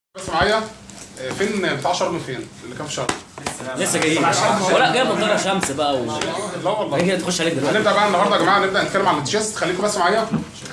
بس معايا آه، فين بتاع شرم فين اللي كان في شرم لسه جايين ولا جايب نضاره شمس بقى و لا والله هي تخش عليك دلوقتي هنبدا بقى النهارده يا جماعه نبدا نتكلم عن التشيست خليكم بس معايا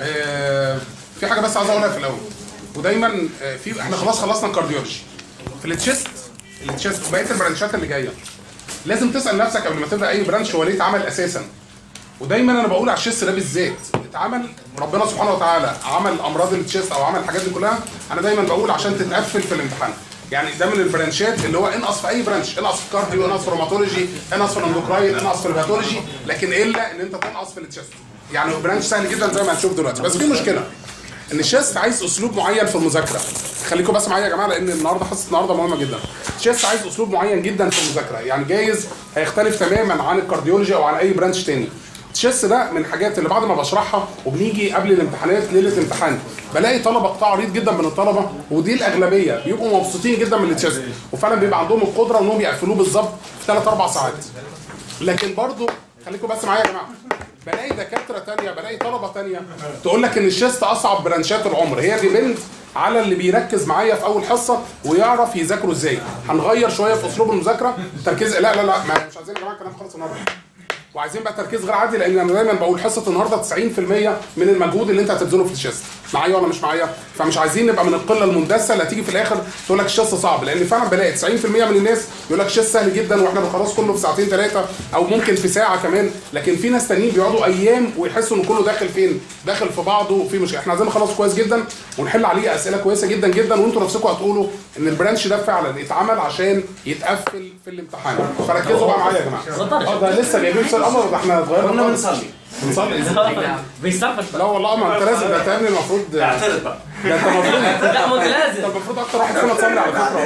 آه، في حاجه بس عايز اقولها في الاول ودايما آه، في احنا خلاص خلصنا الكارديولوجي في التشيست التشيست بقيه البرانشات اللي جايه لازم تسال نفسك قبل ما تبدا اي برانش هو ليه اتعمل اساسا ودايما انا بقول على الشيست ده بالذات اتعمل ربنا سبحانه وتعالى عمل امراض التشيست او عمل الحاجات دي كلها انا دايما بقول عشان تتقفل في الامتحان يعني ده من البرانشات اللي هو انقص في اي برانش انقص في كارديو انقص في روماتولوجي انقص في الاندوكراين انقص في الباثولوجي لكن الا ان انت تنقص في التشيست يعني برانش سهل جدا زي ما هنشوف دلوقتي بس في مشكله ان الشيست عايز اسلوب معين في المذاكره خليكم بس معايا يا جماعه لان النهارده حصه النهارده مهمه جدا الشيست عايز اسلوب معين جدا في المذاكره يعني جايز هيختلف تماما عن الكارديولوجي او عن اي برانش تاني التشيست ده من الحاجات اللي بعد ما بشرحها وبنيجي قبل الامتحانات ليله امتحان بلاقي طلبه قطاع عريض جدا من الطلبه ودي الاغلبيه بيبقوا مبسوطين جدا من التشيست وفعلا بيبقى عندهم القدره انهم يقفلوه بالظبط في 3 4 ساعات لكن برضو خليكم بس معايا يا جماعه بلاقي دكاتره تانية بلاقي طلبه تانية تقول لك ان الشيست اصعب برانشات العمر هي ديبند على اللي بيركز معايا في اول حصه ويعرف يذاكره ازاي هنغير شويه في اسلوب المذاكره تركيز لا لا لا ما مش عايزين يا جماعه الكلام خالص النهارده وعايزين بقى تركيز غير عادي لان انا دايما بقول حصه النهارده 90% من المجهود اللي انت هتبذله في الشيست معايا ولا مش معايا فمش عايزين نبقى من القله المندسه اللي هتيجي في الاخر تقول لك الشيست صعب لان فعلا بلاقي 90% من الناس يقول لك الشيست سهل جدا واحنا بنخلص كله في ساعتين ثلاثه او ممكن في ساعه كمان لكن في ناس تانيين بيقعدوا ايام ويحسوا ان كله داخل فين داخل في بعضه وفي مشكله احنا عايزين نخلص كويس جدا ونحل عليه اسئله كويسه جدا جدا وانتوا نفسكم هتقولوا ان البرانش ده فعلا اتعمل عشان يتقفل في الامتحان فركزوا بقى معايا يا جماعه اه ده لسه جايبين سؤال قمر ده احنا اتغيرنا كنا خالص. بنصلي بنصلي ازاي؟ بيستعفش لا والله ما انت لازم ده تعمل المفروض ده اعترض بقى انت المفروض لا ما انت انت لازم المفروض اكتر واحد فينا تصلي على فكره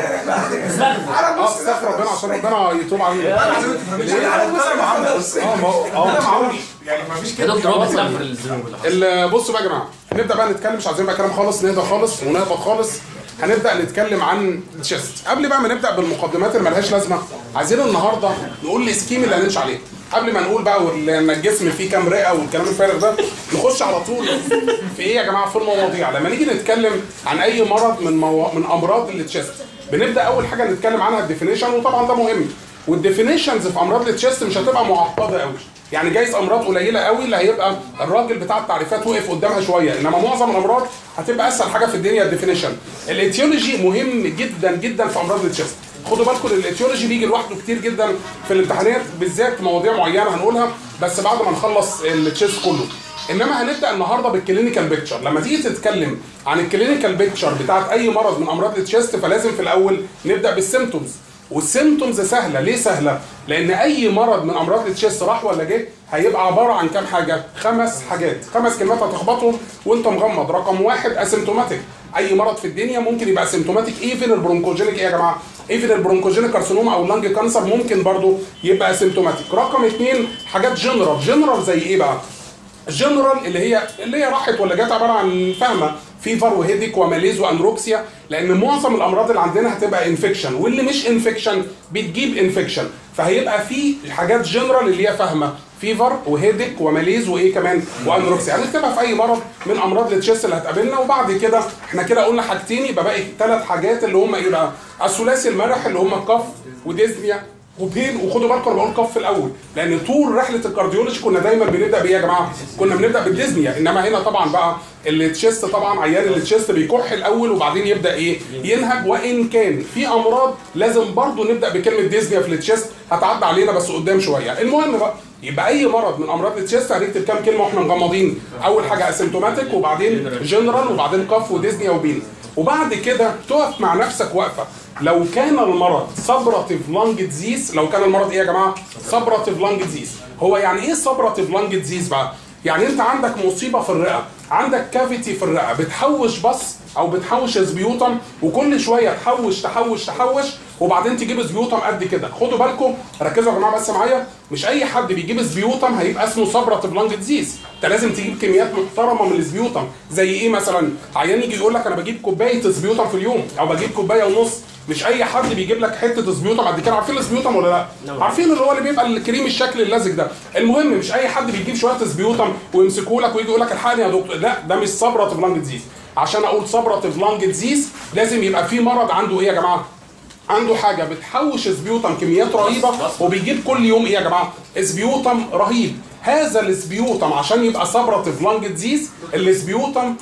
اه استغفر ربنا عشان ربنا يتوب علينا اه ما هو اه معقول يعني ما فيش يا كده دكتور هو بيستغفر الذنوب ال- بصوا بقى يا جماعه هنبدا بقى نتكلم مش عايزين بقى كلام خالص نهدى خالص ونهبط خالص هنبدا نتكلم عن الشيست قبل بقى ما نبدا بالمقدمات اللي ملهاش لازمه عايزين النهارده نقول السكيم اللي هنمشي عليه قبل ما نقول بقى وال- ان الجسم فيه كام رئه والكلام الفارغ ده نخش على طول في ايه يا جماعه في المواضيع لما نيجي نتكلم عن اي مرض من مو... من امراض التشيست بنبدا اول حاجه نتكلم عنها الديفينيشن وطبعا ده مهم والديفينيشنز في امراض التشيست مش هتبقى معقده قوي يعني جايز امراض قليله قوي اللي هيبقى الراجل بتاع التعريفات وقف قدامها شويه انما معظم الامراض هتبقى اسهل حاجه في الدنيا الديفينيشن الايتيولوجي مهم جدا جدا في امراض التشيست خدوا بالكم ان الايتيولوجي بيجي لوحده كتير جدا في الامتحانات بالذات مواضيع معينه هنقولها بس بعد ما نخلص التشيست كله انما هنبدا النهارده بالكلينيكال بيكتشر لما تيجي تتكلم عن الكلينيكال بيكتشر بتاعت اي مرض من امراض التشيست فلازم في الاول نبدا بالسيمتومز والسيمتومز سهله ليه سهله لان اي مرض من امراض التشيست راح ولا جه هيبقى عباره عن كام حاجه خمس حاجات خمس كلمات هتخبطهم وانت مغمض رقم واحد اسيمتوماتيك اي مرض في الدنيا ممكن يبقى اسيمتوماتيك ايفن البرونكوجينيك ايه يا جماعه ايفن البرونكوجينيك كارسينوما او اللنج كانسر ممكن برضو يبقى اسيمتوماتيك رقم اثنين حاجات جنرال جنرال زي ايه بقى جنرال اللي هي اللي هي راحت ولا جت عباره عن فاهمه فيفر وهيديك وماليز وانروكسيا لان معظم الامراض اللي عندنا هتبقى انفكشن واللي مش انفكشن بتجيب انفكشن فهيبقى في حاجات جنرال اللي هي فاهمه فيفر وهيديك وماليز وايه كمان وانروكسيا هنكتبها في اي مرض من امراض التشيست اللي هتقابلنا وبعد كده احنا كده قلنا حاجتين يبقى باقي ثلاث حاجات اللي هم ايه بقى الثلاثي المرح اللي هم الكف وديزنيا وبين وخدوا بالكم انا بقول كف الاول لان طول رحله الكارديولوجي كنا دايما بنبدا بايه يا جماعه؟ كنا بنبدا بالديزنيا انما هنا طبعا بقى التشيست طبعا عيان التشيست بيكح الاول وبعدين يبدا ايه؟ ينهج وان كان في امراض لازم برضو نبدا بكلمه ديزنيا في التشيست هتعدي علينا بس قدام شويه المهم بقى يبقى اي مرض من امراض التشيست هنكتب كام كلمه واحنا مغمضين اول حاجه اسيمتوماتيك وبعدين جنرال وبعدين كف وديزنيا وبين وبعد كده تقف مع نفسك وقفه لو كان المرض سبراتيف لانج ديزيز لو كان المرض ايه يا جماعه سبراتيف لانج ديزيز هو يعني ايه سبراتيف لانج ديزيز بقى يعني انت عندك مصيبه في الرئه عندك كافيتي في الرئه بتحوش بص او بتحوش سبيوتم وكل شويه تحوش تحوش تحوش وبعدين تجيب سبيوتم قد كده خدوا بالكم ركزوا يا جماعه بس معايا مش اي حد بيجيب سبيوتم هيبقى اسمه سبراتيف لانج ديزيز انت لازم تجيب كميات محترمه من السبيوتم زي ايه مثلا عيان يجي يقول لك انا بجيب كوبايه سبيوتم في اليوم او بجيب كوبايه ونص مش اي حد بيجيب لك حته سبيوتم قد كده عارفين السبيوتم ولا لا؟ نعم. عارفين اللي هو اللي بيبقى الكريم الشكل اللزج ده المهم مش اي حد بيجيب شويه سبيوتم ويمسكوا لك ويجي يقول لك الحقني يا دكتور لا ده مش صبره لانج ديزيز عشان اقول سبراتيف لانج ديزيز لازم يبقى في مرض عنده ايه يا جماعه عنده حاجه بتحوش سبيوتم كميات رهيبه وبيجيب كل يوم ايه يا جماعه سبيوتم رهيب هذا السبيوتم عشان يبقى سبراتيف لانج ديزيز السبيوتم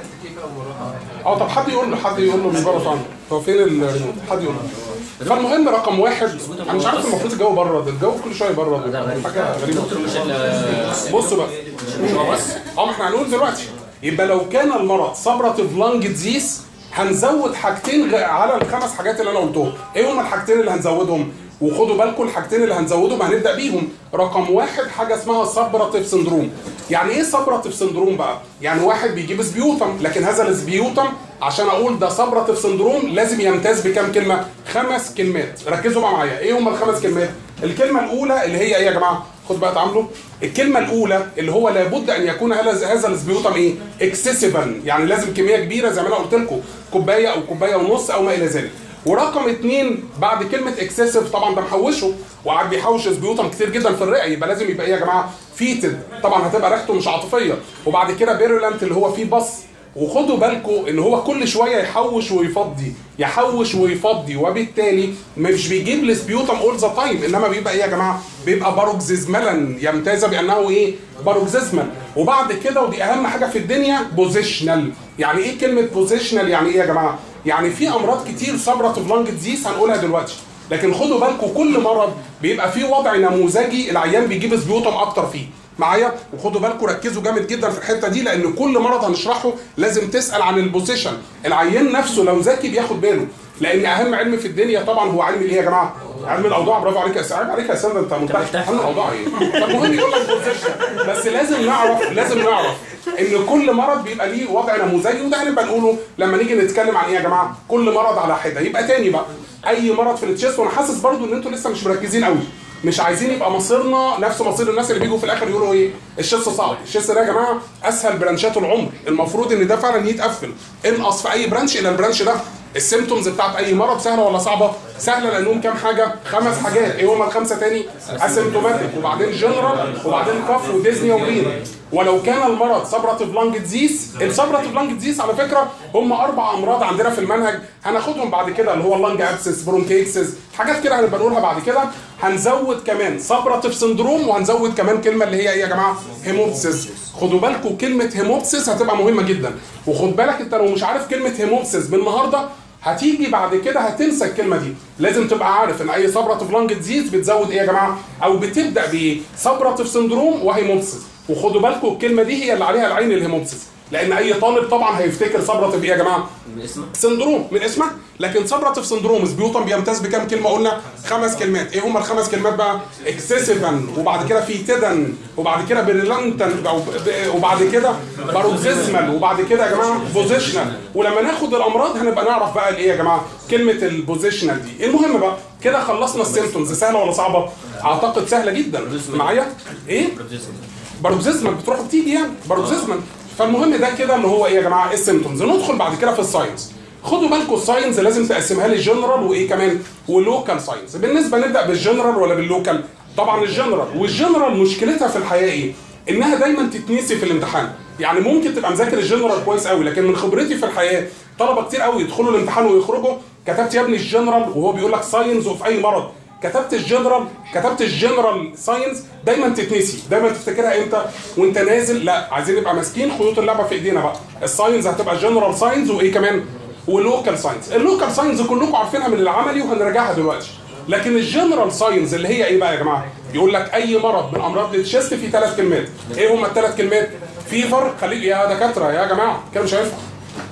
اه طب حد يقول له حد يقول له من بره طبعا هو فين الريموت حد يقول له فالمهم رقم واحد انا مش عارف المفروض الجو برد الجو كل شويه برد حاجه غريبه دكتور مش ال- بصوا بقى مش هو بس اه ما احنا هنقول دلوقتي يبقى لو كان المرض سبراتيف لانج ديزيز هنزود حاجتين غ- على الخمس حاجات اللي انا قلتهم ايه هما الحاجتين اللي هنزودهم وخدوا بالكم الحاجتين اللي هنزودهم هنبدا بيهم رقم واحد حاجه اسمها سبراتيف سندروم يعني ايه سبراتيف سندروم بقى يعني واحد بيجيب سبيوتم لكن هذا السبيوتم عشان اقول ده سبراتيف سندروم لازم يمتاز بكام كلمه خمس كلمات ركزوا بقى معايا ايه هما الخمس كلمات الكلمه الاولى اللي هي ايه يا جماعه خد بقى تعاملوا الكلمه الاولى اللي هو لابد ان يكون هذا هذا السبيوتم ايه اكسسيفا يعني لازم كميه كبيره زي ما انا قلت لكم كوبايه او كوبايه ونص او ما الى ذلك ورقم اتنين بعد كلمه اكسسيف طبعا ده محوشه وقاعد بيحوش سبيوتم كتير جدا في الرئه يبقى لازم يبقى ايه يا جماعه فيتد طبعا هتبقى ريحته مش عاطفيه وبعد كده بيرولانت اللي هو فيه بص وخدوا بالكم ان هو كل شويه يحوش ويفضي يحوش ويفضي وبالتالي مش بيجيب السبيوتم اول ذا تايم انما بيبقى ايه يا جماعه بيبقى باروكسيزمالا يمتاز بانه ايه باروكسيزمال وبعد كده ودي اهم حاجه في الدنيا بوزيشنال يعني ايه كلمه بوزيشنال يعني ايه يا جماعه يعني في امراض كتير سبراتيف لانج ديزيز هنقولها دلوقتي لكن خدوا بالكم كل مرض بيبقى فيه وضع نموذجي العيان بيجيب سبيوتم اكتر فيه معايا وخدوا بالكم ركزوا جامد جدا في الحته دي لان كل مرض هنشرحه لازم تسال عن البوزيشن العيان نفسه لو ذكي بياخد باله لان اهم علم في الدنيا طبعا هو علم الايه يا جماعه علم الاوضاع برافو عليك يا سعيد عليك يا سند انت منتهى علم الاوضاع ايه فالمهم يقول لك بوزيشن بس لازم نعرف لازم نعرف ان كل مرض بيبقى ليه وضع نموذجي وده هنبقى نقوله لما نيجي نتكلم عن ايه يا جماعه كل مرض على حده يبقى تاني بقى اي مرض في التشيست وانا حاسس برضو ان انتوا لسه مش مركزين قوي مش عايزين يبقى مصيرنا نفس مصير الناس اللي بيجوا في الاخر يقولوا ايه الشيست صعب الشيست ده يا جماعه اسهل برانشات العمر المفروض ان ده فعلا يتقفل انقص في اي برانش الى البرانش ده السيمتومز بتاعت اي مرض سهله ولا صعبه؟ سهله لانهم كام حاجه؟ خمس حاجات، ايه هما الخمسه تاني؟ اسيمتوماتيك وبعدين جنرال وبعدين كف وديزنيا وبين ولو كان المرض سبراتيف لانج ديزيز السبراتيف لانج ديزيز على فكره هم اربع امراض عندنا في المنهج هناخدهم بعد كده اللي هو اللانج ابسس برونكيكسس حاجات كده هنبقى نقولها بعد كده هنزود كمان سبراتيف سندروم وهنزود كمان كلمه اللي هي ايه يا جماعه؟ هيموبسيس خدوا بالكم كلمه هيموبسيس هتبقى مهمه جدا وخد بالك انت لو مش عارف كلمه هيموبسيس بالنهارده هتيجي بعد كده هتنسى الكلمه دي لازم تبقى عارف ان اي سبراتيف لانج ديزيز بتزود ايه يا جماعه او بتبدا بايه سبراتيف سندروم وهيموبسيس وخدوا بالكم الكلمه دي هي اللي عليها العين الهيموبسيس لان اي طالب طبعا هيفتكر سبراتيف ايه يا جماعه من اسمه سندروم من اسمها لكن سبراتيف سندروم سبيوتم بيمتاز بكام كلمه قلنا خمس كلمات ايه هم الخمس كلمات بقى اكسسيفا وبعد كده في تيدن وبعد كده بريلانتن وبعد كده باروكسيزمال وبعد كده يا جماعه بوزيشنال ولما ناخد الامراض هنبقى نعرف بقى الايه يا جماعه كلمه البوزيشنال دي المهم بقى كده خلصنا السيمتومز سهله ولا صعبه اعتقد سهله جدا معايا ايه باروكسيزمال بتروح وبتيجي يعني باروكسيزمال فالمهم ده كده اللي هو ايه يا جماعه ايه السيمتومز ندخل بعد كده في الساينس خدوا بالكم الساينس لازم تقسمها لي جنرال وايه كمان ولوكال ساينس بالنسبه نبدا بالجنرال ولا باللوكال طبعا الجنرال والجنرال مشكلتها في الحياه ايه انها دايما تتنسي في الامتحان يعني ممكن تبقى مذاكر الجنرال كويس قوي لكن من خبرتي في الحياه طلبه كتير قوي يدخلوا الامتحان ويخرجوا كتبت يا ابني الجنرال وهو بيقول لك ساينس وفي اي مرض كتبت الجنرال كتبت الجنرال ساينس دايما تتنسي دايما تفتكرها امتى وانت نازل لا عايزين نبقى ماسكين خيوط اللعبه في ايدينا بقى الساينس هتبقى جنرال ساينس وايه كمان ولوكال ساينس اللوكال ساينس كلكم عارفينها من العملي وهنراجعها دلوقتي لكن الجنرال ساينس اللي هي ايه بقى يا جماعه يقول لك اي مرض من امراض التشيست فيه ثلاث كلمات ايه هم الثلاث كلمات فيفر خليك يا دكاتره يا جماعه كده مش هينفع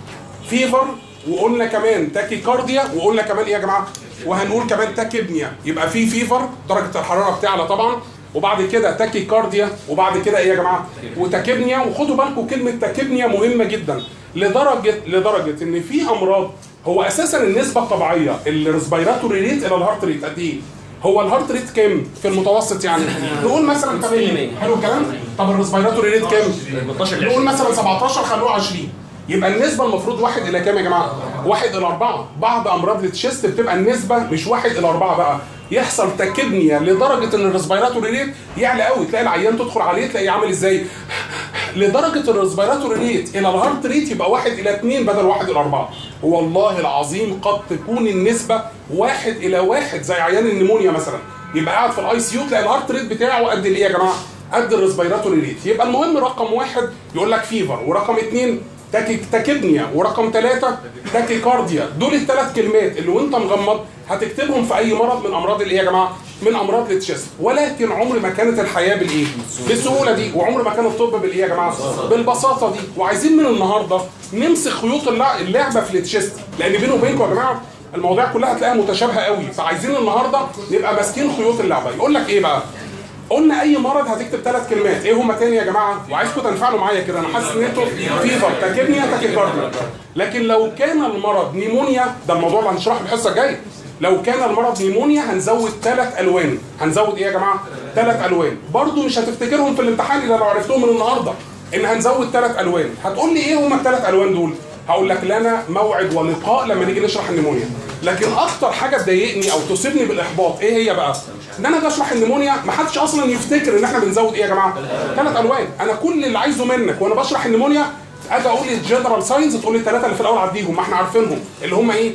فيفر وقلنا كمان تاكي كارديا وقلنا كمان ايه يا جماعه وهنقول كمان تاكيبنيا يبقى في فيفر درجه الحراره بتعلى طبعا وبعد كده تاكي كارديا وبعد كده ايه يا جماعه وتاكيبنيا وخدوا بالكم كلمه تاكيبنيا مهمه جدا لدرجه لدرجه ان في امراض هو اساسا النسبه الطبيعيه الريسبيراتوري ريت الى الهارت ريت قد ايه؟ هو الهارت ريت كام في المتوسط يعني؟ نقول مثلا 80 حلو الكلام؟ طب الريسبيراتوري ريت كام؟ 18 ل نقول مثلا 17 خلوه 20 يبقى النسبة المفروض واحد إلى كام يا جماعة؟ واحد إلى أربعة، بعض أمراض التشيست بتبقى النسبة مش واحد إلى أربعة بقى، يحصل تكبنيا لدرجة إن الريسبيراتوري ريت يعلى قوي، تلاقي العيان تدخل عليه تلاقيه عامل إزاي؟ لدرجه الريسبيراتوري ريت الى الهارت ريت يبقى واحد الى اثنين بدل واحد الى اربعه والله العظيم قد تكون النسبه واحد الى واحد زي عيان النمونيا مثلا يبقى قاعد في الاي سي يو تلاقي الهارت ريت بتاعه قد الايه يا جماعه؟ قد الريسبيراتوري ريت يبقى المهم رقم واحد يقول لك فيفر ورقم اثنين تاكي تاكيبنيا ورقم ثلاثة تاكي كارديا دول الثلاث كلمات اللي وانت مغمض هتكتبهم في اي مرض من امراض الايه يا جماعه؟ من امراض التشست ولكن عمر ما كانت الحياه بالايه؟ بالسهوله دي وعمر ما كان الطب بالايه يا جماعه؟ بالبساطه دي وعايزين من النهارده نمسك خيوط اللع- اللعبه في التشست لان بيني وبينكم يا جماعه المواضيع كلها هتلاقيها متشابهه قوي فعايزين النهارده نبقى ماسكين خيوط اللعبه يقول لك ايه بقى؟ قلنا اي مرض هتكتب ثلاث كلمات ايه هما تاني يا جماعه وعايزكم تنفعلوا معايا كده انا حاسس ان انتوا فيفر تاكيبنيا تاكيكارديا لكن لو كان المرض نيمونيا ده الموضوع اللي هنشرحه الحصه الجايه لو كان المرض نيمونيا هنزود ثلاث الوان هنزود ايه يا جماعه ثلاث الوان برضو مش هتفتكرهم في الامتحان الا لو عرفتهم من النهارده ان هنزود ثلاث الوان هتقول لي ايه هما الثلاث الوان دول هقول لك لنا موعد ولقاء لما نيجي نشرح النمونيا لكن اكتر حاجه تضايقني او تصيبني بالاحباط ايه هي بقى ان انا بشرح النمونيا ما حدش اصلا يفتكر ان احنا بنزود ايه يا جماعه ثلاث الوان انا كل اللي عايزه منك وانا بشرح النمونيا اجي اقول لي الجنرال ساينز تقول لي الثلاثه اللي في الاول عديهم ما احنا عارفينهم اللي هم ايه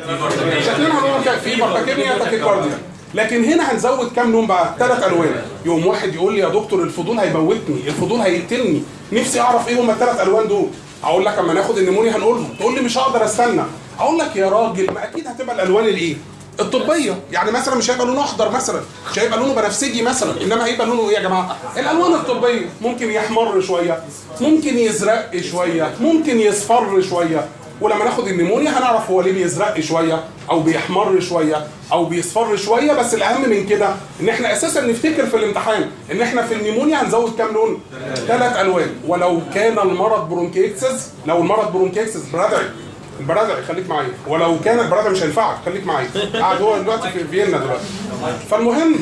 شكلنا هنقول كده في بارتاكيميا تاكيكارديا لكن هنا هنزود كام لون بقى؟ ثلاث الوان يوم واحد يقول لي يا دكتور الفضول هيموتني الفضول هيقتلني نفسي اعرف ايه هم الثلاث الوان دول اقول لك اما ناخد النمونيا هنقولهم تقول لي مش هقدر استنى اقول لك يا راجل ما اكيد هتبقى الالوان الايه الطبيه يعني مثلا مش هيبقى لونه اخضر مثلا مش هيبقى لونه بنفسجي مثلا انما هيبقى لونه ايه يا جماعه الالوان الطبيه ممكن يحمر شويه ممكن يزرق شويه ممكن يصفر شويه ولما ناخد النمونيا هنعرف هو ليه بيزرق شويه او بيحمر شويه او بيصفر شويه بس الاهم من كده ان احنا اساسا نفتكر في الامتحان ان احنا في النمونيا هنزود كام لون؟ ثلاث الوان ولو كان المرض برونكيكسس لو المرض برونكيكسس برادعي البرادعي خليك معايا ولو كان البرادعي مش هينفعك خليك معايا قاعد هو دلوقتي في فيينا دلوقتي فالمهم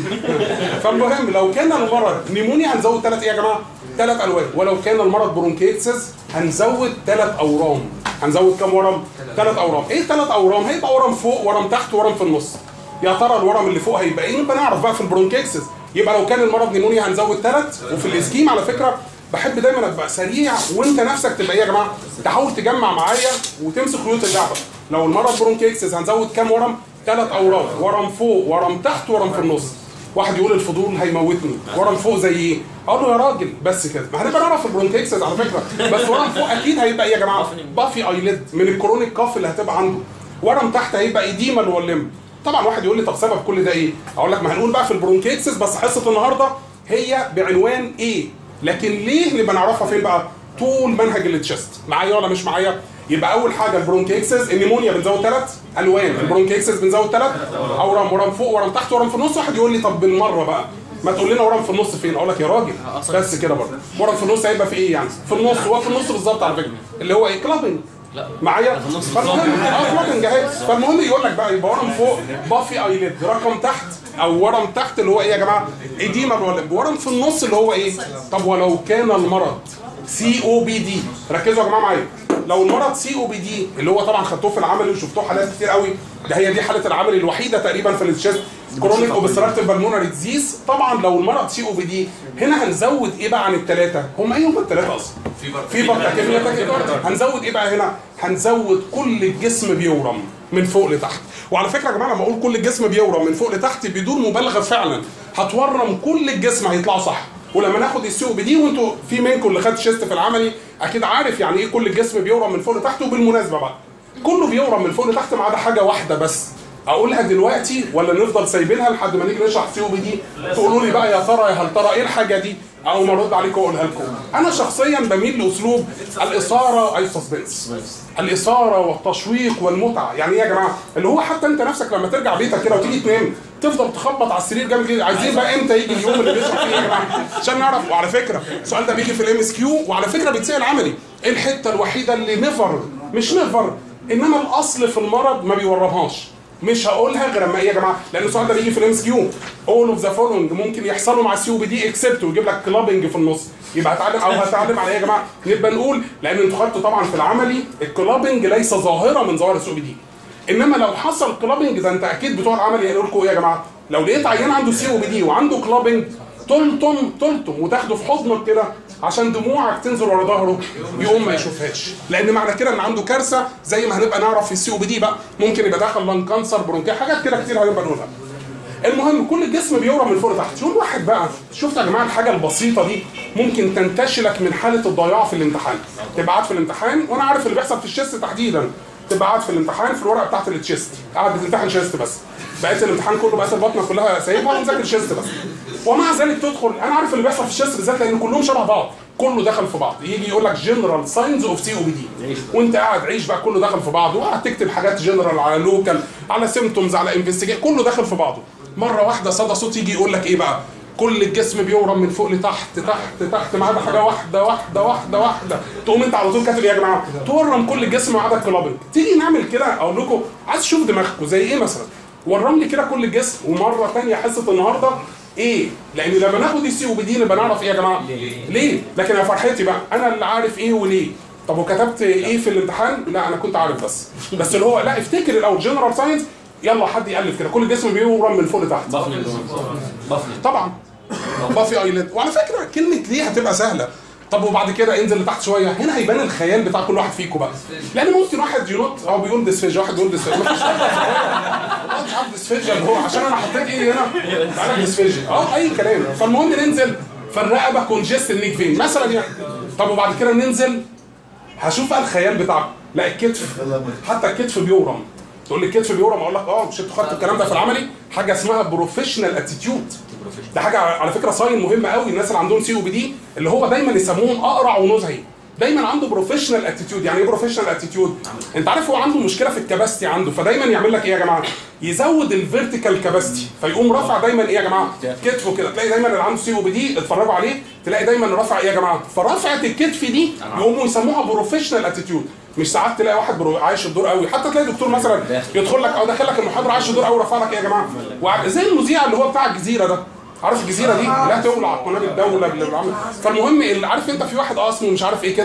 فالمهم لو كان المرض نيمونيا هنزود ثلاث ايه يا جماعه؟ ثلاث الوان ولو كان المرض برونكيتسس هنزود ثلاث اورام هنزود كام ورم؟ ثلاث اورام ايه ثلاث اورام؟ هيبقى ورم فوق ورم تحت ورم في النص يا ترى الورم اللي فوق هيبقى ايه؟ نبقى نعرف بقى في البرونكيتسس يبقى لو كان المرض نيمونيا هنزود ثلاث وفي الاسكيم على فكره بحب دايما ابقى سريع وانت نفسك تبقى ايه يا جماعه؟ تحاول تجمع معايا وتمسك خيوط اللعبه لو المرض برونكيتسس هنزود كام ورم؟ ثلاث اورام ورم فوق ورم تحت ورم في النص واحد يقول الفضول هيموتني ورم فوق زي ايه؟ اقول له يا راجل بس كده ما هنبقى نعرف البرونكيكسز على فكره بس ورم فوق اكيد هيبقى ايه يا جماعه؟ بافي ايليد من الكرونيك كاف اللي هتبقى عنده ورم تحت هيبقى ايديما واللم طبعا واحد يقول لي طب سبب كل ده ايه؟ اقول لك ما هنقول بقى في البرونكيكسز بس حصه النهارده هي بعنوان ايه؟ لكن ليه نبقى نعرفها فين بقى؟ طول منهج التشست معايا ولا مش معايا؟ يبقى اول حاجه البرونكيكسز النيمونيا بنزود ثلاث الوان البرونكيكسز بنزود ثلاث اورام ورم فوق ورم تحت ورم في النص واحد يقول لي طب بالمره بقى ما تقول لنا ورم في النص فين اقول لك يا راجل بس كده برضه ورم في النص هيبقى في ايه يعني في النص هو في النص بالظبط على فكره اللي هو ايه كلابنج لا معايا في النص فالمهم اه كلابنج اهي فالمهم يقول لك بقى يبقى ورم فوق بافي ايليد رقم تحت او ورم تحت اللي هو ايه يا جماعه ايديما ولا ورم في النص اللي هو ايه طب ولو كان المرض سي او بي دي ركزوا يا جماعه معايا لو المرض سي او بي دي اللي هو طبعا خدتوه في العملي وشفتوه حالات كتير قوي ده هي دي حاله العملي الوحيده تقريبا في التشيست كرونيك اوبستراكتيف بالمونري ديزيز طبعا لو المرض سي او بي دي هنا هنزود ايه بقى عن الثلاثه هم ايه هم الثلاثه اصلا في بكتيريا تاكيكارديا هنزود ايه بقى هنا هنزود كل الجسم بيورم من فوق لتحت وعلى فكره يا جماعه لما اقول كل الجسم بيورم من فوق لتحت بدون مبالغه فعلا هتورم كل الجسم هيطلعوا صح ولما ناخد السي او بي دي وانتوا في منكم اللي خد شيست في العملي اكيد عارف يعني ايه كل الجسم بيورم من فوق لتحت وبالمناسبه بقى كله بيورم من فوق لتحت ما عدا حاجه واحده بس اقولها دلوقتي ولا نفضل سايبينها لحد ما نيجي نشرح سي او بي دي تقولوا لي بقى يا ترى يا هل ترى ايه الحاجه دي او ما ارد عليكم واقولها لكم انا شخصيا بميل لاسلوب الاثاره اي سسبنس الاثاره والتشويق والمتعه يعني ايه يا جماعه اللي هو حتى انت نفسك لما ترجع بيتك كده وتيجي تنام تفضل تخبط على السرير جامد جدا عايزين بقى امتى يجي اليوم اللي بيشرح فيه يا جماعه عشان نعرف وعلى فكره السؤال ده بيجي في الام اس كيو وعلى فكره بيتسال عملي ايه الحته الوحيده اللي نفر مش نفر انما الاصل في المرض ما بيورمهاش مش هقولها غير اما ايه يا جماعه لان السؤال ده بيجي في الام اس كيو اول اوف ذا فولوينج ممكن يحصلوا مع السي او بي دي اكسبت ويجيب لك كلابنج في النص يبقى هتعلم او هتعلم على ايه يا جماعه نبقى نقول لان انتوا خدتوا طبعا في العملي الكلابنج ليس ظاهره من ظواهر السي او بي دي انما لو حصل كلابنج ده انت اكيد بتوع العمل هيقولوا لكم ايه يا جماعه لو لقيت عيان عنده سي او بي دي وعنده كلابنج تلطم تلطم وتاخده في حضنك كده عشان دموعك تنزل ورا ظهره يقوم ما يشوفهاش لان معنى كده ان عنده كارثه زي ما هنبقى نعرف في السي او بي دي بقى ممكن يبقى داخل لان كانسر برونكي حاجات كده كتير هنبقى نقولها المهم كل الجسم بيورم من فوق لتحت يقول واحد بقى شفت يا جماعه الحاجه البسيطه دي ممكن تنتشلك من حاله الضياع في الامتحان تبقى قاعد في الامتحان وانا عارف اللي بيحصل في الشيست تحديدا تبقى قاعد في الامتحان في الورقه بتاعت التشيست قاعد بتمتحن شيست بس بقيت الامتحان كله بقيت البطنه كلها سايبها ومذاكر شيست بس ومع ذلك تدخل انا عارف اللي بيحصل في الشيست بالذات لان كلهم شبه بعض كله دخل في بعض يجي يقول لك جنرال ساينز اوف سي او بي دي وانت قاعد عيش بقى كله دخل في بعضه وقاعد تكتب حاجات جنرال على لوكال على سيمتومز على انفستيجيت كله داخل في بعضه مره واحده صدى صوت يجي يقول لك ايه بقى كل الجسم بيورم من فوق لتحت تحت تحت ما عدا حاجه واحده واحده واحده واحده تقوم انت على طول كاتب ايه يا جماعه تورم كل الجسم ما عدا الكلابنج تيجي نعمل كده اقول لكم عايز اشوف دماغكم زي ايه مثلا ورم لي كده كل الجسم ومره ثانيه حصه النهارده ايه لان لما ناخد السي او بي دي نبقى نعرف ايه يا جماعه ليه لكن يا فرحتي بقى انا اللي عارف ايه وليه طب وكتبت ايه في الامتحان لا انا كنت عارف بس بس اللي هو لا افتكر الاول جنرال ساينس يلا حد يالف كده كل الجسم بيورم من فوق لتحت بافلين بافلين طبعا بافي ايلاند وعلى فكره كلمه ليه هتبقى سهله طب وبعد كده انزل لتحت شويه هنا هيبان الخيال بتاع كل واحد فيكم بقى لان ممكن واحد ينط هو بيقول ديسفيجيا واحد بيقول ديسفيجيا مفيش والله مش عارف ديسفيجيا اللي هو عشان انا حطيت ايه هنا تعالى ديسفيجيا اه اي كلام فالمهم ننزل فالرقبه كونجست النيك فين مثلا يعني طب وبعد كده ننزل هشوف بقى الخيال بتاعكم لا الكتف حتى الكتف بيورم تقول لي الكتف بيورم اقول لك اه مش انتوا خدتوا الكلام ده في العملي حاجه اسمها بروفيشنال اتيتيود ده حاجه على فكره ساين مهم قوي الناس اللي عندهم سي او بي دي اللي هو دايما يسموهم اقرع ونزهي دايما عنده بروفيشنال اتيتيود يعني ايه بروفيشنال اتيتيود انت عارف هو عنده مشكله في الكباستي عنده فدايما يعمل لك ايه يا جماعه يزود الفيرتيكال كباستي فيقوم رافع دايما ايه يا جماعه كتفه كده تلاقي دايما اللي عنده سي او بي دي اتفرجوا عليه تلاقي دايما رافع ايه يا جماعه فرفعه الكتف دي يقوموا يسموها بروفيشنال اتيتيود مش ساعات تلاقي واحد برو- عايش الدور قوي حتى تلاقي دكتور مثلا يدخل لك او داخل لك المحاضره عايش الدور قوي رافع لك ايه يا جماعه وع- زي المذيع اللي هو بتاع الجزيره ده عارف الجزيره دي لا تولع قناه الدوله اللي بعمل فالمهم اللي عارف انت في واحد اسمه مش عارف ايه كده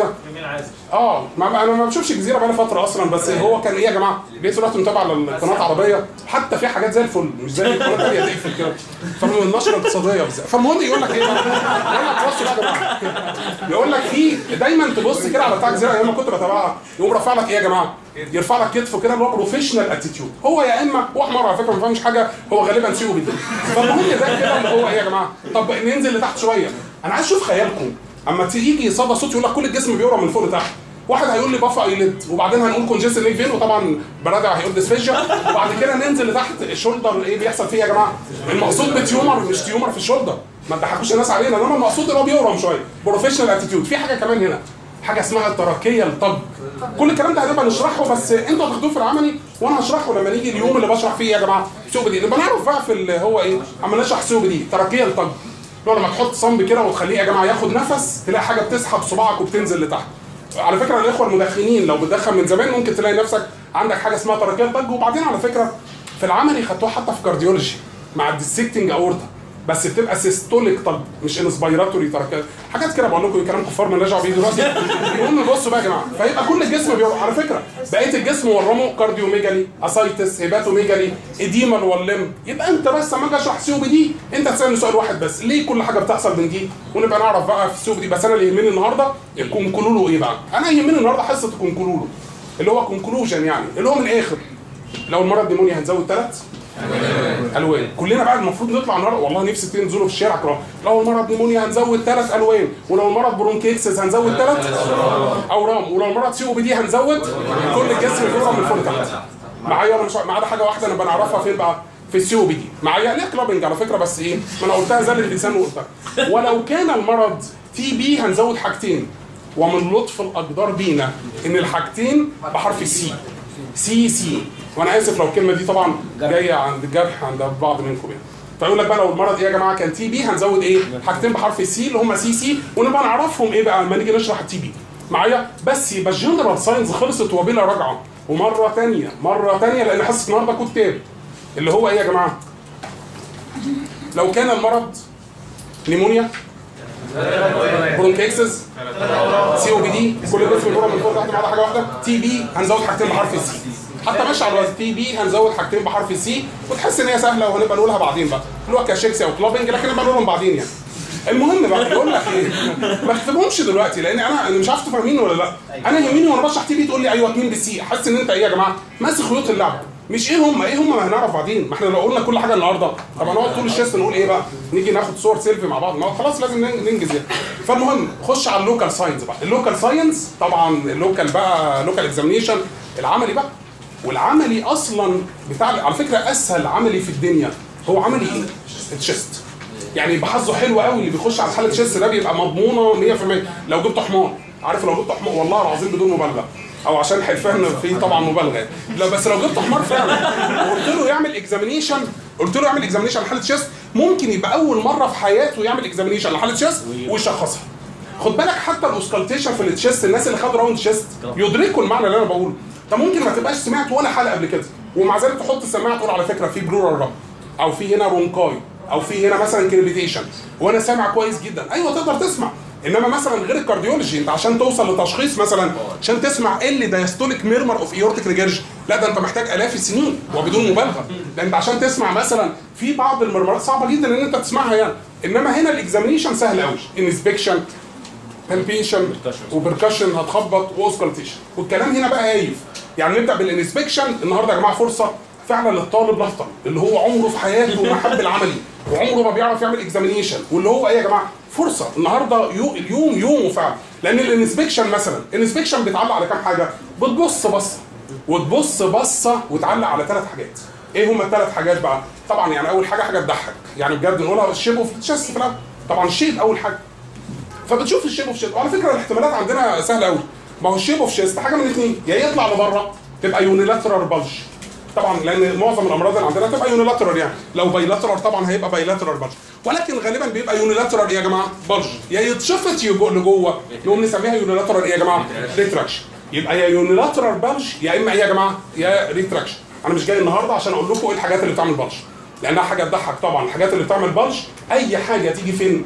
اه ما انا ما بشوفش الجزيره بقالي فتره اصلا بس هو كان ايه يا جماعه لقيت دلوقتي متابع للقناه العربيه حتى في حاجات زي الفل مش زي القناه الثانيه تقفل كده فمن النشره الاقتصاديه بالذات فالمهم يقول لك ايه بقى؟ يقول لك بص بقى يا جماعه يقول لك في دايما تبص كده على بتاع الجزيره ايام ما كنت بتابعها يقوم رافع لك ايه يا جماعه؟ يرفع لك كتفه كده اللي هو بروفيشنال اتيتيود هو يا اما هو حمار على فكره ما فاهمش حاجه هو غالبا سي او بي دي فالمهم ده كده اللي هو ايه يا جماعه؟ طب ننزل لتحت شويه انا عايز اشوف خيالكم اما تيجي صدى صوت يقول لك كل الجسم بيورم من فوق لتحت واحد هيقول لي بافا ايليد وبعدين هنقول كونجست ليك فين وطبعا برادع هيقول ديسفيجيا وبعد كده ننزل لتحت الشولدر ايه بيحصل فيه يا جماعه المقصود بتيومر مش تيومر في الشولدر ما تضحكوش الناس علينا انما المقصود اللي هو بيورم شويه بروفيشنال اتيتيود في حاجه كمان هنا حاجه اسمها التركيه الطب كل الكلام ده هنبقى نشرحه بس انتوا هتاخدوه في العملي وانا هشرحه لما نيجي اليوم اللي بشرح فيه يا جماعه سوق دي نبقى نعرف بقى في اللي هو ايه اما نشرح سوق دي تركيه الطب لو لما تحط صنب كده وتخليه يا جماعه ياخد نفس تلاقي حاجه بتسحب صباعك وبتنزل لتحت على فكره الاخوه المدخنين لو بتدخن من زمان ممكن تلاقي نفسك عندك حاجه اسمها تركيه الضج وبعدين على فكره في العملي خدتوها حتى في كارديولوجي مع الديسكتنج اورتا بس بتبقى سيستوليك طب مش انسبيراتوري تركيز حاجات كده بقول لكم كلام كفار مالناش دعوه بيه دلوقتي المهم بصوا بقى يا جماعه فيبقى كل الجسم بيورم على فكره بقيه الجسم ورمه كارديوميجالي اسايتس هيباتوميجالي اديما واللم يبقى انت بس اما اجي اشرح سي بي دي انت تسالني سؤال واحد بس ليه كل حاجه بتحصل من دي ونبقى نعرف بقى في السي بي دي بس انا اللي يهمني النهارده الكونكلولو ايه بقى انا يهمني النهارده حصه الكونكلولو اللي هو كونكلوجن يعني اللي هو من الاخر لو المرض نيمونيا هنزود ثلاث الوان كلنا بقى المفروض نطلع النهارده والله نفسي تنزلوا في الشارع كده لو المرض نيمونيا هنزود ثلاث الوان ولو المرض برونكيكسس هنزود ثلاث اورام ولو المرض سي او بي دي هنزود كل الجسم كله من فوق لتحت معايا ولا مش ما عدا حاجه واحده انا بنعرفها فين بقى في السي او بي دي معايا ليه كلابنج على فكره بس ايه ما انا قلتها زي اللسان وقلتها ولو كان المرض تي بي هنزود حاجتين ومن لطف الاقدار بينا ان الحاجتين بحرف السي سي سي وانا اسف لو الكلمه دي طبعا جايه عند الجرح عند بعض منكم يعني فيقول لك بقى لو المرض ايه يا جماعه كان تي بي هنزود ايه حاجتين بحرف السي اللي هم سي سي ونبقى نعرفهم ايه بقى لما نيجي نشرح التي بي معايا بس يبقى الجنرال ساينس خلصت وبلا رجعه ومره ثانيه مره ثانيه لان حصه النهارده كتاب اللي هو ايه يا جماعه لو كان المرض نيمونيا برونكيكسس سي او بي دي كل الجسم بيورم من فوق تحت ما عدا حاجه واحده تي بي هنزود حاجتين بحرف السي حتى ماشي على الوزن تي بي هنزود حاجتين بحرف السي وتحس ان هي سهله وهنبقى نقولها بعدين بقى اللي هو كاشيكسي او كلوبنج لكن نبقى نقولهم بعدين يعني المهم بقى بقول لك ايه ما تكتبهمش دلوقتي لان انا انا مش عارف تفهميني ولا لا انا يهمني وانا بشرح تيجي تقول لي ايوه 2 بالسي حاسس ان انت ايه يا جماعه ماسك خيوط اللعبه مش ايه هم ايه هم ما هنعرف بعدين ما احنا لو قلنا كل حاجه النهارده طب هنقعد طول الشيست نقول ايه بقى نيجي ناخد صور سيلفي مع بعض ما هو خلاص لازم نن- ننجز يعني فالمهم خش على اللوكال ساينس بقى اللوكال ساينس طبعا اللوكال بقى لوكال اكزامينيشن العملي بقى والعملي اصلا بتاع على فكره اسهل عملي في الدنيا هو عملي ايه؟ التشيست يعني يبقى حظه حلو قوي اللي بيخش على حاله تشيست ده بيبقى مضمونه 100% لو جبت حمار عارف لو جبت حمار والله العظيم بدون مبالغه او عشان حلفان في طبعا مبالغه لا بس لو جبت حمار فعلا وقلت له يعمل اكزامينيشن قلت له يعمل اكزامينيشن لحاله تشيست ممكن يبقى اول مره في حياته يعمل اكزامينيشن لحاله تشيست ويشخصها خد بالك حتى الاوسكالتيشن في التشيست الناس اللي خدوا راوند تشيست يدركوا المعنى اللي انا بقوله انت ممكن ما تبقاش سمعت ولا حلقه قبل كده ومع ذلك تحط السماعه تقول على فكره في بلورال رب او في هنا رونكاي او في هنا مثلا كريبيتيشن وانا سامع كويس جدا ايوه تقدر تسمع انما مثلا غير الكارديولوجي انت عشان توصل لتشخيص مثلا عشان تسمع ال دايستوليك ميرمر اوف ايورتيك ريجرج لا ده انت محتاج الاف السنين وبدون مبالغه ده انت عشان تسمع مثلا في بعض المرمرات صعبه جدا ان انت تسمعها يعني انما هنا الاكزامينيشن سهل قوي انسبكشن بالبيشن وبركشن هتخبط واوسكالتيشن والكلام هنا بقى هايف يعني نبدا بالانسبكشن النهارده يا جماعه فرصه فعلا للطالب الاخطر اللي هو عمره في حياته ما حب العملي وعمره ما بيعرف يعمل اكزامينيشن واللي هو ايه يا جماعه فرصه النهارده يو اليوم يومه فعلا لان الانسبكشن مثلا الانسبكشن بيتعلق على كام حاجه بتبص بصه وتبص بصه وتعلق على ثلاث حاجات ايه هما الثلاث حاجات بقى طبعا يعني اول حاجه حاجه تضحك يعني بجد نقولها الشيب اوف تشيست في الاول طبعا الشيب اول حاجه فبتشوف الشيب اوف شيست وعلى فكره الاحتمالات عندنا سهله قوي ما هو الشيب اوف شيست حاجه من الاثنين يا يطلع لبره تبقى يونيلاترال بلج طبعا لان معظم الامراض اللي عندنا تبقى يونيلاترال يعني لو بايلاترال طبعا هيبقى بايلاترال بلج ولكن غالبا بيبقى يونيلاترال ايه يا جماعه بلج يا يتشفط يجو لجوه نقوم نسميها يونيلاترال ايه يا جماعه ريتراكشن يبقى يا يونيلاترال بلج يا اما ايه يا جماعه يا ريتراكشن انا مش جاي النهارده عشان اقول لكم ايه الحاجات اللي بتعمل بلج لانها حاجه تضحك طبعا الحاجات اللي بتعمل بلج اي حاجه تيجي فين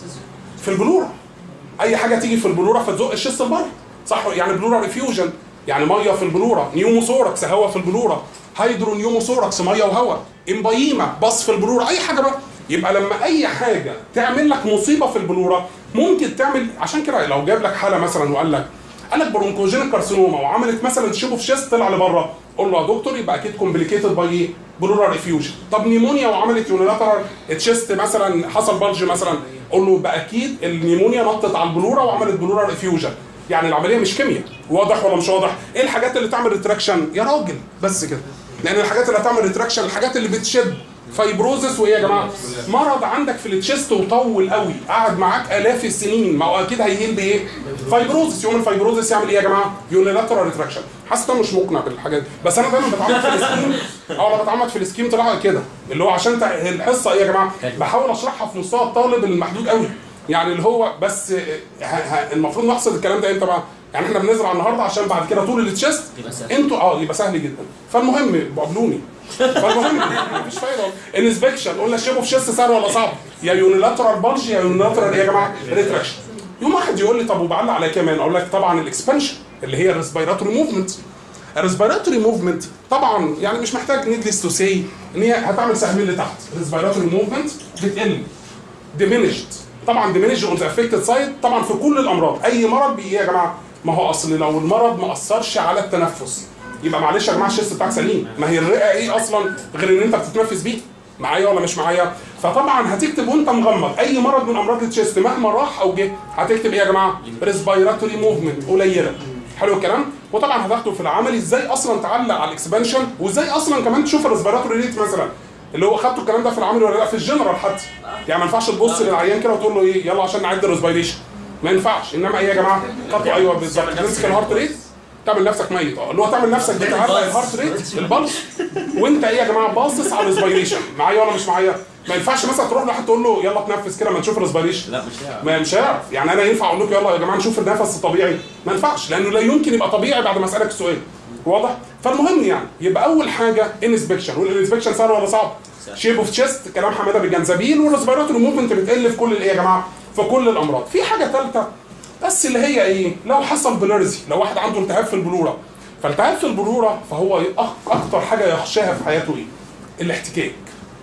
في البلوره اي حاجه تيجي في البلوره فتزق الشيست لبره صح يعني بلورا ريفيوجن يعني ميه في البلوره نيوموثوركس هواء في البلوره هيدرو نيوموثوركس ميه وهواء امبايما باص في البلوره اي حاجه بقى يبقى لما اي حاجه تعمل لك مصيبه في البلوره ممكن تعمل عشان كده لو جاب لك حاله مثلا وقال لك قال لك برونكوجينيك كارسينوما وعملت مثلا شيب اوف شيست طلع لبره قول له يا دكتور يبقى اكيد كومبليكيتد باي ايه؟ بلورال ريفيوجن طب نيمونيا وعملت يونيلاترال تشيست مثلا حصل بلج مثلا قول له يبقى اكيد النيمونيا نطت على البلوره وعملت بلورال ريفيوجن يعني العمليه مش كيمياء واضح ولا مش واضح ايه الحاجات اللي تعمل ريتراكشن يا راجل بس كده لان الحاجات اللي هتعمل ريتراكشن الحاجات اللي بتشد فايبروزس وايه يا جماعه مرض عندك في التشيست وطول قوي قعد معاك الاف السنين ما هو اكيد هيهيل بايه فايبروزس يوم الفايبروزس يعمل ايه يا جماعه يونيلاترال ريتراكشن حاسس إن أنا مش مقنع بالحاجات دي بس انا دايما بتعمد في السكيم اه انا بتعمد في السكيم طلع كده اللي هو عشان تع- الحصه ايه يا جماعه بحاول اشرحها في مستوى الطالب المحدود قوي يعني اللي هو بس ه- ه- المفروض نحصل الكلام ده امتى بقى يعني احنا بنزرع النهارده عشان بعد كده طول التشيست يبقى سهل. انتوا اه يبقى سهل جدا فالمهم قابلوني فالمهم مفيش فايده انسبكشن قلنا شيب اوف شيست سهل ولا صعب يا يونيلاترال بلج يا يونيلاترال ايه يا جماعه ريتراكشن يوم واحد يقول لي طب وبعلق على كمان اقول لك طبعا الاكسبانشن اللي هي الريسبيراتوري موفمنت الريسبيراتوري موفمنت طبعا يعني مش محتاج نيدلس تو سي ان هي هتعمل سهمين لتحت الريسبيراتوري موفمنت بتقل diminished طبعا diminished on the affected side طبعا في كل الامراض اي مرض بايه يا جماعه ما هو اصل لو المرض ما اثرش على التنفس يبقى معلش يا جماعه الشيست بتاعك سليم ما هي الرئه ايه اصلا غير ان انت بتتنفس بيه معايا ولا مش معايا فطبعا هتكتب وانت مغمض اي مرض من امراض التشيست مهما راح او جه هتكتب ايه يا جماعه ريسبيراتوري موفمنت قليله حلو الكلام وطبعا هتاخده في العمل ازاي اصلا تعلق على الاكسبانشن وازاي اصلا كمان تشوف الريسبيراتوري ريت مثلا اللي هو خدته الكلام ده في العمل ولا لا في الجنرال حتى يعني ما ينفعش تبص للعيان كده وتقول له ايه يلا عشان نعد الريسبيريشن ما ينفعش انما ايه يا جماعه خدته ايوه بالظبط تمسك الهارت ريت تعمل نفسك ميت اه اللي هو تعمل نفسك بتعلق الهارت ريت البلس وانت ايه يا جماعه باصص على الريسبيريشن معايا ولا مش معايا ما ينفعش مثلا تروح لواحد تقول له يلا تنفس كده ما نشوف الريسبيريشن لا مش هيعرف ما مش هيعرف يعني انا ينفع اقول لكم يلا يا جماعه نشوف النفس الطبيعي ما ينفعش لانه لا يمكن يبقى طبيعي بعد ما اسالك السؤال واضح فالمهم يعني يبقى اول حاجه انسبكشن والانسبكشن سهل ولا صعب شيب اوف تشيست كلام حماده بالجنزبيل والريسبيراتوري موفمنت بتقل في كل الايه يا جماعه في كل الامراض في حاجه ثالثه بس اللي هي ايه لو حصل بلورزي لو واحد عنده التهاب في البلوره فالتهاب في البلوره فهو أك- اكتر حاجه يخشاها في حياته ايه الاحتكاك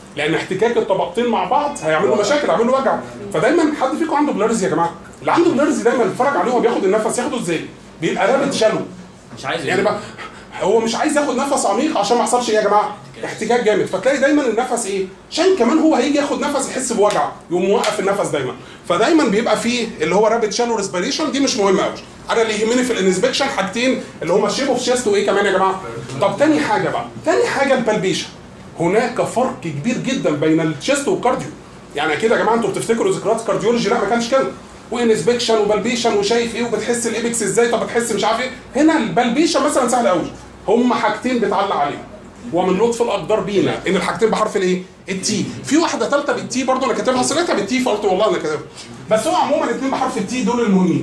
لان احتكاك الطبقتين مع بعض هيعملوا مشاكل هيعملوا وجع فدايما حد فيكم عنده بلارزي يا جماعه اللي عنده بلارزي دايما اتفرج عليه وهو بياخد النفس ياخده ازاي بيبقى رابط شالو مش عايز يعني بقى هو مش عايز ياخد نفس عميق عشان ما يحصلش ايه يا جماعه احتكاك جامد فتلاقي دايما النفس ايه عشان كمان هو هيجي ياخد نفس يحس بوجع يقوم موقف النفس دايما فدايما بيبقى فيه اللي هو رابط شالو ريسبيريشن دي مش مهمه قوي انا اللي يهمني في الانسبكشن حاجتين اللي هما شيب اوف شيست وايه كمان يا جماعه طب تاني حاجه بقى تاني حاجه البلبيشن هناك فرق كبير جدا بين التشيست والكارديو يعني كده يا جماعه انتوا بتفتكروا ذكريات كارديولوجي لا ما كانش كده وانسبكشن وبلبيشن وشايف ايه وبتحس الايبكس ازاي طب بتحس مش عارف ايه هنا البلبيشن مثلا سهل قوي هم حاجتين بتعلق عليهم ومن لطف الاقدار بينا ان الحاجتين بحرف الايه؟ التي في واحده ثالثه بالتي برضه انا كاتبها صيغتها بالتي فقلت والله انا كاتبها بس هو عموما الاثنين بحرف التي دول المهمين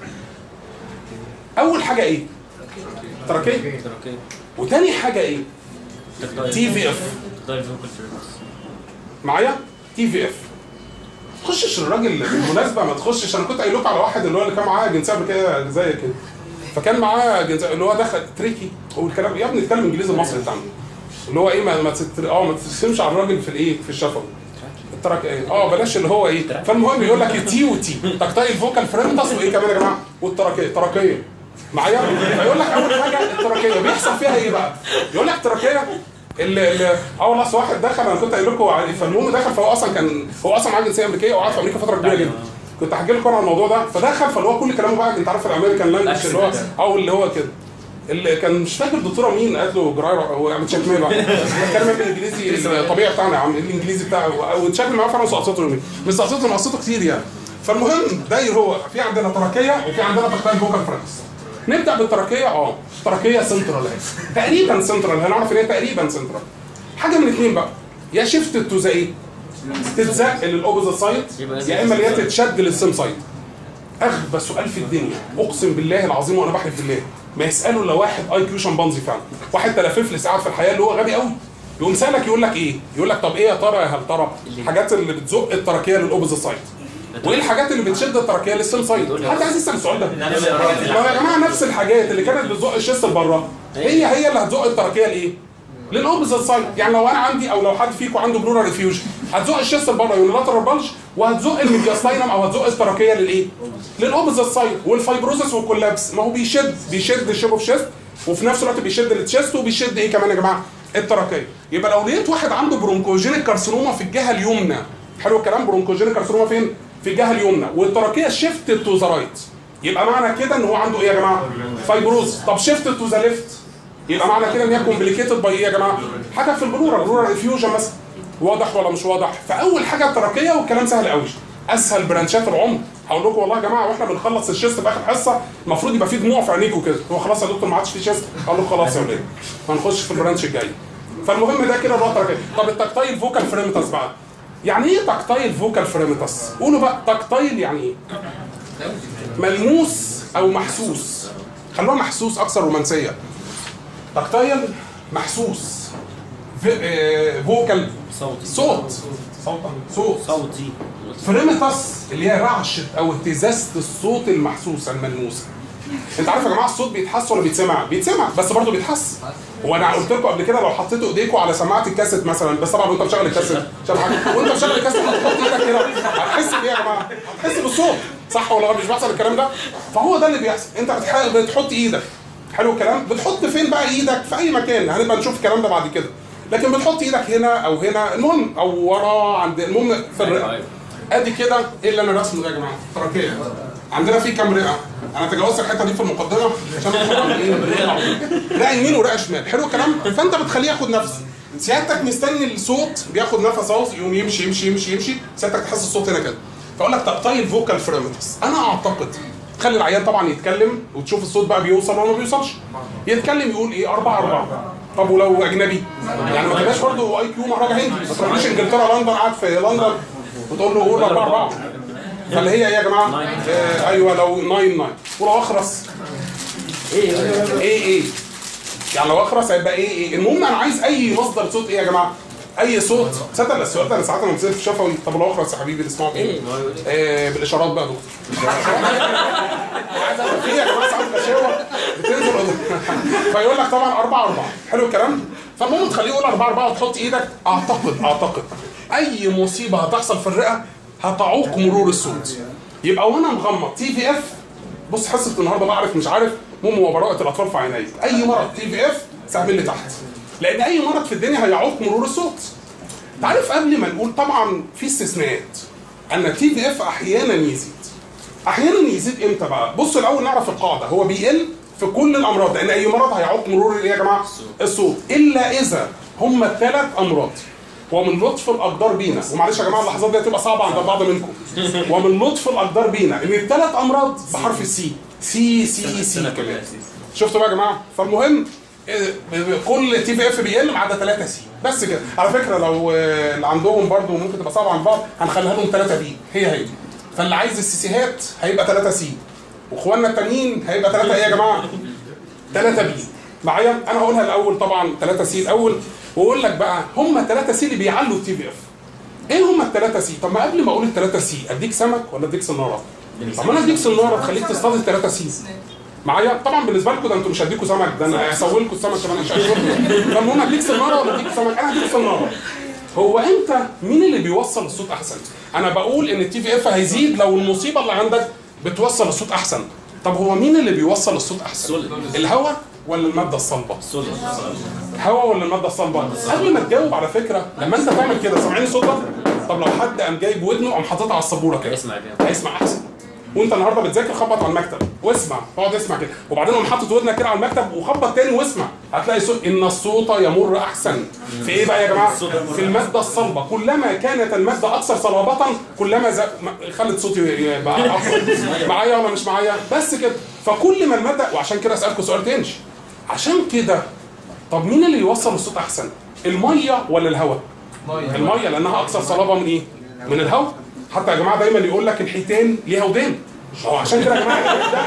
اول حاجه ايه؟ تركيه اوكي وتاني حاجه ايه؟ تي في اف معايا تي في اف تخشش الراجل بالمناسبه ما تخشش انا كنت قايل لكم على واحد اللي هو اللي كان معاه جنسيه امريكيه زي كده فكان معاه جنسيه اللي هو دخل تريكي هو الكلام يا ابني اتكلم انجليزي المصري بتاعنا اللي هو ايه ما ما تست- اه ما ترسمش على الراجل في الايه في الشفوي الترك ايه اه بلاش اللي هو ايه فالمهم يقول لك تي وتي تقطعي الفوكال فريمتس وايه كمان يا جماعه والتركيه تركيه معايا فيقول لك اول حاجه التركيه بيحصل فيها ايه بقى يقول لك تركيه اللي اللي اه والله أصل واحد دخل انا كنت قايل لكم عليه فالمهم دخل فهو اصلا كان هو اصلا معاه جنسيه امريكيه وقعد في امريكا فتره كبيره جدا كنت هحكي لكم على الموضوع ده فدخل فاللي هو كل كلامه بقى انت عارف الامريكان لانجوج اللي هو او اللي هو كده اللي كان مش فاكر الدكتوره مين قالت له جراير هو عم تشكل بقى بيتكلم بالانجليزي الطبيعي بتاعنا يا عم الانجليزي بتاعه وتشكل معاه فعلا سقطته يومين مش سقطته سقطته كتير يعني فالمهم داير هو في عندنا تركيه وفي عندنا تقطيع فوكال فرانس نبدا بالتركيه اه تركيه سنترال اهي تقريبا سنترال هنعرف ان هي تقريبا سنترال حاجه من اثنين بقى يا شيفت تو زي ايه تتزق للاوبوزيت سايد يا اما اللي هي تتشد للسيم سايد اغبى سؤال في الدنيا اقسم بالله العظيم وانا بحلف بالله ما يساله الا واحد اي كيو شمبانزي فعلا واحد تلففلس قاعد في الحياه اللي هو غبي قوي يقوم سالك يقول لك ايه يقول لك طب ايه يا ترى يا هل ترى الحاجات اللي بتزق التركيه للاوبوزيت سايد وايه الحاجات اللي بتشد التركيه للسيم سايد حد عايز يسال السؤال ده ما يا جماعه نفس الحاجات اللي كانت بتزق الشيست لبره هي هي اللي هتزق التركيه لايه؟ للاوبوزيت سايد يعني لو انا عندي او لو حد فيكم عنده بلورال ريفيوجن هتزق الشيست لبره يونيلاترال بلج وهتزق الميدياستاينم او هتزق التركيه للايه؟ للاوبوزيت سايد والفايبروزس والكولابس ما هو بيشد بيشد الشيب اوف شيست وفي نفس الوقت بيشد التشيست وبيشد ايه كمان يا جماعه؟ التركيه يبقى لو لقيت واحد عنده برونكوجينيك كارسينوما في الجهه اليمنى حلو الكلام برونكوجينيك كارسينوما فين؟ في الجهه اليمنى والتركيه شيفت تو ذا رايت يبقى معنى كده ان هو عنده ايه يا جماعه؟ فايبروز طب شيفت تو ذا ليفت يبقى معنى كده ان هي كومبليكيتد باي ايه يا جماعه؟ حاجه في البلورا بلورا ريفيوجن مثلا واضح ولا مش واضح؟ فاول حاجه التركيه والكلام سهل قوي اسهل برانشات العمر هقول لكم والله يا جماعه واحنا بنخلص الشيست في اخر حصه المفروض يبقى في دموع في عينيكم كده هو خلاص يا دكتور ما عادش في شيست اقول له خلاص يا ولاد هنخش في البرانش الجاي فالمهم ده كده اللي هو التركيه طب التكتايل فوكال فريمتس بقى يعني ايه تكتايل فوكال فريمتس؟ قولوا بقى تكتايل يعني ايه؟ ملموس او محسوس خلوها محسوس اكثر رومانسيه تكتايل محسوس في- آه، فوكال صوتي صوت صوتا صوت صوتي فريمتس اللي هي رعشه او اهتزازه الصوت المحسوسه الملموسه انت عارف يا جماعه الصوت بيتحس ولا بيتسمع؟ بيتسمع بس برضه بيتحس هو انا قلت لكم قبل كده لو حطيتوا ايديكم على سماعه الكاسيت مثلا بس طبعا وانت مشغل الكاسيت شغل حاجه وانت مشغل الكاسيت هتحط ايدك كده هتحس بايه يا جماعه؟ هتحس بالصوت صح ولا غلط؟ مش بيحصل الكلام ده؟ فهو ده اللي بيحصل انت بتح- بتحط ايدك حلو الكلام؟ بتحط فين بقى ايدك؟ في اي مكان هنبقى نشوف الكلام ده بعد كده لكن بتحط ايدك هنا او هنا المهم او ورا عند المهم في الرئه ادي كده ايه اللي انا رسمه ده يا جماعه؟ تركيه عندنا في كام رئه؟ انا تجاوزت الحته دي في المقدمه عشان انا ايه رئه يمين ورئه شمال حلو الكلام؟ فانت بتخليه ياخد نفس سيادتك مستني الصوت بياخد نفس اهو يقوم يمشي يمشي يمشي يمشي سيادتك تحس الصوت هنا كده فاقول لك تقطيع الفوكال فريمتس انا اعتقد تخلي العيان طبعا يتكلم وتشوف الصوت بقى بيوصل ولا ما بيوصلش يتكلم يقول ايه 4 4 طب ولو اجنبي يعني ما تبقاش برضه اي كيو مهرجة هندي ما تروحليش انجلترا لندن قاعد في لندن وتقول له قول 4 4 فاللي هي ايه يا جماعه آه ايوه لو 9 9 ولو اخرس ايه ايه يعني لو اخرس هيبقى ايه ايه المهم انا عايز اي مصدر صوت ايه يا جماعه اي صوت تصدق السؤال ده انا ساعات لما بنزل في شفوي طب لو اخرس يا حبيبي نسمعه ايه؟ آه بالاشارات بقى يا دكتور عايز أعرف في يا جماعه ساعات غشاوه بتنزل فيقول لك طبعا 4 4 حلو الكلام فالمهم تخليه يقول 4 4 وتحط ايدك اعتقد اعتقد اي مصيبه هتحصل في الرئه هتعوق مرور الصوت يبقى وانا مغمض تي في اف بص حصه النهارده بعرف مش عارف مم وبراءه الاطفال في عيني اي مرض تي في اف سهم لي تحت لان اي مرض في الدنيا هيعوق مرور الصوت تعرف قبل ما نقول طبعا في استثناءات ان التي في اف احيانا يزيد احيانا يزيد امتى بقى بص الاول نعرف القاعده هو بيقل في كل الامراض لان اي مرض هيعوق مرور ايه يا جماعه الصوت الا اذا هم الثلاث امراض ومن لطف الاقدار بينا ومعلش يا جماعه اللحظات دي هتبقى صعبه عند البعض منكم ومن لطف الاقدار بينا ان الثلاث امراض بحرف السي سي سي سي كمان شفتوا بقى يا جماعه فالمهم إيه، كل تي في اف بيقل ما عدا 3 سي بس كده على فكره لو آه، اللي عندهم برضو ممكن تبقى صعبه عن بعض هنخليها لهم 3 بي هي هي فاللي عايز السيسيهات هيبقى 3 سي واخواننا التانيين هيبقى 3 ايه يا جماعه 3 بي معايا انا هقولها الاول طبعا 3 سي الاول واقول لك بقى هم 3 سي اللي بيعلوا التي في اف ايه هم الثلاثة سي؟ طب ما قبل ما اقول الثلاثة سي اديك سمك ولا اديك صنارة؟ طب ما انا اديك صنارة تخليك تصطاد الثلاثة سي معايا طبعا بالنسبه لكم ده انتوا مش هديكوا سمك ده انا هسوي لكم السمك كمان مش هشوفكم فالمهم اديك صنارة ولا اديك سمك؟ انا هديك صنارة هو انت مين اللي بيوصل الصوت احسن؟ انا بقول ان التي في اف هيزيد لو المصيبه اللي عندك بتوصل الصوت احسن طب هو مين اللي بيوصل الصوت احسن؟ الهواء ولا الماده الصلبه؟ هوا ولا الماده الصلبه؟ قبل ما تجاوب على فكره لما انت تعمل كده سامعين الصوت ده؟ طب لو حد قام جايب ودنه قام حاططها على السبوره كده اسمع كده هيسمع احسن وانت النهارده بتذاكر خبط على المكتب واسمع اقعد اسمع كده وبعدين قوم حاطط ودنك كده على المكتب وخبط تاني واسمع هتلاقي صوت ان الصوت يمر احسن في ايه بقى يا جماعه في الماده الصلبه كلما كانت الماده اكثر صلابه كلما ز... ما- خلت صوتي يبقى افضل معايا ولا مش معايا بس كده فكل ما الماده وعشان كده اسالكم سؤال تاني عشان كده طب مين اللي يوصل الصوت احسن الميه ولا الهواء الميه لانها اكثر صلابه من ايه من الهواء حتى يا جماعه دايما يقول لك الحيتان ليها ودان ما هو عشان كده يا جماعه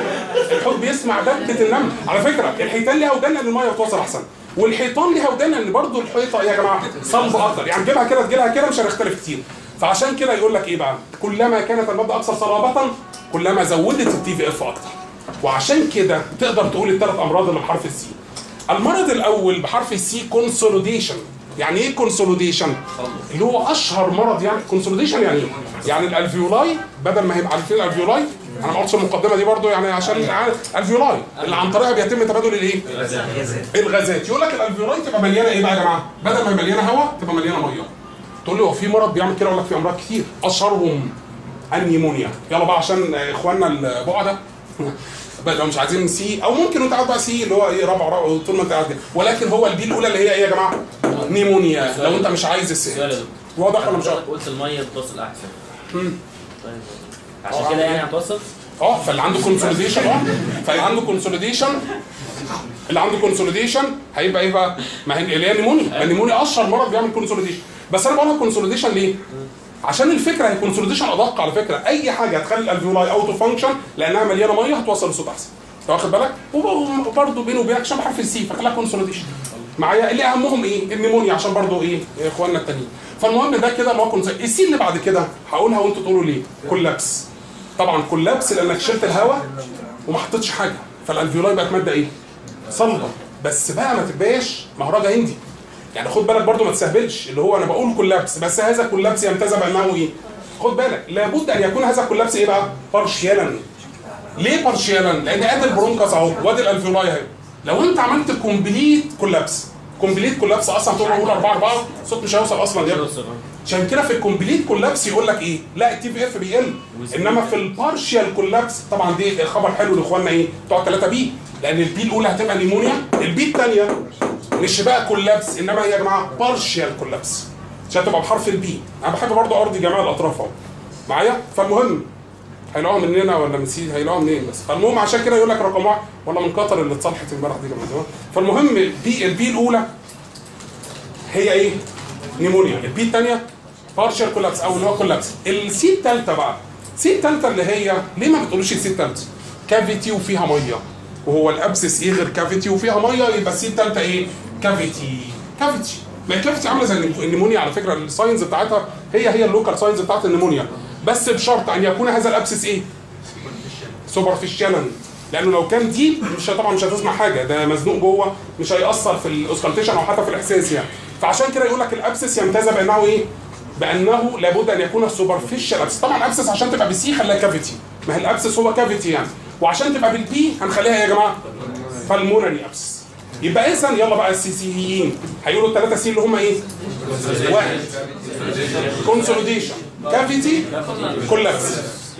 الحوت بيسمع دبكه النمل على فكره الحيتان ليها ودان لان الميه بتوصل احسن والحيطان ليها ودان لان برضه الحيطه يا جماعه صلبه اكتر يعني تجيبها كده تجيبها كده مش هنختلف كتير فعشان كده يقول لك ايه بقى كلما كانت الماده اكثر صلابه كلما زودت التي في اف اكتر وعشان كده تقدر تقول الثلاث امراض اللي بحرف السي المرض الاول بحرف السي كونسوليديشن يعني ايه كونسوليديشن اللي هو اشهر مرض يعني كونسوليديشن يعني ايه يعني الالفيولاي بدل ما هيبقى عارفين الالفيولاي انا ما قلتش المقدمه دي برضو يعني عشان عارف الفيولاي اللي عن طريقها بيتم تبادل الايه الغازات يقول لك الالفيولاي تبقى مليانه ايه بقى يا جماعه بدل ما هي مليانه هواء تبقى مليانه ميه تقول لي هو في مرض بيعمل كده اقول لك في امراض كتير اشهرهم النيمونيا يلا بقى عشان اخواننا البعده بقى لو مش عايزين سي او ممكن وانت قاعد بقى سي اللي هو ايه رابع رابع طول ما انت قاعد كده. ولكن هو البي الاولى اللي هي ايه يا جماعه؟ نيمونيا لو انت مش عايز السي سؤال يا دكتور. واضح ولا مش واضح؟ قلت الميه بتوصل احسن مم. طيب عشان كده يعني هتوصل اه فاللي عنده كونسوليديشن اه فاللي عنده كونسوليديشن اللي عنده كونسوليديشن هيبقى ايه بقى؟ ما هي اللي هي نيمونيا ما النيمونيا اشهر مرض بيعمل كونسوليديشن بس انا بقول لك كونسوليديشن ليه؟ عشان الفكره هي كونسوليديشن ادق على فكره اي حاجه هتخلي الالفيولاي اوتو فانكشن لانها مليانه ميه هتوصل الصوت احسن انت واخد بالك؟ وبرضه بينه وبينك عشان بحرف السي فخليها كونسوليديشن معايا اللي اهمهم ايه؟ النيمونيا عشان برضه ايه؟ يا اخواننا التانيين فالمهم ده كده اللي هو كونسوليديشن السي اللي بعد كده هقولها وانتوا تقولوا ليه؟ كولابس طبعا كولابس لانك شلت الهواء وما حطيتش حاجه فالالفيولاي بقت ماده ايه؟ صلبه بس بقى ما تبقاش مهرجة هندي يعني خد بالك برضو ما تستهبلش اللي هو انا بقول كولابس بس هذا كولابس يمتاز بانه ايه؟ خد بالك لابد ان يكون هذا كولابس ايه بقى؟ بارشيالا ليه بارشيالا؟ لان ادي البرونكاس اهو وادي الالفيولاي اهي لو انت عملت كومبليت كولابس كومبليت كولابس اصلا تقول اقول 4 4 الصوت مش هيوصل اصلا يا ابني عشان كده في الكومبليت كولابس يقول لك ايه؟ لا التي في اف بيقل انما في البارشيال كولابس طبعا دي خبر حلو لاخواننا ايه؟ بتوع 3 بي لان البي الاولى هتبقى نيمونيا البي الثانيه مش بقى كولابس انما هي يا جماعه بارشيال كولابس عشان تبقى بحرف البي انا بحب برضه ارضي جميع الاطراف اهو معايا فالمهم هيلاقوها مننا ولا من سيد هيلاقوها منين بس فالمهم عشان كده يقول لك رقم واحد ولا من قطر اللي اتصلحت امبارح دي كمان تمام فالمهم البي البي الاولى هي ايه؟ نيمونيا البي الثانيه بارشال كولابس او اللي هو كولابس السي الثالثه بقى السي الثالثه اللي هي ليه ما بتقولوش السي الثالثه؟ كافيتي وفيها ميه وهو الابسس ايه غير كافيتي وفيها ميه يبقى السي الثالثه ايه؟ كافيتي كافيتي ما الكافيتي عامله زي النيمونيا على فكره الساينز بتاعتها هي هي اللوكال ساينز بتاعت النيمونيا بس بشرط ان يكون هذا الابسس ايه؟ سوبرفيشالا لانه لو كان ديب مش طبعا مش هتسمع حاجه ده مزنوق جوه مش هيأثر في الاوسكالتيشن او حتى في الاحساس يعني فعشان كده يقول لك الابسس يمتاز بانه ايه؟ بانه لابد ان يكون سوبرفيشال ابسس طبعا الابسس عشان تبقى بسي خليها كافيتي ما هي الابسس هو كافيتي يعني وعشان تبقى بالبي هنخليها يا جماعه بالمونري ابسس يبقى اذا يلا بقى السيسيين هيقولوا الثلاثه سي اللي هم ايه؟ واحد كونسوليديشن كافيتي كولابس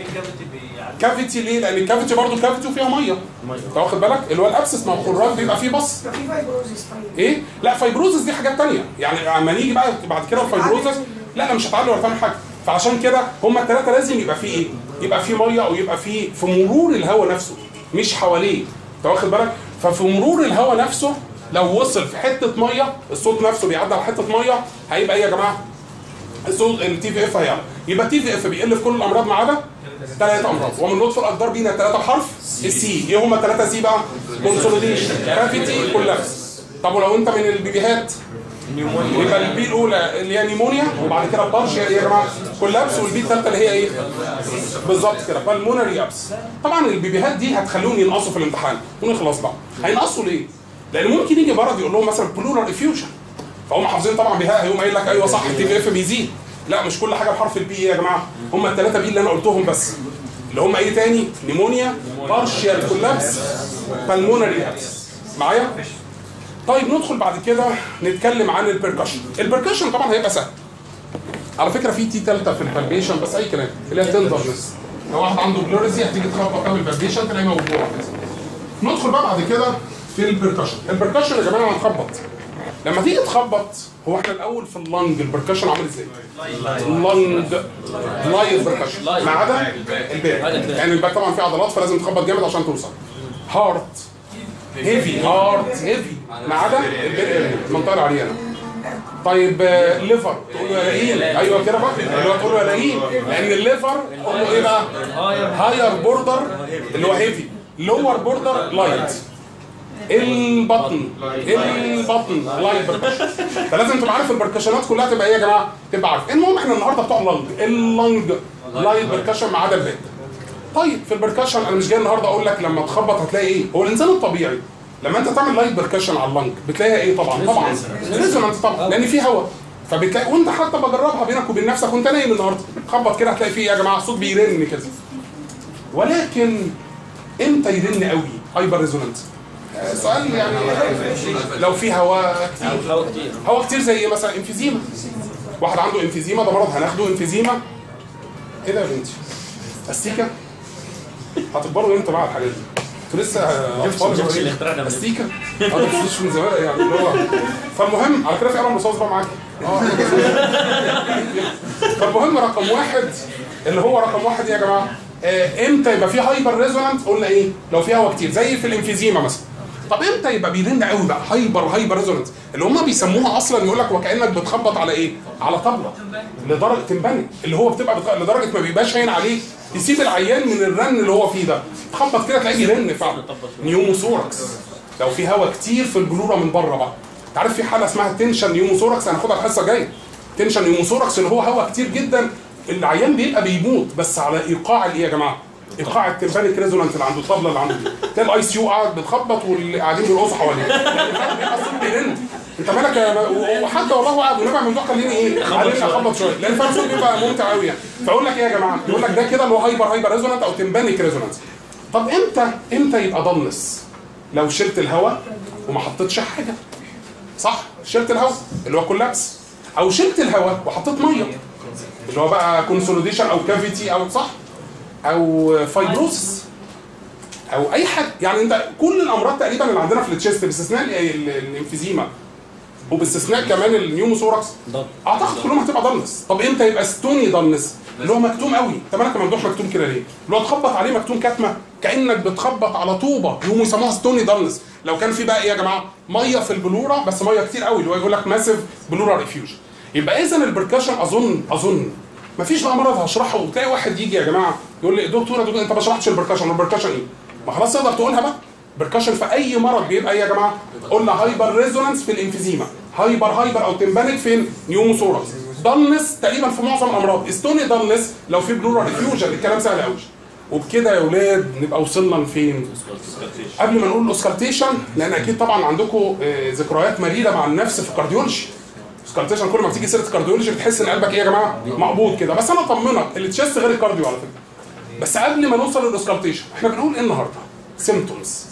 كافيتي ليه؟ لان الكافيتي برضه كافيتي وفيها ميه انت واخد بالك؟ اللي هو الابسس ما هو الخراج بيبقى فيه بص في فايبروزيس طيب ايه؟ لا فايبروزس دي حاجات تانية يعني اما نيجي بقى بعد كده الفايبروزس لا لا مش هتعلي ولا تعمل حاجه فعشان كده هما الثلاثه لازم يبقى فيه ايه؟ يبقى فيه ميه او يبقى فيه في مرور الهواء نفسه مش حواليه انت واخد بالك؟ ففي مرور الهواء نفسه لو وصل في حته ميه الصوت نفسه بيعدي على حته ميه هيبقى ايه يا جماعه؟ الصوت التي في اف هيعلى يبقى التي في اف بيقل في كل الامراض ما عدا ثلاث امراض ومن لطف الاقدار بينا الثلاثه بحرف السي ايه هم الثلاثه سي بقى؟ كونسوليديشن كافيتي كولابس طب ولو انت من البيبيهات يبقى البي الاولى اللي هي نيمونيا وبعد كده البارش يا جماعه كولابس والبي الثالثه اللي هي ايه؟ بالظبط كده بالمونري ابس طبعا البيبيهات دي هتخليهم ينقصوا في الامتحان ونخلص بقى هينقصوا ليه؟ لان ممكن يجي مرض يقول لهم مثلا بلورال افيوجن فهم حافظين طبعا بها هيقوم قايل لك ايوه صح التي في اف بيزيد لا مش كل حاجه بحرف البي يا جماعه هم الثلاثه بي اللي انا قلتهم بس اللي هم ايه تاني نيمونيا بارشيال كولابس بالمونري ابس معايا طيب ندخل بعد كده نتكلم عن البركشن البركشن طبعا هيبقى سهل على فكره في تي ثالثه في البالبيشن بس اي كلام اللي هي تندرنس لو واحد عنده بلوريزي هتيجي تخبط قبل البالبيشن تلاقيه موجوع ندخل بقى بعد كده في البركشن البركشن يا جماعه هنخبط لما تيجي تخبط هو احنا الاول في اللنج البركشن عامل ازاي؟ اللنج لايت بركشن ما عدا الباك يعني الباك طبعا فيه عضلات فلازم تخبط جامد عشان توصل هارت هيفي هارت هيفي ما عدا الباك المنطقه العريانه طيب آه، ليفر تقول له يا لئيم ايوه كده بقى اللي هو تقول له يا لئيم لان الليفر تقول له ايه بقى؟ هاير بوردر اللي هو هيفي لور بوردر لايت البطن البطن لايت بركشن فلازم تبقى عارف البركشنات كلها تبقى ايه يا جماعه؟ تبقى عارف المهم احنا النهارده بتوع اللنج اللنج لايت بركشن ما عدا الباك طيب في البركشن انا مش جاي النهارده اقول لك لما تخبط هتلاقي ايه؟ هو الانسان الطبيعي لما انت تعمل لايت بركشن على اللنج بتلاقيها ايه طبعا؟ طبعا ريزونانت طبعا لان في هواء فبتلاقي وانت حتى بجربها بينك وبين نفسك وانت نايم النهارده خبط كده هتلاقي فيه يا جماعه الصوت بيرن كده ولكن امتى يرن قوي هايبر ريزونانت آه، سؤال يعني لو في هواء كتير هوا كتير هواء كتير زي مثلا انفيزيما واحد عنده انفيزيما ده مرض هناخده انفيزيما ايه ده يا بنتي استيكا هتكبروا امتى بقى الحاجات دي انتوا لسه اطفال جبتش اللي اخترعنا من استيكا اه ده مش من زمان يعني اللي هو فالمهم على كده في قلم رصاص بقى معاك اه فالمهم رقم واحد اللي هو رقم واحد يا جماعه آه، امتى يبقى في هايبر ريزونانت قلنا ايه لو في هواء كتير زي في الانفيزيما مثلا طب امتى يبقى بيرن قوي بقى هايبر هايبر ريزونانت اللي هم بيسموها اصلا يقول لك وكانك بتخبط على ايه على طبله لدرجه تنبني اللي هو بتبقى بتخ... لدرجه ما بيبقاش هين عليه تسيب العيان من الرن اللي هو فيه ده تخبط كده تلاقيه بيرن فعلا نيوموثوركس لو في هواء كتير في البلوره من بره بقى انت عارف في حاله اسمها تنشن نيوموثوركس هناخدها الحصه الجايه تنشن نيوموثوركس اللي هو هواء كتير جدا العيان بيبقى بيموت بس على ايقاع الايه يا جماعه؟ ايقاع التمبانيك ريزونانت اللي عنده الطبله اللي عنده دي تلاقي الاي سي يو قاعد بتخبط واللي قاعدين بيرقصوا حواليه يعني بيبقى الصوت بيرن انت مالك يا و- وحتى والله قاعد ونبع الموضوع خليني ايه خليني اخبط شويه لان فعلا الصوت بيبقى ممتع قوي يعني فاقول لك ايه يا جماعه يقول لك ده كده اللي هو هايبر هايبر ريزونانت او تمبانيك ريزونانت طب امتى امتى يبقى ضنس لو شلت الهواء وما حطيتش حاجه صح شلت الهواء اللي هو كولابس او شلت الهواء وحطيت ميه اللي هو بقى كونسوليديشن او كافيتي او صح او فايبروسس او اي حاجه يعني انت كل الامراض تقريبا اللي عندنا في التشيست باستثناء ال- ال- الانفيزيما وباستثناء كمان النيوموثوركس ضغط اعتقد كلهم هتبقى ضلنس طب امتى يبقى ستوني ضلنس اللي هو مكتوم قوي انت مالك ممدوح مكتوم كده ليه اللي هو تخبط عليه مكتوم كتمه كانك بتخبط على طوبه يقوموا يسموها ستوني ضلنس لو كان في بقى ايه يا جماعه ميه في البلوره بس ميه كتير قوي اللي هو يقول لك ماسيف بلورال ريفيوجن يبقى اذا البركشن اظن اظن مفيش بقى مرض هشرحه وتلاقي واحد يجي يا جماعه يقول لي دكتور يا دكتور انت ما شرحتش البركشن البركشن ايه ما خلاص تقدر تقولها بقى بركشن في اي مرض بيبقى ايه يا جماعه قلنا هايبر ريزونانس في الانفيزيما هايبر هايبر او تمبانيك فين نيوموثوركس ضلنس تقريبا في معظم الامراض استوني ضلنس لو في بلورال ريفيوجن الكلام سهل قوي وبكده يا ولاد نبقى وصلنا لفين قبل ما نقول الاوسكالتيشن لان اكيد طبعا عندكم آه، ذكريات مريره مع النفس في الكارديولوجي اوسكالتيشن كل ما بتيجي سيره الكارديولوجي بتحس ان قلبك ايه يا جماعه مقبوض كده بس انا اطمنك التشيست غير الكارديو على فكره بس قبل ما نوصل للاوسكالتيشن احنا بنقول ايه النهارده سيمتومز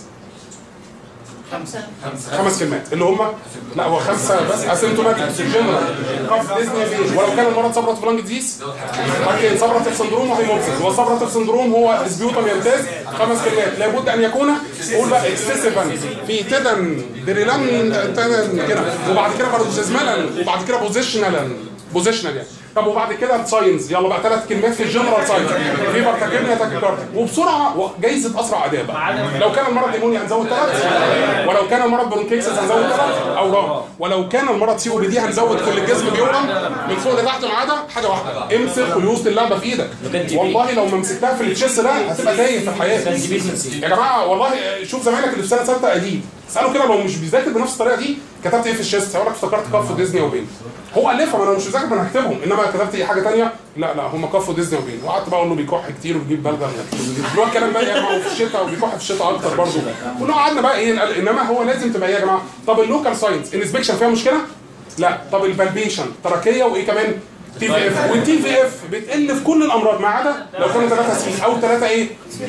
خمسة خمس كلمات اللي هم لا هو خمسه بس اسيمتوماتيك جنرال كاف ديزني فين ولو كان المرض صبرة فلانج ديزيز لكن صبرة سندروم وهيموبسيس وصبرة سندروم هو اسبيوتم يمتاز خمس كلمات لابد ان يكون قول بقى اكسسيفا في تدن دريلان تدن كده وبعد كده باروديزمالا وبعد كده بوزيشنالا بوزيشنال يعني طب وبعد كده الساينز يلا بقى ثلاث كلمات في الجنرال ساينز فيفر تاكيميا تاكيكارديا وبسرعه جايزه اسرع اداء بقى لو كان المرض نيمونيا هنزود ثلاث ولو كان المرض برونكيكسس هنزود ثلاث اورام ولو كان المرض سي او بي دي هنزود كل الجسم بيورم من فوق لتحت ما عدا حاجه واحده امسك ويوسط اللعبه في ايدك والله لو ما مسكتها في التشيس ده هتبقى تايه في الحياه يا جماعه والله شوف زمايلك اللي في سنه ثالثه قديم اساله كده لو مش بيذاكر بنفس الطريقه دي كتبت ايه في الشيست هيقول لك افتكرت كف ديزني وبين هو الفها ما انا مش مذاكر ما انا هكتبهم انما كتبت ايه حاجه ثانيه لا لا هم كف ديزني وبين وقعدت بقى اقول له بيكح كتير وبيجيب بلغم اللي هو الكلام بقى يا جماعه وفي الشتاء وبيكح في الشتاء اكتر برضه كنا قعدنا بقى ايه نقل- انما هو لازم تبقى ايه يا جماعه طب اللوكال ساينس الانسبكشن فيها مشكله لا طب البالبيشن تركيه وايه كمان تي في اف والتي في اف بتقل في كل الامراض ما عدا لو كانوا ثلاثه سي او ثلاثه ايه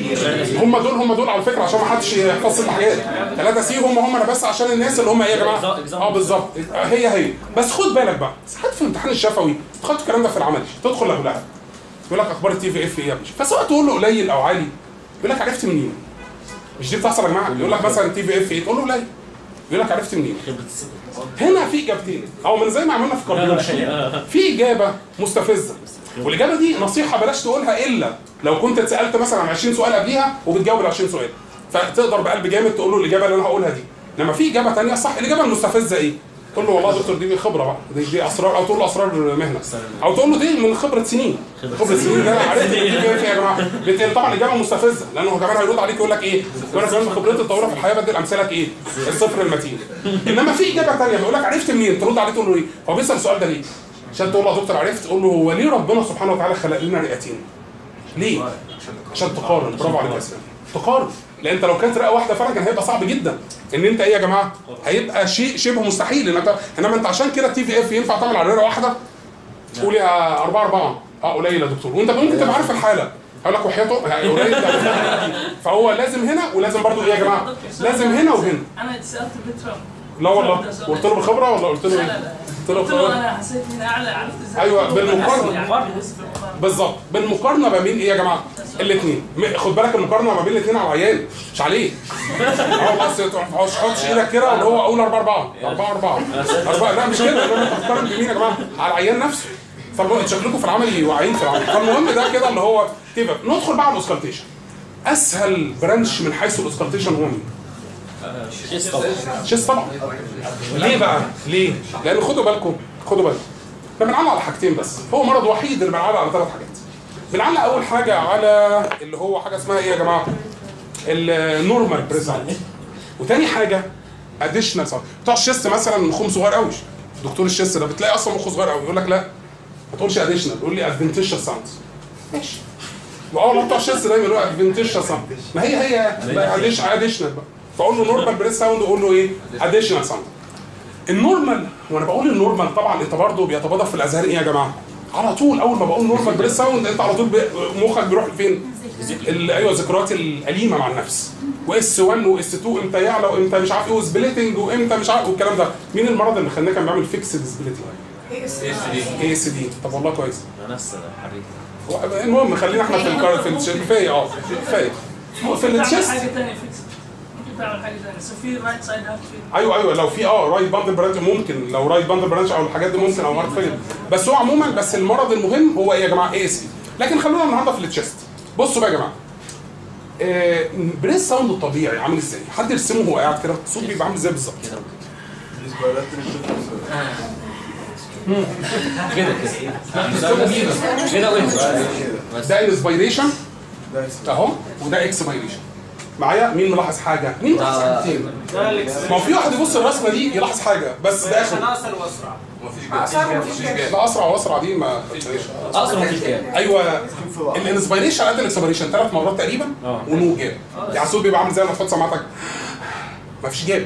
هم دول هم دول على فكره عشان ما حدش يحفظ الحاجات ثلاثه سي هم هم انا بس عشان الناس اللي هم ايه يا جماعه اه بالظبط هي هي بس خد بالك بقى ساعات في الامتحان الشفوي تاخد الكلام ده في العملي تدخل له لها يقول لك اخبار التي في اف ايه يا ابني فسواء تقول له قليل او عالي يقول لك عرفت منين مش دي بتحصل يا جماعه يقول لك مثلا تي في اف ايه تقول له قليل يقول لك عرفت منين هنا في اجابتين او من زي ما عملنا في الكارديولوجي في اجابه مستفزه والاجابه دي نصيحه بلاش تقولها الا لو كنت اتسالت مثلا عن 20 سؤال قبليها وبتجاوب ال 20 سؤال فتقدر بقلب جامد تقول له الاجابه اللي انا هقولها دي انما في اجابه ثانيه صح الاجابه المستفزه ايه؟ تقول له والله يا دكتور دي خبره بقى دي, دي اسرار او تقول له اسرار مهنه او تقول له دي من خبره سنين خبره سنين ده انا عرفت إن دي فيها إيه يا جماعه بتقل طبعا الاجابه مستفزه لانه كمان هيرد عليك يقول لك ايه؟ وانا كمان من خبرتي الطويله في الحياه بدي امثالك ايه؟ الصفر المتين انما في اجابه ثانيه بيقول لك عرفت منين؟ ترد عليه تقول له ايه؟ هو بيسال السؤال ده ليه؟ عشان تقول له يا دكتور عرفت تقول له هو ليه ربنا سبحانه وتعالى خلق لنا رئتين؟ ليه؟ عشان تقارن برافو عليك يا اسلام تقارن لان انت لو كانت رئه واحده فعلا كان هيبقى صعب جدا ان انت ايه يا جماعه هيبقى شيء شبه مستحيل ان انت انما انت عشان كده التي في اف ينفع تعمل على رئه واحده تقول يا 4 4 اه قليل يا دكتور وانت ممكن تبقى عارف الحاله هقول لك وحياته يعني قليل ده فهو لازم هنا ولازم برضو ايه يا جماعه لازم هنا وهنا انا سالت بترم لا والله قلت له بخبره ولا قلت له لا ايه؟ لا لا قلت له قلت له بخبره انا حسيت هنا اعلى عرفت ازاي أيوة، بالمقارنة. يعني بحس بالمقارنة. بالظبط بالمقارنه ما بين ايه يا جماعه؟ الاثنين خد بالك المقارنه ما بين الاثنين على العيان مش عليه اه بس تحطش حطش ايدك كده اللي هو اقول 4 4 4 4 4 لا مش كده لازم تقارن بمين يا جماعه؟ على العيان نفسه طب شكلكم في العمل واعيين في العمل فالمهم ده كده اللي هو كده ندخل بقى على الاوسكالتيشن اسهل برانش من حيث الاوسكالتيشن هو مين؟ شيست طبعا شيست طبعا ليه بقى؟ ليه؟ لان خدوا بالكم خدوا بالكم احنا بنعلق على حاجتين بس هو مرض وحيد اللي بنعلق على ثلاث حاجات بنعلق اول حاجه على اللي هو حاجه اسمها ايه يا جماعه؟ النورمال بريزنت وتاني حاجه اديشنال ساوند بتوع الشيست مثلا مخهم صغير قوي دكتور الشيست ده بتلاقي اصلا مخه صغير قوي يقول لك لا ما تقولش اديشنال قول لي ادفنتيشال ساوند ماشي واول ما بتوع الشيست دايما يقولوا ادفنتيشال ساوند ما هي هي اديشنال بقى فاقول له نورمال بريس ساوند وقول له ايه اديشنال ساوند النورمال وانا بقول النورمال طبعا انت برضه بيتبادر في الاذهان ايه يا جماعه؟ على طول اول ما بقول نورمال بريس ساوند انت على طول بي- مخك بيروح لفين؟ ال- ايوه الذكريات الاليمه مع النفس واس 1 واس 2 امتى يعلى وامتى مش عارف ايه وسبليتنج وامتى مش عارف والكلام ده مين المرض اللي خلاه كان بيعمل فيكسد سبليتنج؟ اي اس دي طب والله كويس نفس الحريق و- المهم خلينا احنا في الكار في الش- كفايه اه كفايه في ممكن تعمل التشيست حاجه ثانيه فيكس ممكن تعمل حاجه ثانيه سو في رايت سايد هاف في ايوه ايوه لو في اه رايت باندل برانش ممكن لو رايت باندل برانش او الحاجات دي ممكن او هارت فيلر بس هو عموما بس المرض المهم هو ايه يا جماعه اي سي لكن خلونا النهارده في التشيست بصوا بقى يا جماعه آه بريس ساوند الطبيعي عامل ازاي؟ حد يرسمه وهو قاعد كده الصوت بيبقى عامل ازاي بالظبط؟ كده كده كده وانت بس ده انسبيريشن اهو وده اكسبيريشن معايا مين ملاحظ حاجه مين ملاحظ ده- حاجتين ده الاكس ما هو في واحد يبص الرسمه دي يلاحظ حاجه بس ده اخر انا اسهل واسرع لا اسرع واسرع دي ما اصلا مفيش جاب ايوه الانسبيريشن قد الاكسبيريشن ثلاث مرات تقريبا اه. ونو جاب يعني الصوت بيبقى عامل زي ما تحط سماعتك ما فيش جاب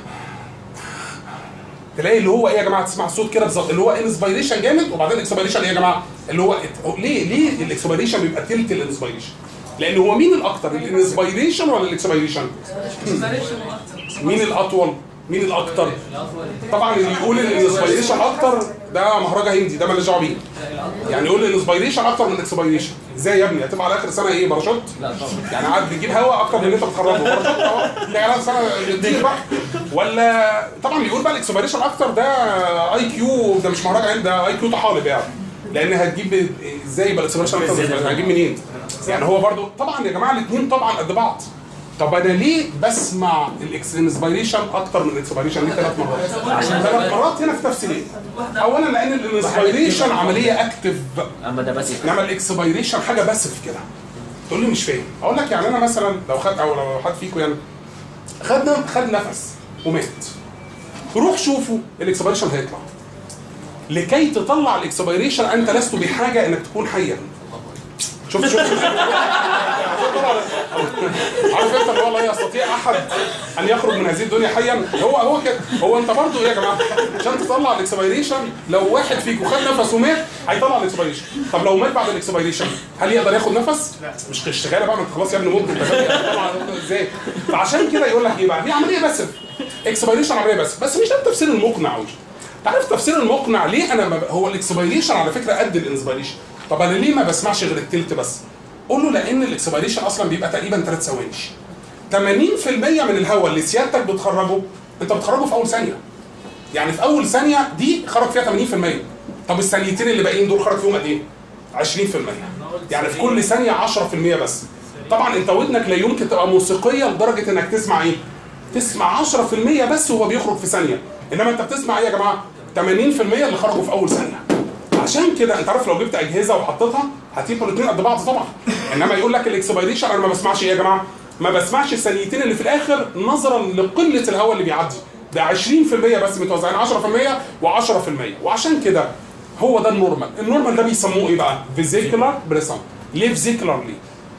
تلاقي اللي هو ايه يا جماعه تسمع الصوت كده بالظبط اللي هو انسبيريشن جامد وبعدين اكسبيريشن ايه يا جماعه اللي هو هو ليه ليه الاكسبيريشن بيبقى تلت الانسبيريشن لان هو مين الاكتر الانسبيريشن ولا الاكسبيريشن اكسلريشن واكتر مين الاطول مين الاكتر طبعا اللي يقول الانسبيريشن اكتر ده مهرجة هندي ده مالناش دعوه بيه يعني يقول الانسبيريشن اكتر من الاكسبيريشن ازاي يا ابني هتبقى على اخر سنه ايه باراشوت لا طبعا يعني قاعد بتجيب هواء اكتر من اللي انت بتخرجه باراشوت اهو يعني على سنه بتطير بقى ولا طبعا اللي يقول بقى الاكسبيريشن اكتر ده اي كيو ده مش مهرجة هندي ده اي كيو طحالب يعني لان هتجيب ازاي يبقى الاكسبيريشن اكتر من الإكسبيريشن؟ هتجيب منين يعني هو برضو طبعا يا جماعه الاثنين طبعا قد بعض طب انا ليه بسمع الانسبيريشن اكتر من الاكسبيريشن ليه ثلاث مرات؟ عشان ثلاث مرات هنا في تفسيرين اولا لان الانسبيريشن عمليه اكتف اما ده بس انما الاكسبيريشن حاجه باسف كده تقول لي مش فاهم اقول لك يعني انا مثلا لو خد او لو حد فيكم يعني خدنا خد نفس ومات روح شوفوا الاكسبيريشن هيطلع لكي تطلع الاكسبيريشن انت لست بحاجه انك تكون حيا شوف شوف عارف انت اللي هو لا يستطيع احد ان يخرج من هذه الدنيا حيا هو هو كده هو انت برضه ايه يا جماعه عشان تطلع الاكسبيريشن لو واحد فيكم خد نفس ومات هيطلع الاكسبيريشن طب لو مات بعد الاكسبيريشن هل يقدر ياخد نفس؟ مش اشتغاله بقى ما انت خلاص يا ابني ممكن طبعا ازاي؟ فعشان كده يقول لك ايه بقى؟ دي عمليه بس اكسبيريشن عمليه بس بس مش ده التفسير المقنع قوي تعرف التفسير المقنع ليه انا ما ب... هو الاكسبيريشن على فكره قد الانسبيريشن طب انا ليه ما بسمعش غير التلت بس قول له لان الاكسبيريشن اصلا بيبقى تقريبا 3 ثواني 80% من الهواء اللي سيادتك بتخرجه انت بتخرجه في اول ثانيه يعني في اول ثانيه دي خرج فيها 80% طب الثانيتين اللي باقيين دول خرج فيهم قد ايه 20% يعني في كل ثانيه 10% بس طبعا انت ودنك لا يمكن تبقى موسيقيه لدرجه انك تسمع ايه تسمع 10% بس وهو بيخرج في ثانيه انما انت بتسمع ايه يا جماعه 80% اللي خرجوا في اول ثانيه عشان كده انت عارف لو جبت اجهزه وحطيتها هتبقوا الاثنين قد بعض طبعا انما يقول لك الاكسبيريشن انا ما بسمعش ايه يا جماعه ما بسمعش الثانيتين اللي في الاخر نظرا لقله الهواء اللي بيعدي ده 20% بس متوزعين 10% و10% وعشان كده هو ده النورمال النورمال ده بيسموه ايه بقى فيزيكولار بريسم ليه فيزيكولار ليه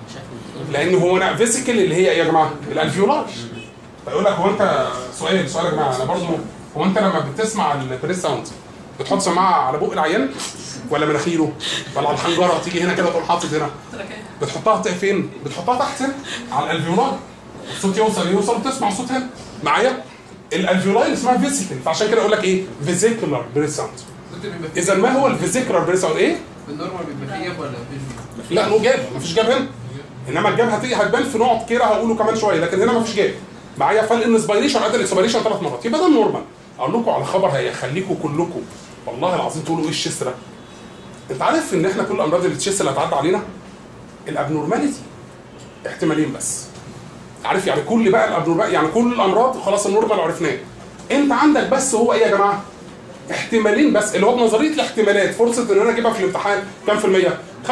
لان هو انا فيزيكال اللي هي ايه يا جماعه الالفيولار فيقول لك هو انت سؤال سؤال يا جماعه انا برضه هو انت لما بتسمع البريس ساوند بتحط سماعه على بق العيان ولا مناخيره ولا على الحنجره تيجي هنا كده تقوم حاطط هنا قلت لك ايه بتحطها ت- فين؟ بتحطها تحت هنا على الالفيولار الصوت يوصل يوصل وتسمع الصوت هنا معايا؟ الالفيولاي اسمها فيزيكال فعشان كده اقول لك ايه؟ فيزيكولار بريس ساوند اذا ما هو الفيزيكولار بريس ساوند ايه؟ بالنورمال بيبقى فيه جاب ولا مفيش لا نو جاب مفيش جاب هنا انما الجاب هتيجي هتبان في نقط كده هقوله كمان شويه لكن هنا مفيش جاب معايا فالانسبيريشن قد الاكسبيريشن ثلاث مرات يبقى ده النورمال اقول لكم على خبر هيخليكم كلكم والله العظيم تقولوا ايه الشيست ده انت عارف ان احنا كل امراض التشيست اللي هتعدي علينا الابنورماليتي احتمالين بس عارف يعني كل بقى الابنورمال يعني كل الامراض خلاص النورمال عرفناه انت عندك بس هو ايه يا جماعه احتمالين بس اللي هو بنظريه الاحتمالات فرصه ان انا اجيبها في الامتحان كام في الميه 50%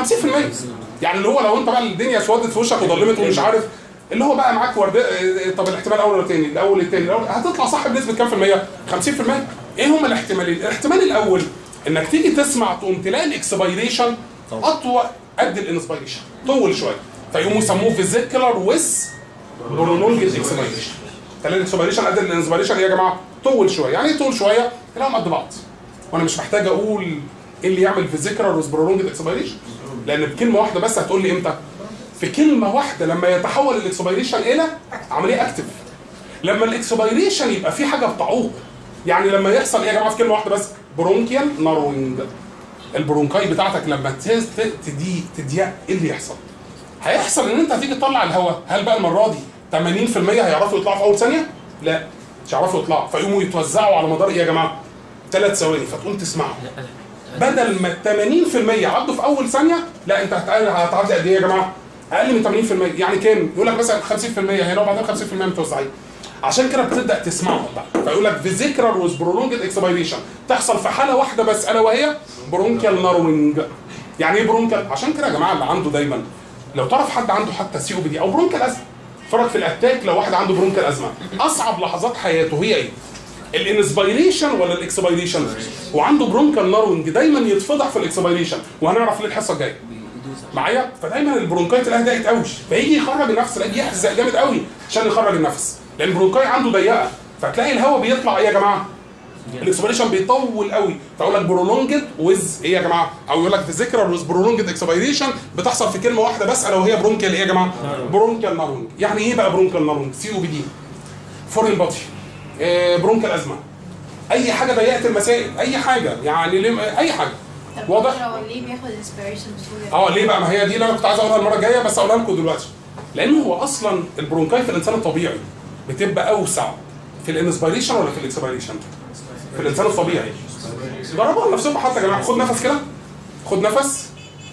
يعني اللي هو لو انت بقى الدنيا اسودت في وشك وضلمت ومش عارف اللي هو بقى معاك ورد اه، طب الاحتمال الاول ولا الثاني الاول الثاني الاول هتطلع صح بنسبه كام في الميه 50% ايه هما الاحتمالين الاحتمال الاول انك تيجي تسمع تقوم تلاقي الاكسبيريشن اطول قد الانسبيريشن طول شويه فيقوموا يسموه فيزيكولار ويز برولونج اكسبيريشن تلاقي الاكسبيريشن قد الانسبيريشن ايه يا جماعه طول شويه يعني ايه طول شويه تلاقيهم قد بعض وانا مش محتاج اقول ايه اللي يعمل فيزيكولار ويز برولونج اكسبيريشن لان بكلمه واحده بس هتقول لي امتى في كلمه واحده لما يتحول الاكسبيريشن الى عمليه اكتف لما الاكسبيريشن يبقى في حاجه بتعوق يعني لما يحصل ايه يا جماعه في كلمه واحده بس برونكيال ناروينج البرونكاي بتاعتك لما تز- ت- تضيق تضيق ايه اللي يحصل؟ هيحصل ان انت هتيجي تطلع الهواء هل بقى المره دي 80% هيعرفوا يطلعوا في اول ثانيه؟ لا مش هيعرفوا يطلعوا فيقوموا يتوزعوا على مدار ايه يا جماعه؟ ثلاث ثواني فتقوم تسمعهم بدل ما 80% عدوا في اول ثانيه لا انت هتقل- هتعدي قد ايه يا جماعه؟ اقل من 80% يعني كام؟ يقول لك مثلا 50% هنا وبعدين 50% متوزعين عشان كده بتبدا تسمعهم بقى فيقول لك فيزيكرال ويز برولونجد اكسبيريشن تحصل في حاله واحده بس الا وهي برونكيال ناروينج يعني ايه برونكيال؟ عشان كده يا جماعه اللي عنده دايما لو تعرف حد عنده حتى سي او بي دي او برونكيال ازمه اتفرج في الاتاك لو واحد عنده برونكال ازمه اصعب لحظات حياته هي ايه؟ الانسبيريشن ولا الاكسبيريشن؟ هو عنده برونكال نارونج دايما يتفضح في الاكسبيريشن وهنعرف ليه الحصه الجايه معايا فدايما البرونكاي تلاقيها ضيقت قوي فيجي يخرج النفس تلاقيه يحزق جامد قوي عشان يخرج النفس لان البرونكاي عنده ضيقه فتلاقي الهواء بيطلع ايه يا جماعه؟ الاكسبيريشن بيطول قوي فاقول لك برولونجد ويز ايه يا جماعه؟ او يقول لك تذكر ويز برولونجد اكسبيريشن بتحصل في كلمه واحده بس الا وهي برونكال ايه يا جماعه؟ برونكال نارونج يعني ايه بقى برونكال نارونج؟ سي او بي دي فورين بادي برونكال ازمه اي حاجه ضيقت المسائل اي حاجه يعني ليه- اي حاجه طب واضح؟ هو ليه بياخد انسبيريشن بسهوله؟ اه ليه بقى ما هي دي اللي انا كنت عايز اقولها المره الجايه بس اقولها لكم دلوقتي لان هو اصلا البرونكاي في الانسان الطبيعي بتبقى اوسع في الانسبيريشن ولا في الاكسبيريشن في الانسان الطبيعي جربوا على نفسكم حتى يا جماعه خد نفس كده خد نفس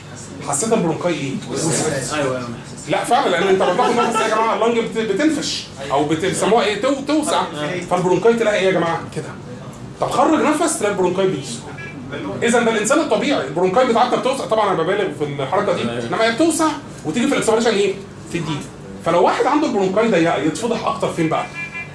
حسيت البرونكاي ايه ايوه ايوه لا فعلا لان انت لما بتاخد نفس يا جماعه اللنج بت- بتنفش او بت- بيسموها ايه تو توسع فالبرونكاي تلاقي ايه يا جماعه كده طب خرج نفس تلاقي البرونكاي بيوسع اذا ده الانسان الطبيعي البرونكاي بتاعتنا بتوسع طبعا انا ببالغ في الحركه دي انما هي بتوسع وتيجي في الاكسبريشن ايه؟ تضيق فلو واحد عنده البرونكاي ضيقه يتفضح اكتر فين بقى؟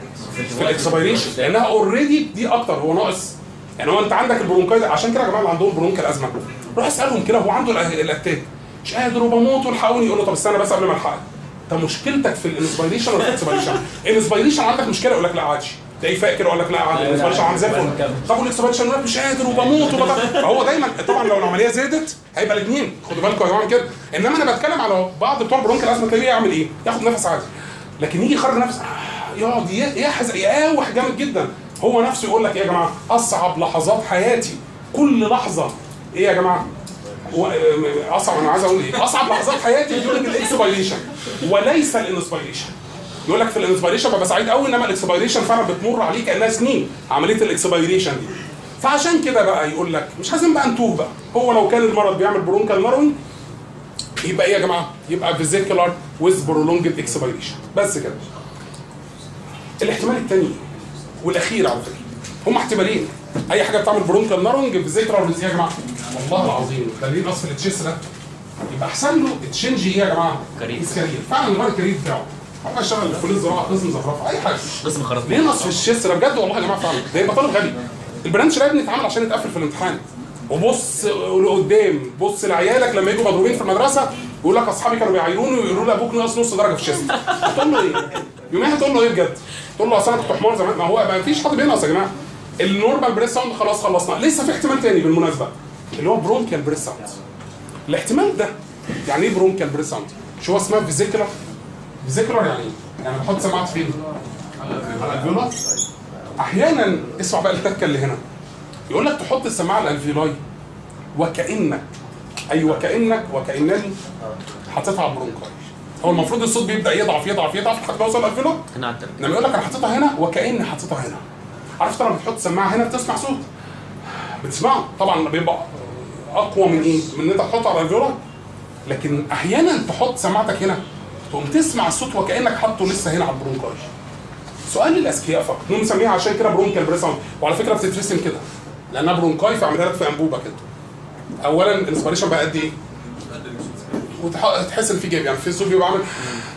في الاكسبيريشن لانها اوريدي دي اكتر هو ناقص يعني هو انت عندك البرونكاي ده عشان كده يا جماعه اللي عندهم برونكال ازمه روح اسالهم كده هو عنده الأ- الاتاك مش قادر وبموت والحقوني يقول له طب استنى بس قبل ما الحقك انت مشكلتك في الانسبيريشن ولا في الاكسبيريشن؟ الانسبيريشن عندك مشكله يقول لك لا عادي تلاقيه فاكر يقول لك لا عادي الانسبيريشن عامل زي الفل طب والاكسبيريشن يقول لك مش قادر وبموت وبتاع فهو دايما طبعا لو العمليه زادت هيبقى الاثنين خدوا بالكم يا جماعه من كده انما انا بتكلم على بعض بتوع برونكال ازمه تلاقيه يعمل ايه؟ ياخد نفس عادي لكن يجي يخرج نفس يقعد ي- يحزق يقاوح جامد جدا هو نفسه يقول لك ايه يا جماعه اصعب لحظات حياتي كل لحظه ايه يا جماعه و- اصعب انا عايز اقول ايه اصعب لحظات حياتي يقول لك الاكسبيريشن وليس الانسبيريشن يقول لك في الانسبيريشن ببقى سعيد قوي انما الاكسبيريشن فعلا بتمر عليه كانها سنين عمليه الاكسبيريشن دي فعشان كده بقى يقول لك مش عايزين بقى نتوه بقى هو لو كان المرض بيعمل برونكال نارونج يبقى ايه يا جماعه؟ يبقى فيزيكولار ويز برولونجد اكسبيريشن بس كده. الاحتمال الثاني والاخير على فكره هم احتمالين اي حاجه بتعمل برونكال نارونج فيزيكولار ويز إيه يا جماعه؟ والله العظيم خليه نصف التشيس ده يبقى احسن له تشينج ايه يا جماعه؟ كارير. كارير فعلا غير الكارير بتاعه هو اشتغل في كليه الزراعه قسم زخرفه اي حاجه قسم خرط ليه نصف الشيس ده بجد والله يا جماعه فعلا ده يبقى طالب غبي البرانش ده يا ابني اتعمل عشان يتقفل في الامتحان وبص لقدام بص لعيالك لما يجوا مضروبين في المدرسه يقول لك اصحابي كانوا بيعايروني ويقولوا لي ابوك ناقص نص درجه في الشيست تقول له ايه؟ يوميها تقول له ايه بجد؟ تقول له اصل انا كنت حمار زمان ما هو ما فيش حد بينقص يا جماعه النورمال بريس ساوند خلاص خلصنا لسه في احتمال تاني بالمناسبه اللي هو برونكيال بريس ساوند الاحتمال ده يعني ايه برونكيال بريس ساوند؟ مش هو اسمها فيزيكولار فيزيكولار يعني ايه؟ يعني بحط سماعات فين؟ على الالفيولا احيانا اسمع بقى التكه اللي هنا يقول لك تحط السماعه على الالفيولاي وكانك اي وكانك وكانني حطيتها على البرونكاي هو المفروض الصوت بيبدا يضعف يضعف يضعف لحد ما يوصل الالفيولا هنا على التلاتة. لما يقول لك انا حطيتها هنا وكاني حطيتها هنا عرفت لما بتحط سماعه هنا بتسمع صوت بتسمعه طبعا بيبقى اقوى من ايه؟ من ان انت تحطه على الفيولا لكن احيانا تحط سماعتك هنا تقوم تسمع الصوت وكانك حاطه لسه هنا على البرونكاي سؤال للاذكياء فقط نقوم نسميها عشان كده برونكال بريساوند وعلى فكره بتترسم كده لانها برونكاي فاعملها لك في انبوبه كده اولا الانسبريشن بقى قد ايه؟ وتحس ان في جيب يعني في صوت بيبقى عامل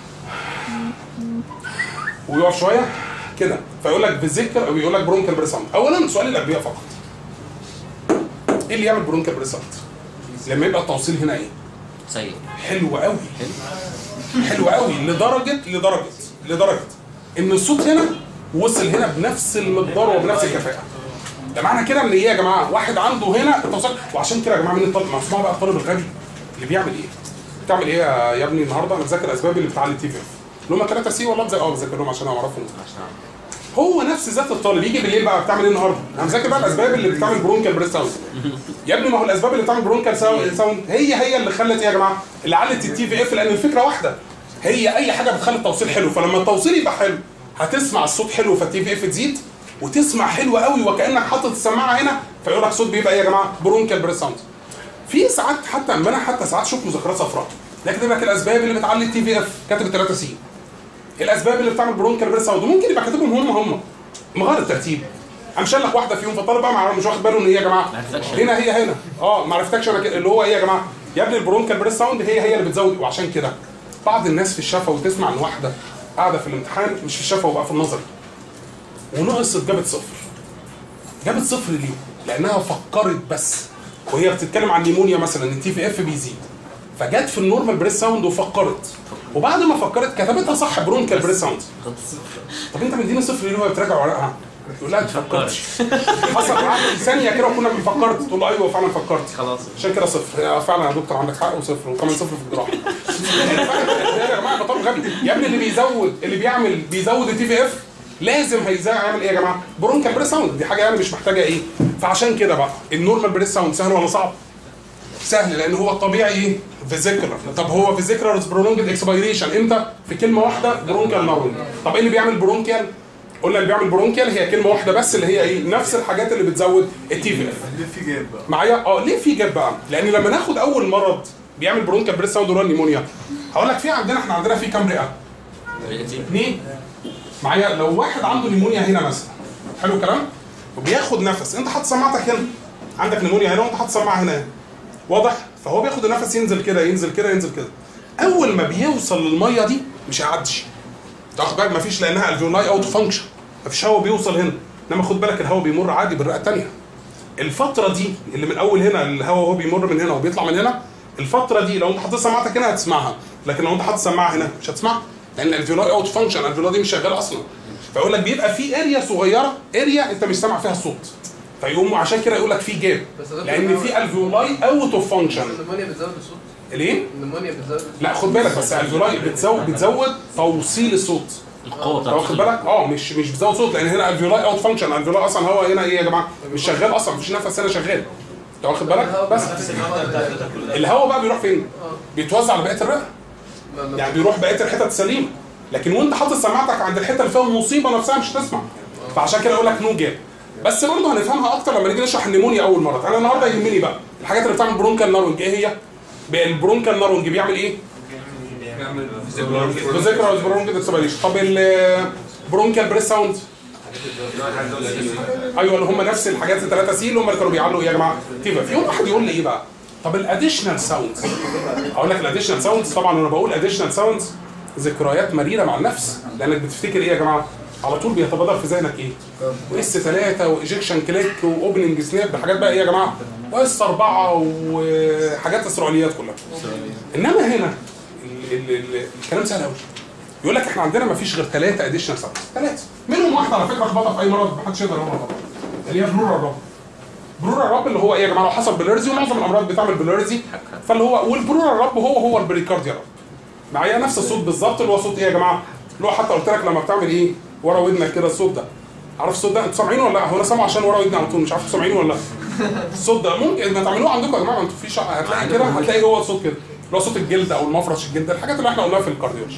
ويقف شويه كده فيقول لك فيزيكال او يقول لك برونكال بريساوند اولا سؤال الاغبياء فقط ايه اللي يعمل برونكال بريساوند؟ لما يبقى التوصيل هنا ايه؟ سيء حلو قوي حلو قوي لدرجه لدرجه لدرجه ان الصوت هنا وصل هنا بنفس المقدار وبنفس الكفاءه ده معنى كده ان ايه يا جماعه واحد عنده هنا التوصيل وعشان كده يا جماعه مين الطالب ما اسمعوا بقى الطالب الغبي اللي بيعمل ايه بتعمل ايه يا يا ابني النهارده انا بذاكر اسباب اللي بتعلي تي في اف اللي هم 3 سي والله بذاكر اه بذاكر لهم عشان اعرفهم هو نفس ذات الطالب يجي بالليل بقى بتعمل ايه النهارده؟ انا مذاكر بقى الاسباب اللي بتعمل برونكال بريست ساوند. يا ابني ما هو الاسباب اللي بتعمل برونكال ساو- ساوند هي هي اللي خلت ايه يا جماعه؟ اللي علت التي في اف لان الفكره واحده. هي اي حاجه بتخلي التوصيل حلو فلما التوصيل يبقى حلو هتسمع الصوت حلو فالتي في اف تزيد وتسمع حلو قوي وكانك حاطط السماعه هنا فيقول لك صوت بيبقى ايه يا جماعه؟ برونكال بريست ساوند. في ساعات حتى اما انا حتى ساعات اشوف مذكرات صفراء لكن لك الاسباب اللي بتعلي التي في اف كاتب 3 سي الاسباب اللي بتعمل برونكال بريس ساوند ممكن يبقى كاتبهم هم هم مغير الترتيب امشي لك واحده فيهم فالطالب بقى مع- مش واخد باله ان هي يا جماعه ما عرفتكش. هنا هي هنا اه ما عرفتكش انا كده اللي هو ايه يا جماعه يا ابني البرونكال بريس ساوند هي هي اللي بتزود وعشان كده بعض الناس في الشفا وتسمع ان واحده قاعده في الامتحان مش في الشفوي بقى في النظري ونقصت جابت صفر جابت صفر ليه؟ لانها فكرت بس وهي بتتكلم عن نيمونيا مثلا التي في اف بيزيد فجت في النورمال بريس ساوند وفكرت وبعد ما فكرت كتبتها صح برونكال بريس ساوند طب انت مديني صفر ليه وهي بتراجع ورقها؟ تقول لها انت فكرتش حصل معاك ثانيه كده وكنا فكرت تقول له ايوه فعلا فكرت خلاص عشان كده صفر آه، فعلا يا دكتور عندك حق وصفر وكمان صفر في الجراحه يا جماعه بطل غبي يا ابني اللي بيزود اللي بيعمل بيزود التي في اف لازم هيزا يعمل ايه يا جماعه؟ برونكال بريس ساوند دي حاجه يعني مش محتاجه ايه؟ فعشان كده بقى النورمال بريس ساوند سهل ولا صعب؟ سهل لان هو الطبيعي ايه؟ فيزيكولار طب هو فيزيكولار برولونجد اكسبيريشن امتى؟ في كلمه واحده برونكال نارون طب ايه اللي بيعمل برونكيال؟ قلنا اللي بيعمل برونكيال هي كلمه واحده بس اللي هي ايه؟ نفس الحاجات اللي بتزود التي في اف ليه في جاب بقى معايا اه ليه في جاب بقى؟ لان لما ناخد اول مرض بيعمل برونكال بريس ساوند ولا نيمونيا هقول لك في عندنا احنا عندنا في كام رئه؟ اثنين معايا لو واحد عنده نيمونيا هنا مثلا حلو الكلام وبياخد نفس انت حاطط سماعتك هنا عندك نيمونيا هنا وانت حاطط سماعه هنا واضح فهو بياخد النفس ينزل كده ينزل كده ينزل كده اول ما بيوصل للميه دي مش هيعدي تاخد بالك مفيش لانها الفيولاي اوت فانكشن مفيش هواء بيوصل هنا انما خد بالك الهواء بيمر عادي بالرئه الثانيه الفتره دي اللي من اول هنا الهواء وهو بيمر من هنا وبيطلع من هنا الفتره دي لو انت حطيت سماعتك هنا هتسمعها لكن لو انت حاطط سماعه هنا مش هتسمعها لان الفيولاي اوت فانكشن الفيولاي دي مش شغاله اصلا فيقول لك بيبقى في اريا صغيره اريا انت مش سامع فيها الصوت فيقوم عشان كده يقول لك في جاب بس ده لان في الفيولاي اوت اوف فانكشن النمونيا بتزود الصوت ليه؟ النمونيا بتزود الصوت لا خد بالك بس الفيولاي بتزود بتزود توصيل الصوت القوه انت بتاعت واخد بالك اه مش مش بتزود صوت لان هنا الفيولاي اوت فانكشن الفيولاي اصلا هو هنا ايه يا جماعه مش شغال اصلا مفيش نفس هنا شغال انت واخد بالك بس الهواء بقى بيروح فين؟ بيتوزع على بقيه الرئه يعني بيروح بقيه الحتت السليمه لكن وانت حاطط سماعتك عند الحته اللي فيها المصيبه نفسها مش هتسمع فعشان كده اقول لك نو جاب بس برضه هنفهمها اكتر لما نيجي نشرح النيمونيا اول مره انا النهارده يهمني بقى الحاجات اللي بتعمل برونكال نارونج ايه هي؟ البرونكال نارونج بيعمل ايه؟ فيزيكال برونكال اكسبيريشن طب البرونكال بريس ساوند ايوه اللي هم نفس الحاجات الثلاثه سي اللي هم اللي كانوا بيعلوا ايه يا جماعه تيبا في يوم واحد يقول لي ايه بقى طب الاديشنال ساوندز اقول لك الاديشنال ساوندز طبعا وانا بقول اديشنال ساوندز ذكريات مريره مع النفس لانك بتفتكر ايه يا جماعه على طول بيتبادر في ذهنك ايه واس 3 وايجكشن كليك واوبننج سناب حاجات بقى ايه يا جماعه واس 4 وحاجات اسرائيليات كلها انما هنا ال ال ال الكلام سهل قوي يقول لك احنا عندنا ما فيش غير ثلاثه اديشنال ساوندز ثلاثه منهم واحده على فكره خبطها في اي مرض ما حدش يقدر يقولها غلط اللي هي برورا الرب برورا الرب اللي هو ايه يا جماعه لو حصل بلورزي ومعظم الامراض بتعمل بلورزي فاللي هو والبرورا الرب هو هو البريكارديا رب معايا نفس الصوت بالظبط اللي هو صوت ايه يا جماعه اللي هو حتى قلت لك لما بتعمل ايه ورا ودنك كده الصوت ده عارف الصوت ده انتوا سامعينه ولا لا هو انا سامعه عشان ورا ودني على طول مش عارف سامعينه ولا لا الصوت ده ممكن ما تعملوه عندكم يا جماعه انتوا في شقه هتلاقي كده هتلاقي هو الصوت كده اللي هو صوت الجلد او المفرش الجلد الحاجات اللي احنا قلناها في الكارديولوجي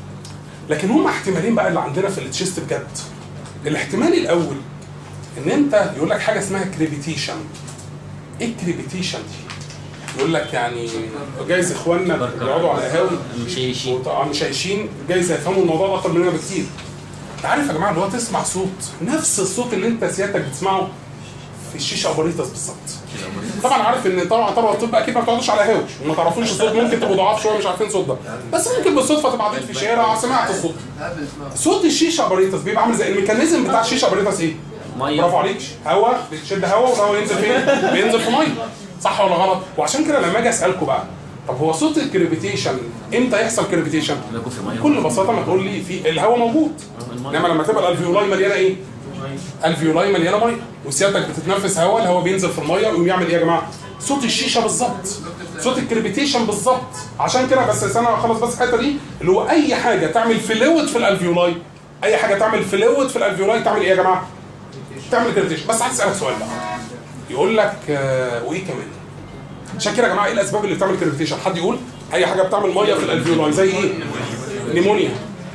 لكن هم احتمالين بقى اللي عندنا في التشيست بجد الاحتمال الاول ان انت يقول لك حاجه اسمها كريبيتيشن ايه الكريبيتيشن دي؟ يقول لك يعني جايز اخواننا اللي بيقعدوا على القهاوي مشيشين وطبعا مش عايشين جايز هيفهموا الموضوع ده اكتر مننا بكتير انت عارف يا جماعه اللي هو تسمع صوت نفس الصوت اللي انت سيادتك بتسمعه في الشيشه اوبريتس بالظبط طبعا عارف ان طبعا طبعا الطب اكيد ما بتقعدوش على هاوش وما تعرفوش الصوت ممكن تبقوا ضعاف شويه مش عارفين الصوت ده بس ممكن بالصدفه تبقى عديت في شارع سمعت الصوت هبل اسمها صوت الشيشه اوبريتس بيبقى عامل زي الميكانيزم بتاع الشيشه اوبريتس ايه؟ ميه برافو عليك هواء بتشد هواء والهواء ينزل فين؟ بينزل في ميه صح ولا غلط؟ وعشان كده لما اجي اسالكم بقى طب هو صوت الكريبيتيشن امتى يحصل كريبيتيشن؟ بيكون في ميه بكل بساطه ما تقول لي في الهواء موجود انما لما تبقى الالفيولاي مليانه ايه؟ الفيولاي مليانه ميه وسيادتك بتتنفس هواء الهواء بينزل في الميه ويقوم يعمل ايه يا جماعه؟ صوت الشيشه بالظبط صوت الكريبيتيشن بالظبط عشان كده بس انا خلص بس الحته دي اللي هو اي حاجه تعمل فلويد في الالفيولاي اي حاجه تعمل فلويد في الالفيولاي تعمل ايه يا جماعه؟ تعمل كريبيتيشن بس عايز اسالك سؤال بقى يقول لك آه وايه كمان؟ عشان كده يا جماعه ايه الاسباب اللي بتعمل كريبيتيشن؟ حد يقول اي حاجه بتعمل ميه في الالفيولاي زي ايه؟ نيمونيا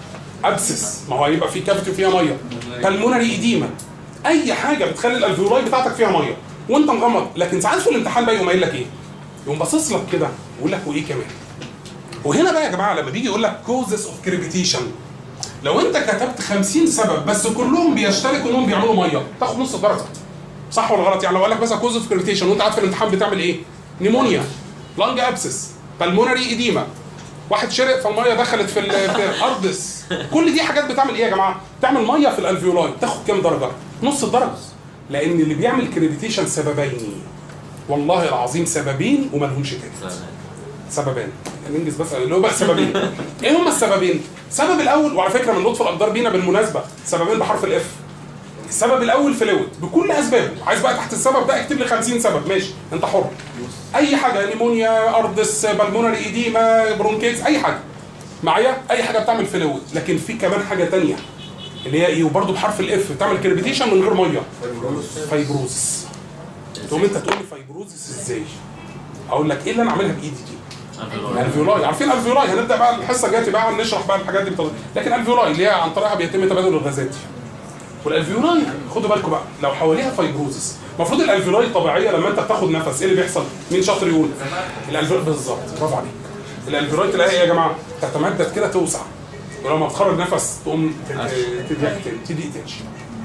ابسس ما هو هيبقى في كافيتي فيها ميه بالمونري ايديما اي حاجه بتخلي الالفيولاي بتاعتك فيها ميه وانت مغمض لكن ساعات في الامتحان بقى يقوم قايل لك ايه؟ يقوم باصص لك كده ويقول لك وايه كمان؟ وهنا بقى يا جماعه لما بيجي يقول لك كوزز اوف كريبيتيشن لو انت كتبت 50 سبب بس كلهم بيشتركوا انهم بيعملوا ميه تاخد نص درجه صح ولا غلط يعني لو قال لك مثلا كوز اوف كريبيتيشن وانت قاعد في الامتحان بتعمل ايه؟ نيمونيا لانج ابسس بالمونري ايديما واحد شرق فالميه دخلت في ال- في اردس كل دي حاجات بتعمل ايه يا جماعه بتعمل ميه في الالفيولاي تاخد كام درجه نص الدرجه لان اللي بيعمل كريديتيشن سببين والله العظيم سببين وما لهمش تالت سببين ننجز بس اللي هو بقى سببين ايه هما السببين السبب الاول وعلى فكره من لطف الاقدار بينا بالمناسبه سببين بحرف الاف السبب الاول فلويد بكل اسبابه عايز بقى تحت السبب ده اكتب لي 50 سبب ماشي انت حر اي حاجه نيمونيا اردس بالمونري ايديما برونكيتس اي حاجه معايا اي حاجه بتعمل فلويد لكن في كمان حاجه تانية اللي هي ايه وبرده بحرف الاف بتعمل كريبيتيشن من غير ميه فايبروزس تقوم انت تقول لي فايبروزس ازاي اقول لك ايه اللي انا عاملها بايدي دي الالفيولاي عارفين الالفيولاي هنبدا بقى الحصه الجايه بقى نشرح بقى الحاجات دي بطريقه لكن الالفيولاي اللي هي عن طريقها بيتم تبادل الغازات والالفيولاي خدوا بالكم بقى لو حواليها فايبروزس المفروض الالفيولاي الطبيعيه لما انت بتاخد نفس ايه اللي بيحصل مين شاطر يقول الالفيولاي بالظبط برافو عليك الالفيولاي تلاقيها ايه يا جماعه تتمدد كده توسع ولما بتخرج نفس تقوم تضيق تضيق تنشي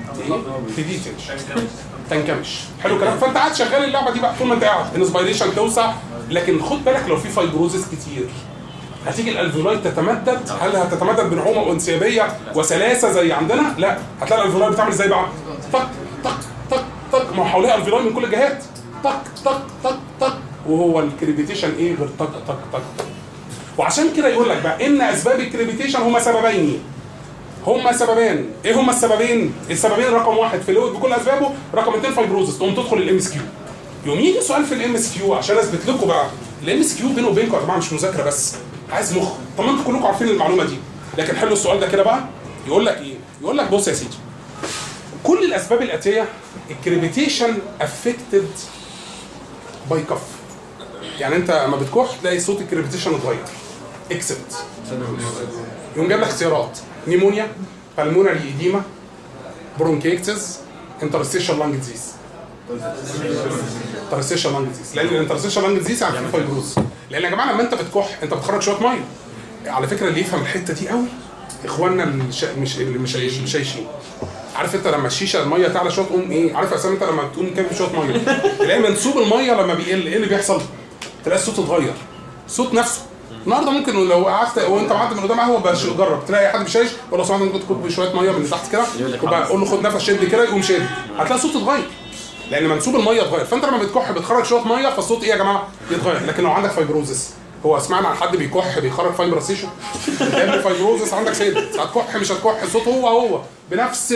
تضيق تنشي تنكمش حلو الكلام فانت قاعد شغال اللعبه دي بقى طول ما انت قاعد انسبيريشن توسع لكن خد بالك لو في فايبروزس كتير هتيجي الالفيولاي تتمدد هل هتتمدد بنعومه وانسيابيه وسلاسه زي عندنا؟ لا هتلاقي الالفيولاي بتعمل ازاي بقى؟ طق طق طق طق ما هو حواليها الفيولاي من كل الجهات طق طق طق طق وهو الكريبيتيشن ايه غير طق طق طق وعشان كده يقول لك بقى ان اسباب الكريبيتيشن هما سببين هما سببين ايه هما السببين السببين رقم واحد فلويد بكل اسبابه رقم اثنين فايبروزس تقوم تدخل الام اس كيو يوم يجي سؤال في الام اس كيو عشان اثبت لكم بقى الام اس كيو بينه وبينكم يا جماعه مش مذاكره بس عايز مخ طب ما انتوا كلكم عارفين المعلومه دي لكن حلوا السؤال ده كده بقى يقول لك ايه يقول لك بص يا سيدي كل الاسباب الاتيه الكريبيتيشن افكتد باي كف يعني انت لما بتكح تلاقي صوت الكريبيتيشن اتغير اكسبت يقوم جايب لك اختيارات نيمونيا بالمونري ايديما برونكيكتس انترستيشن لانج ديزيز انترستيشن لانج ديزيز لان الانترستيشن لانج ديزيز يعني في فايبروز لان يا جماعه لما انت بتكح انت بتخرج شويه ميه على فكره اللي يفهم الحته دي قوي اخواننا اللي مش مش اللي مش مش شايشين عارف انت لما الشيشه الميه تعلى شويه تقوم ايه عارف يا اسامه انت لما تقوم كام شويه ميه تلاقي منسوب الميه لما بيقل ايه اللي بيحصل تلاقي الصوت اتغير الصوت نفسه النهارده ممكن لو قعدت وانت معدي من قدام قهوه بقى جرب تلاقي حد بيشايش ولا لو سمحت ممكن تكب شويه ميه من تحت كده يقول لك وبقى خلاص. قول له خد نفس شد كده يقوم شاد هتلاقي الصوت اتغير لان منسوب الميه اتغير فانت لما بتكح بتخرج شويه ميه فالصوت ايه يا جماعه يتغير لكن لو عندك فايبروزس هو سمعنا عن حد بيكح بيخرج فايبرسيشن تعمل فايبروزس عندك سيد هتكح مش هتكح الصوت هو هو بنفس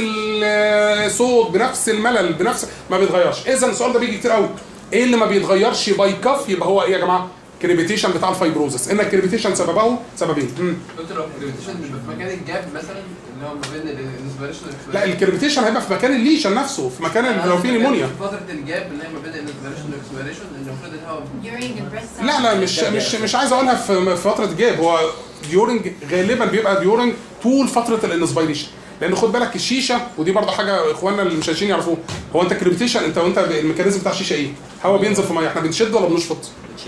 الصوت بنفس الملل بنفس ما بيتغيرش اذا السؤال ده بيجي كتير قوي ايه اللي ما بيتغيرش باي كف يبقى هو ايه يا جماعه كريبيتيشن بتاع الفايبروزس ان الكريبيتيشن سببه سببين مم. دكتور لو الجرافيتيشن بيبقى في مكان الجاب مثلا اللي هو ما بين الانسبيريشن لا الكريبيتيشن هيبقى في مكان الليشن نفسه في مكان ال- لو في نيمونيا فتره الجاب اللي هي ما بين الانسبيريشن والاكسبيريشن اللي المفروض الهواء during the breast لا لا مش مش مش عايز اقولها في في فتره جاب هو ديورنج غالبا بيبقى ديورنج طول فتره الانسبيريشن لان خد بالك الشيشه ودي برضه حاجه اخواننا اللي مش عايشين يعرفوه هو انت كريبتيشن انت وانت ب- الميكانيزم بتاع الشيشه ايه؟ هوا بينزل في ميه احنا بنشد ولا بنشفط؟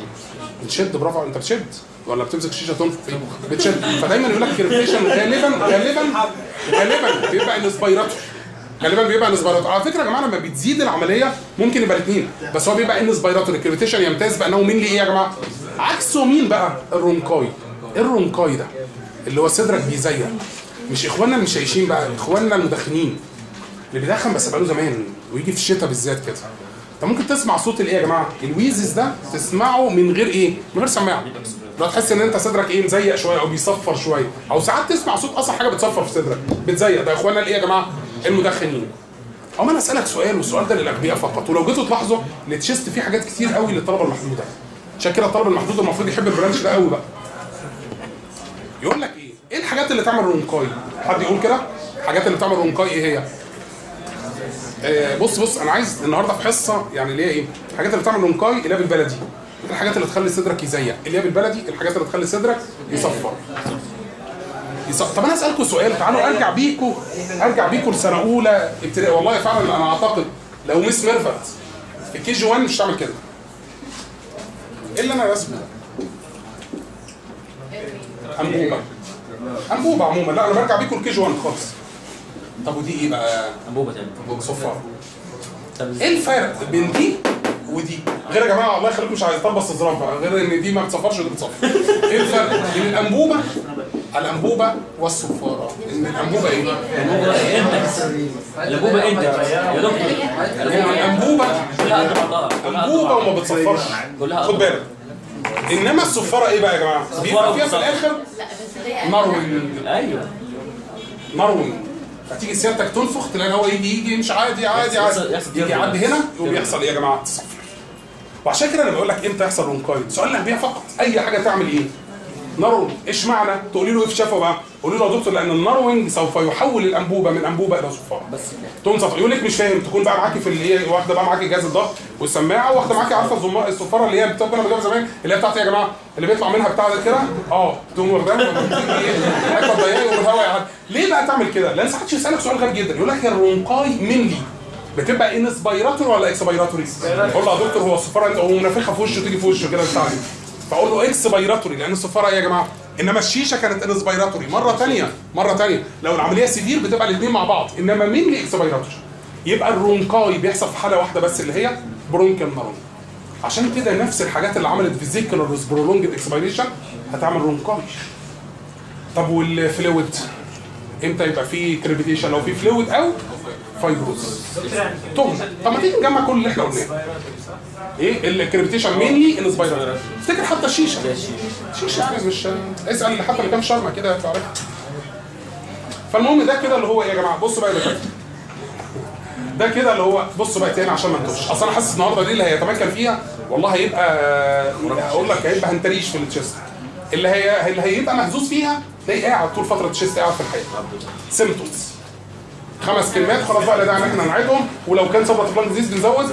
بتشد برافو انت بتشد ولا بتمسك الشيشه تنفخ فيه؟ بتشد فدايما يقول لك كريبتيشن غالبا غالبا غالبا بيبقى انسبيراتور غالبا بيبقى انسبيراتور على فكره يا جماعه لما بتزيد العمليه ممكن يبقى الاثنين بس هو بيبقى انسبيراتور الكريبتيشن يمتاز بانه مين ليه ايه يا جماعه عكسه مين بقى الرونكاي إيه الرونكاي ده اللي هو صدرك بيزيق مش اخواننا المشايشين بقى اخواننا المدخنين اللي بيدخن بس بقاله زمان ويجي في الشتاء بالذات كده انت ممكن تسمع صوت الايه يا جماعه الويزز ده تسمعه من غير ايه من غير سماعه لو تحس ان انت صدرك ايه مزيق شويه او بيصفر شويه او ساعات تسمع صوت اصلا حاجه بتصفر في صدرك بتزيق ده يا اخوانا الايه يا جماعه المدخنين او انا اسالك سؤال والسؤال ده للاغبياء فقط ولو جيتوا تلاحظوا التشيست فيه حاجات كتير قوي للطلبه المحدوده عشان كده الطالب المحدود المفروض يحب البرانش ده قوي بقى يقول لك ايه ايه الحاجات اللي تعمل رونكاي حد يقول كده الحاجات اللي بتعمل رونكاي ايه هي آه بص بص انا عايز النهارده في حصه يعني اللي هي ايه الحاجات اللي بتعمل رونكاي اللي هي بالبلدي الحاجات اللي تخلي صدرك يزيق اللي هي بالبلدي الحاجات اللي تخلي صدرك يصفر يصفر. طب انا اسالكم سؤال تعالوا ارجع بيكم ارجع بيكم لسنه اولى ابتدائي والله فعلا انا اعتقد لو مس ميرفت في كي جي 1 مش هتعمل كده ايه اللي انا رسمه ده؟ انبوبه انبوبه عموما لا انا برجع بيكم لكي جي 1 خالص طب ودي ايه بقى؟ انبوبه تاني صفار طب ايه الفرق بين دي ودي غير يا جماعه الله يخليكم مش عايز طب استظراف بقى غير ان دي ما بتصفرش ودي بتصفر ايه الفرق بين الانبوبه الانبوبه والصفاره ان الانبوبه ايه؟ الانبوبه انت يا دكتور يعني الانبوبه كلها قد بعضها كلها قد انبوبه بعضها. وما بتصفرش كلها خد قد بالك انما الصفاره ايه بقى يا جماعه؟ بيبقى فيها في الاخر لا بس دي مروي ايوه مروي فتيجي سيادتك تنفخ تلاقي الهواء يجي يجي يمشي عادي عادي يحصل- عادي يحصل يجي يعدي هنا يقوم يلا. يحصل ايه يا جماعه؟ تصفر وعشان كده انا بقول لك امتى يحصل رونكايد سؤال الانبياء فقط اي حاجه تعمل ايه؟ نارون ايش معنى؟ تقولي له ايه في شافه بقى؟ قولي له يا دكتور لان الناروينج سوف يحول الانبوبه من انبوبه الى صفاره بس تقوم صفر يقول لك مش فاهم تكون بقى معاكي في اللي هي واخده بقى معاكي جهاز الضغط والسماعه واخده معاكي عارفه الزما- الصفاره اللي هي بتبقى انا بجيبها زمان اللي هي بتاعتي يا جماعه اللي بيطلع منها بتاع ده كده اه تقوم واخداها حته ضيقه والهواء يعدي ليه بقى تعمل كده؟ لان ساعات يسالك سؤال غريب جدا يقول لك هي الرونقاي منلي بتبقى انسبيراتوري ولا اكسبيراتوري؟ اقول له يا دكتور هو الصفاره انت هو منافخها في وشه تيجي في وشه كده بتاع دي. فاقول له اكسبيراتوري لان الصفاره ايه يا جماعه؟ انما الشيشه كانت انسبيراتوري مره ثانيه مره ثانيه لو العمليه سيفير بتبقى الاثنين مع بعض انما مين اللي اكسبيراتوري؟ يبقى الرونقاي بيحصل في حاله واحده بس اللي هي برونكال نارون عشان كده نفس الحاجات اللي عملت فيزيكال برولونجد اكسبيريشن هتعمل رونقاي طب والفلويد امتى يبقى فيه كريبيتيشن لو في فلويد او فايبروز تهم طب ما تيجي نجمع كل اللي احنا قلناه ايه الكريبيتيشن مينلي ان سبايرال افتكر حتى الشيشه شيشه يعني مش اسال حتى اللي كان شرمه كده تعرفها فالمهم ده كده اللي هو ايه يا جماعه بصوا بقى يا دكاتره ده كده اللي هو بصوا بقى تاني عشان ما نتوهش اصل انا حاسس النهارده دي اللي هيتمكن فيها والله هيبقى اقول لك هيبقى هنتريش في التشيست اللي هي اللي هيبقى مهزوز فيها تلاقيه قاعد طول فتره التشيست قاعد في الحياه سيمتومز خمس كلمات خلاص بقى لا داعي ان احنا نعيدهم ولو كان سبب لانج ديزيز بنزود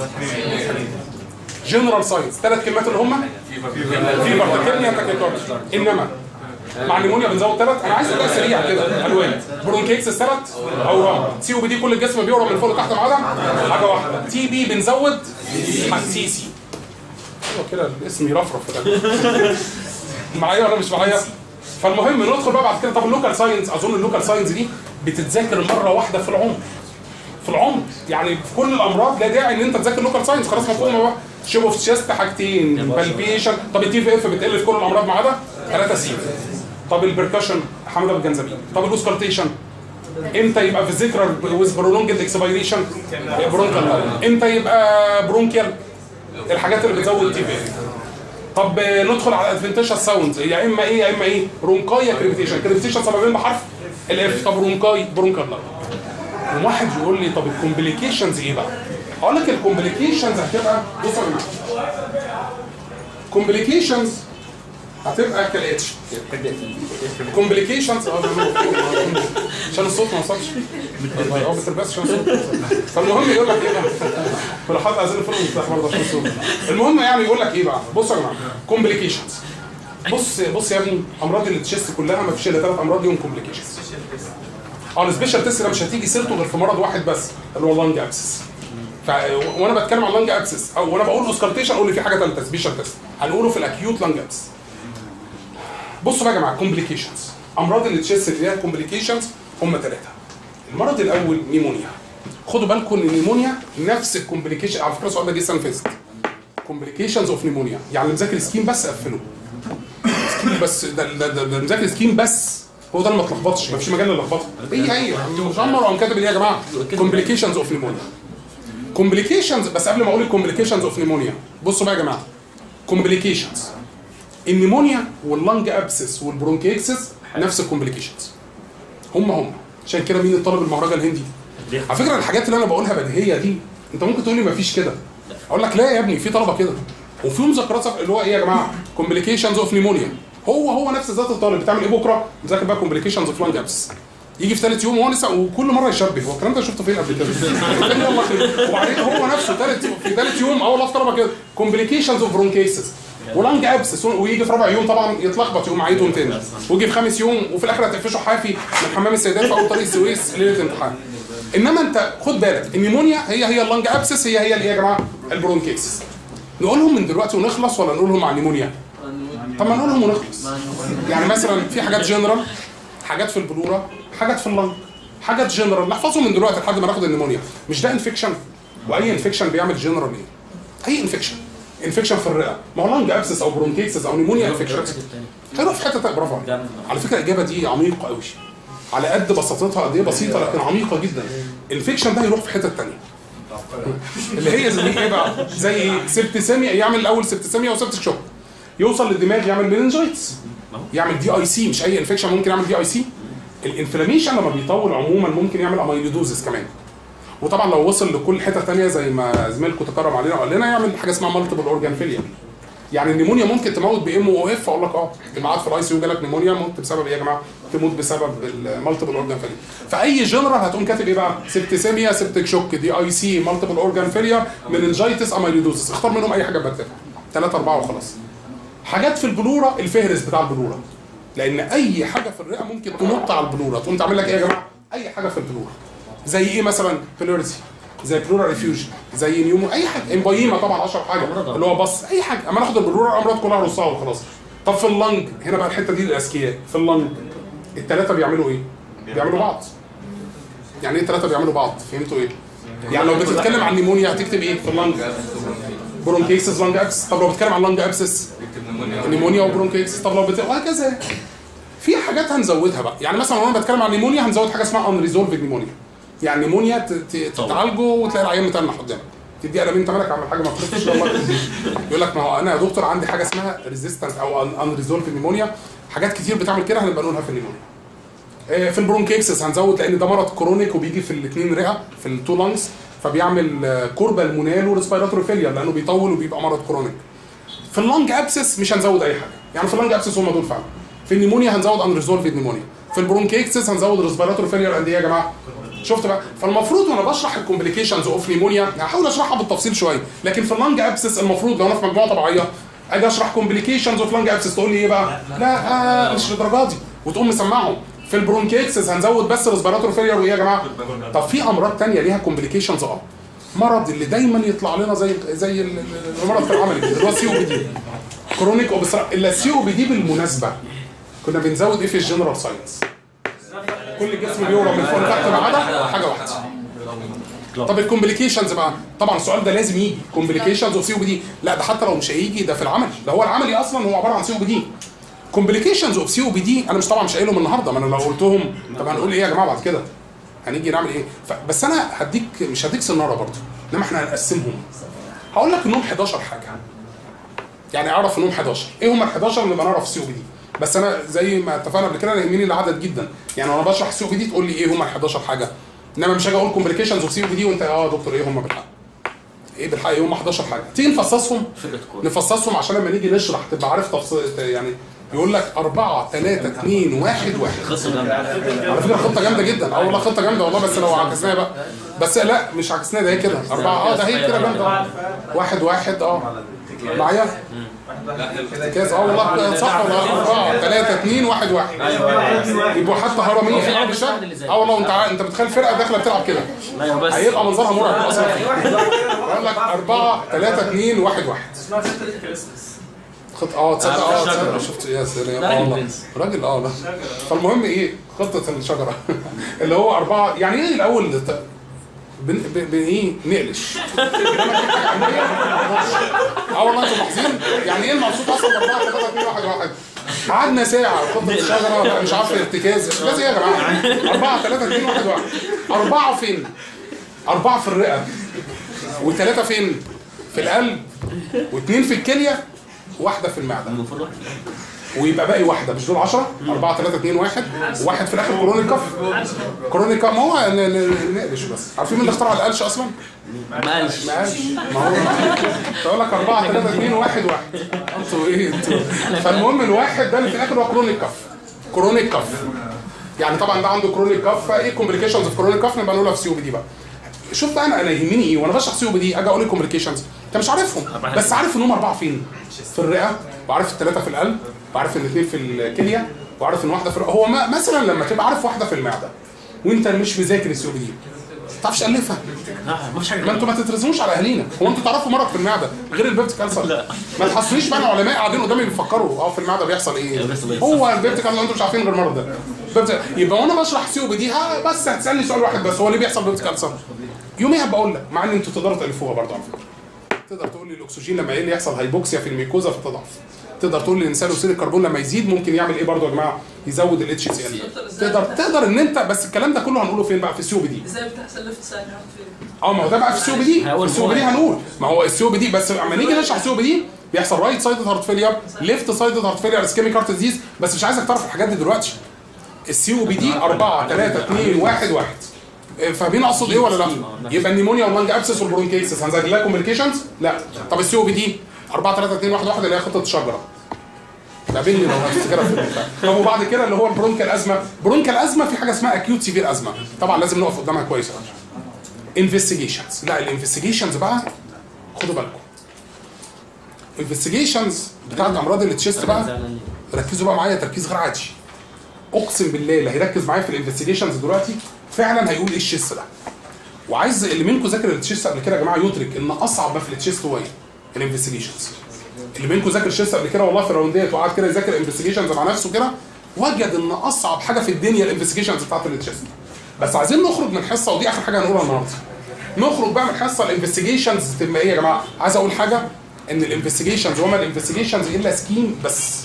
جنرال ساينس ثلاث كلمات اللي هم فيبر تكنيا تاكيكاردي انما مع النيمونيا بنزود ثلاث انا عايز ابقى سريع كده الوان برونكيكس ثلاث اورام سي او بي دي كل الجسم بيورم من فوق لتحت ما عدا حاجه واحده تي بي بنزود سي سي ايوه كده الاسم يرفرف كده معايا ولا مش معايا فالمهم ندخل بقى بعد كده طب اللوكال ساينس اظن اللوكال ساينس دي بتتذاكر مره واحده في العمر في العمر يعني في كل الامراض لا داعي ان انت تذاكر لوكال ساينس خلاص مفهومه بقى شيب اوف تشيست حاجتين بالبيشن طب التي في اف بتقل في كل الامراض ما عدا 3 سي طب البركشن حماده بالجنزبيل طب الاوسكالتيشن امتى يبقى فيزيكرال ويز برولونجد اكسبيريشن برونكال امتى يبقى برونكيال الحاجات اللي بتزود تي في اف طب ندخل على الادفنتيشال ساوند يا اما ايه يا اما ايه برونكاي يا كريبيتيشن كريبيتيشن سببين بحرف الاف طب برونكاي برونكال لا واحد يقول لي طب الكومبليكيشنز ايه بقى اقول لك الكومبليكيشنز هتبقى بصوا يا جماعه كومبليكيشنز هتبقى كالاتي كومبليكيشنز اه عشان الصوت ما وصلش اه بتلبس عشان الصوت ما وصلش. فالمهم يقول لك ايه بقى كل حد عايزين نفرق المفتاح برضه عشان الصوت المهم يعني يقول لك ايه بقى بصوا يا جماعه كومبليكيشنز بص بص يا ابني امراض التشيست كلها ما فيش الا ثلاث امراض ليهم كومبليكيشنز اه السبيشال تيست ده مش هتيجي سيرته غير في مرض واحد بس اللي هو اللانج ابسس ف... وانا بتكلم عن لانج ابسس او وانا بقول اوسكالتيشن اقول لي في حاجه ثالثه سبيشال تيست هنقوله في الاكيوت لانج ابسس بصوا بقى يا جماعه كومبليكيشنز امراض التشيست اللي هي كومبليكيشنز هم ثلاثه المرض الاول نيمونيا خدوا بالكم ان النيمونيا نفس الكومبليكيشن على فكره السؤال ده جه السنه اللي فاتت كومبليكيشنز اوف نيمونيا يعني اللي مذاكر سكين بس قفلوه سكين بس ده ده ده, ده مذاكر سكين بس هو ده اللي ما اتلخبطش ما فيش مجال للخبطه هي هي مشمر وقام كاتب ايه يا جماعه كومبليكيشنز اوف نيمونيا كومبليكيشنز بس قبل ما اقول الكومبليكيشنز اوف نيمونيا بصوا بقى يا جماعه كومبليكيشنز النيمونيا واللنج ابسس والبرونكيكسس نفس الكومبليكيشنز هم هم عشان كده مين الطالب المهرجة الهندي على فكره الحاجات اللي انا بقولها بديهيه دي انت ممكن تقول لي ما فيش كده اقول لك لا يا ابني في طلبه كده وفي مذكرات صف- اللي هو ايه يا جماعه كومبليكيشنز اوف نيمونيا هو هو نفس ذات الطالب بتعمل ايه بكره مذاكر بقى كومبليكيشنز اوف لانج ابس يجي في ثالث يوم وهو لسه وكل مره يشبه هو الكلام ده شفته فين قبل كده يلا خير. وبعدين هو نفسه ثالث في ثالث يوم اه والله في طلبه كده كومبليكيشنز اوف برونكيسس ولانج ابسس ويجي في رابع يوم طبعا يتلخبط يقوم عيدهم تاني ويجي في خامس يوم وفي الاخر هتقفشه حافي من حمام السيدات في اول طريق السويس ليله الامتحان انما انت خد بالك النيمونيا هي هي اللانج ابسس هي هي اللي هي يا جماعه البرونكيسس نقولهم من دلوقتي ونخلص ولا نقولهم مع النيمونيا؟ طب ما نقولهم ونخلص يعني مثلا في حاجات جنرال حاجات في البلورة حاجات في اللنج حاجات جنرال نحفظهم من دلوقتي لحد ما ناخد النيمونيا مش ده انفكشن واي انفكشن بيعمل جنرال ايه اي انفكشن انفكشن في الرئه ما هو لانج ابسس او برونكيتس او نيمونيا انفكشن هيروح في حته تانية برافو عليك جامد. على فكره الاجابه دي عميقه قوي على قد بساطتها قد ايه بسيطه لكن عميقه جدا الانفكشن ده يروح في حته تانية اللي هي زي ايه بقى زي ايه سبتسيميا يعمل الاول سبتسيميا وسبتك شوك يوصل للدماغ يعمل مننجايتس يعمل دي اي سي مش اي انفكشن ممكن يعمل دي اي سي الانفلاميشن لما بيطول عموما ممكن يعمل اميلودوزس كمان وطبعا لو وصل لكل حته تانية زي ما زميلكم تكرم علينا وقال لنا يعمل حاجه اسمها مالتيبل اورجان فيلير يعني النيمونيا ممكن تموت بام او اف اقول لك اه الميعاد في الاي سي يو جالك نيمونيا مت بسبب ايه يا جماعه؟ تموت بسبب المالتيبل اورجان فيلير فاي جنرال هتقوم كاتب ايه بقى؟ سبتسيميا سبتك شوك دي اي سي مالتيبل اورجان فيلير مننجايتس اميلودوزس اختار منهم اي حاجه بكتبها ثلاثه اربعه وخلاص حاجات في البلوره الفهرس بتاع البلوره لان اي حاجه في الرئه ممكن تنط على البلوره تقوم تعمل لك ايه يا جماعه؟ اي حاجه في البلوره زي ايه مثلا؟ بلورسي زي بلورال ريفيوجن زي نيومو اي حاجه امبايما طبعا اشهر حاجه اللي هو بص اي حاجه اما ناخد البلوره الامراض كلها رصها وخلاص طب في اللنج هنا بقى الحته دي للاذكياء في اللنج الثلاثه بيعملوا ايه؟ بيعملوا بعض يعني ايه الثلاثه بيعملوا بعض؟ فهمتوا ايه؟ يعني لو بتتكلم عن نيمونيا هتكتب ايه في اللنج؟ برونكيسس لانج ابس طب لو بتتكلم عن لانج ابسس نيمونيا وبرونكيتس طب لو بت... وهكذا في حاجات هنزودها بقى يعني مثلا وانا بتكلم عن نيمونيا هنزود حاجه اسمها ان ريزولفد نيمونيا يعني نيمونيا ت- ت- تتعالجه وتلاقي العيان متنح قدامك تدي قلم انت مالك عامل حاجه ما تخفش والله يقول لك ما هو انا يا دكتور عندي حاجه اسمها ريزيستنت او ان ريزولفد نيمونيا حاجات كتير بتعمل كده هنبقى نقولها في النيمونيا آه، في البرونكيكسس هنزود لان ده مرض كرونيك وبيجي في الاثنين رئه في التو لانجز فبيعمل آه، كوربا المونال وريسبيراتوري فيلير لانه بيطول وبيبقى مرض كرونيك في اللانج ابسس مش هنزود اي حاجه يعني في اللانج ابسس هم دول فعلا في النيمونيا هنزود ان ريزولفد نيمونيا في البرونكيكسس هنزود ريسبيراتوري فيلير قد ايه يا جماعه شفت بقى فالمفروض وانا بشرح الكومبليكيشنز اوف نيمونيا هحاول اشرحها بالتفصيل شويه لكن في اللانج ابسس المفروض لو انا في مجموعه طبيعيه اجي اشرح كومبليكيشنز اوف لانج ابسس تقول لي ايه بقى لا آه مش للدرجه دي وتقوم مسمعهم في البرونكيكسس هنزود بس ريسبيراتوري فيلير وايه يا جماعه طب في امراض تانية ليها كومبليكيشنز اه مرض اللي دايما يطلع لنا زي زي ال- ال- المرض في العمل اللي هو السي او بي دي كرونيك اوبسترا الا السي او بي دي بالمناسبه كنا بنزود ايه في الجنرال ساينس كل الجسم بيورم من فوق لتحت ما عدا حاجه واحده طب الكومبليكيشنز بقى طبعا السؤال ده لازم يجي كومبليكيشنز اوف سي او بي دي لا ده حتى لو مش هيجي ده في العمل ده هو العملي اصلا هو عباره عن سي او بي دي كومبليكيشنز اوف سي او بي دي انا مش طبعا مش قايلهم النهارده ما انا لو قلتهم طب هنقول ايه يا جماعه بعد كده هنيجي نعمل ايه ف... بس انا هديك مش هديك سناره برضه انما احنا هنقسمهم هقول لك انهم 11 حاجه يعني اعرف انهم 11 ايه هم ال 11 نبقى نعرف السي او بي دي بس انا زي ما اتفقنا قبل كده انا يهمني العدد جدا يعني وانا بشرح السي او بي دي تقول لي ايه هم ال 11 حاجه انما مش هاجي اقول كومبليكيشنز اوف سي او بي دي وانت اه يا دكتور ايه هم بالحق ايه بالحق ايه هم 11 حاجه تيجي نفصصهم فكره كوره نفصصهم عشان لما نيجي نشرح تبقى عارف تفصيل يعني يقول لك 4 3 2 1 1 قصه جامده على فكره خطه جامده جدا اه والله خطه جامده والله بس لو عكسناها بقى بس لا مش عكسناها ده هي كده اربعه اه ده هي كده جامده آه. واحد واحد اه معايا ارتكاز اه والله صح ولا اربعه ثلاثه اثنين واحد واحد يبقوا حتى هرميه في لعبة بالشكل واحد اللي زي اه والله انت ع- انت بتخيل فرقه داخله بتلعب كده ايوه بس هيبقى منظرها مرعب اصلا يقول لك اربعه ثلاثه اثنين واحد واحد اسمها سنتر كريسمس خط اه تصدق اه آه، تصدق شجرة. شفت يا سلام ده اه راجل والله برنس. راجل اه لا فالمهم ايه خطه الشجره اللي هو اربعه يعني ايه الاول ت- بن ب- ب- ايه نقلش اه والله انتوا ملاحظين يعني ايه المقصود اصلا 4 3 2 1 1 قعدنا ساعه خطه الشجره لا مش عارف ارتكاز ارتكاز ايه يا جماعه 4 3 2 1 1 اربعه فين؟ اربعه في الرئه وثلاثه فين؟ في القلب واثنين في الكليه واحده في المعده المفروض واحد. ويبقى باقي واحده مش دول 10 4 3 2 1 واحد في الاخر كورونيك كف كورونيك كف ما هو ن- ن- نقلش بس عارفين مين اللي اخترع القلش اصلا؟ ما قالش ما قالش ما هو تقول لك 4 3 2 1 1 انتوا ايه انتوا فالمهم الواحد ده اللي في الاخر هو كرونيك كف كرونيك كف يعني طبعا ده عنده كرونيك كف فايه كومبليكيشنز في كرونيك كف نبقى نقولها في سي او بي دي بقى شوف بقى انا انا يهمني ايه وانا بشرح سي او بي دي اجي اقول لك كومبليكيشنز انت مش عارفهم بس عارف ان هم اربعه فين في الرئه وعارف الثلاثه في القلب وعارف ان اثنين في الكليه وعارف ان واحده في الرئة. هو ما مثلا لما تبقى عارف واحده في المعده وانت مش مذاكر السي او بي دي ما تعرفش الفها لا مفيش حاجه ما انتوا ما تترزموش على اهالينا هو انتوا تعرفوا مرض في المعده غير البيبتيك كانسر لا. ما تحسونيش بقى علماء قاعدين قدامي بيفكروا اه في المعده بيحصل ايه بيحصل ايه؟ هو البيبتيك كانسر انتوا مش عارفين غير المرض ده البيبتيك- يبقى وانا بشرح سي او بي دي ها بس هتسالني سؤال واحد بس هو ليه بيحصل بيبتيك كانسر يوميها بقول لك مع ان انتوا تقدروا تالفوها برضه على فكره تقدر تقول لي الاكسجين لما يقل يحصل هايبوكسيا في الميكوزا فتضعف تقدر تقول لي الانسان ثاني الكربون لما يزيد ممكن يعمل ايه برضه يا جماعه يزود الاتش سي ال تقدر تقدر ان انت بس الكلام ده كله هنقوله فين بقى في السي او بي دي ازاي بتحصل ليفت سايد هارت فيلير اه ما هو ده بقى في السي او بي دي هقول السي او بي دي هو. هنقول ما هو السي او بي دي بس لما نيجي نشرح السي او بي دي بيحصل رايت سايد هارت فيلير ليفت سايد هارت فيلير اسكيميك هارت ديزيز بس مش عايزك تعرف الحاجات دي دلوقتي السي او بي دي 4 3 2 1 1 فاهمين اقصد ايه ولا لا؟ يبقى النيمونيا واللانج ابسس والبرونكيسس هنذاكر لها كومبليكيشنز؟ لا طب السي او بي دي 4 3 2 1 1 اللي هي خطه الشجره قابلني لو هتفتكرها في البتاع طب وبعد كده اللي هو البرونكال ازمه برونكال ازمه في حاجه اسمها اكيوت سيفير ازمه طبعا لازم نقف قدامها كويس انفستيجيشنز لا الانفستيجيشنز بقى خدوا بالكم انفستيجيشنز بتاعت امراض التشيست بقى ركزوا بقى معايا تركيز غير عادي اقسم بالله اللي هيركز معايا في الانفستيجيشنز دلوقتي فعلا هيقول ايه الشيست ده وعايز اللي منكم ذاكر التشيست قبل كده يا جماعه يدرك ان اصعب ما في التشيست هو ايه الانفستيجيشنز اللي منكم ذاكر الشيست قبل كده والله في الراوندات وقعد كده يذاكر انفستيجيشنز مع نفسه كده وجد ان اصعب حاجه في الدنيا الانفستيجيشنز بتاعت التشيست بس عايزين نخرج من حصه ودي اخر حاجه هنقولها النهارده نخرج بقى من حصه الانفستيجيشنز تبقى ايه يا جماعه عايز اقول حاجه ان الانفستيجيشنز وما الانفستيجيشنز الا سكيم بس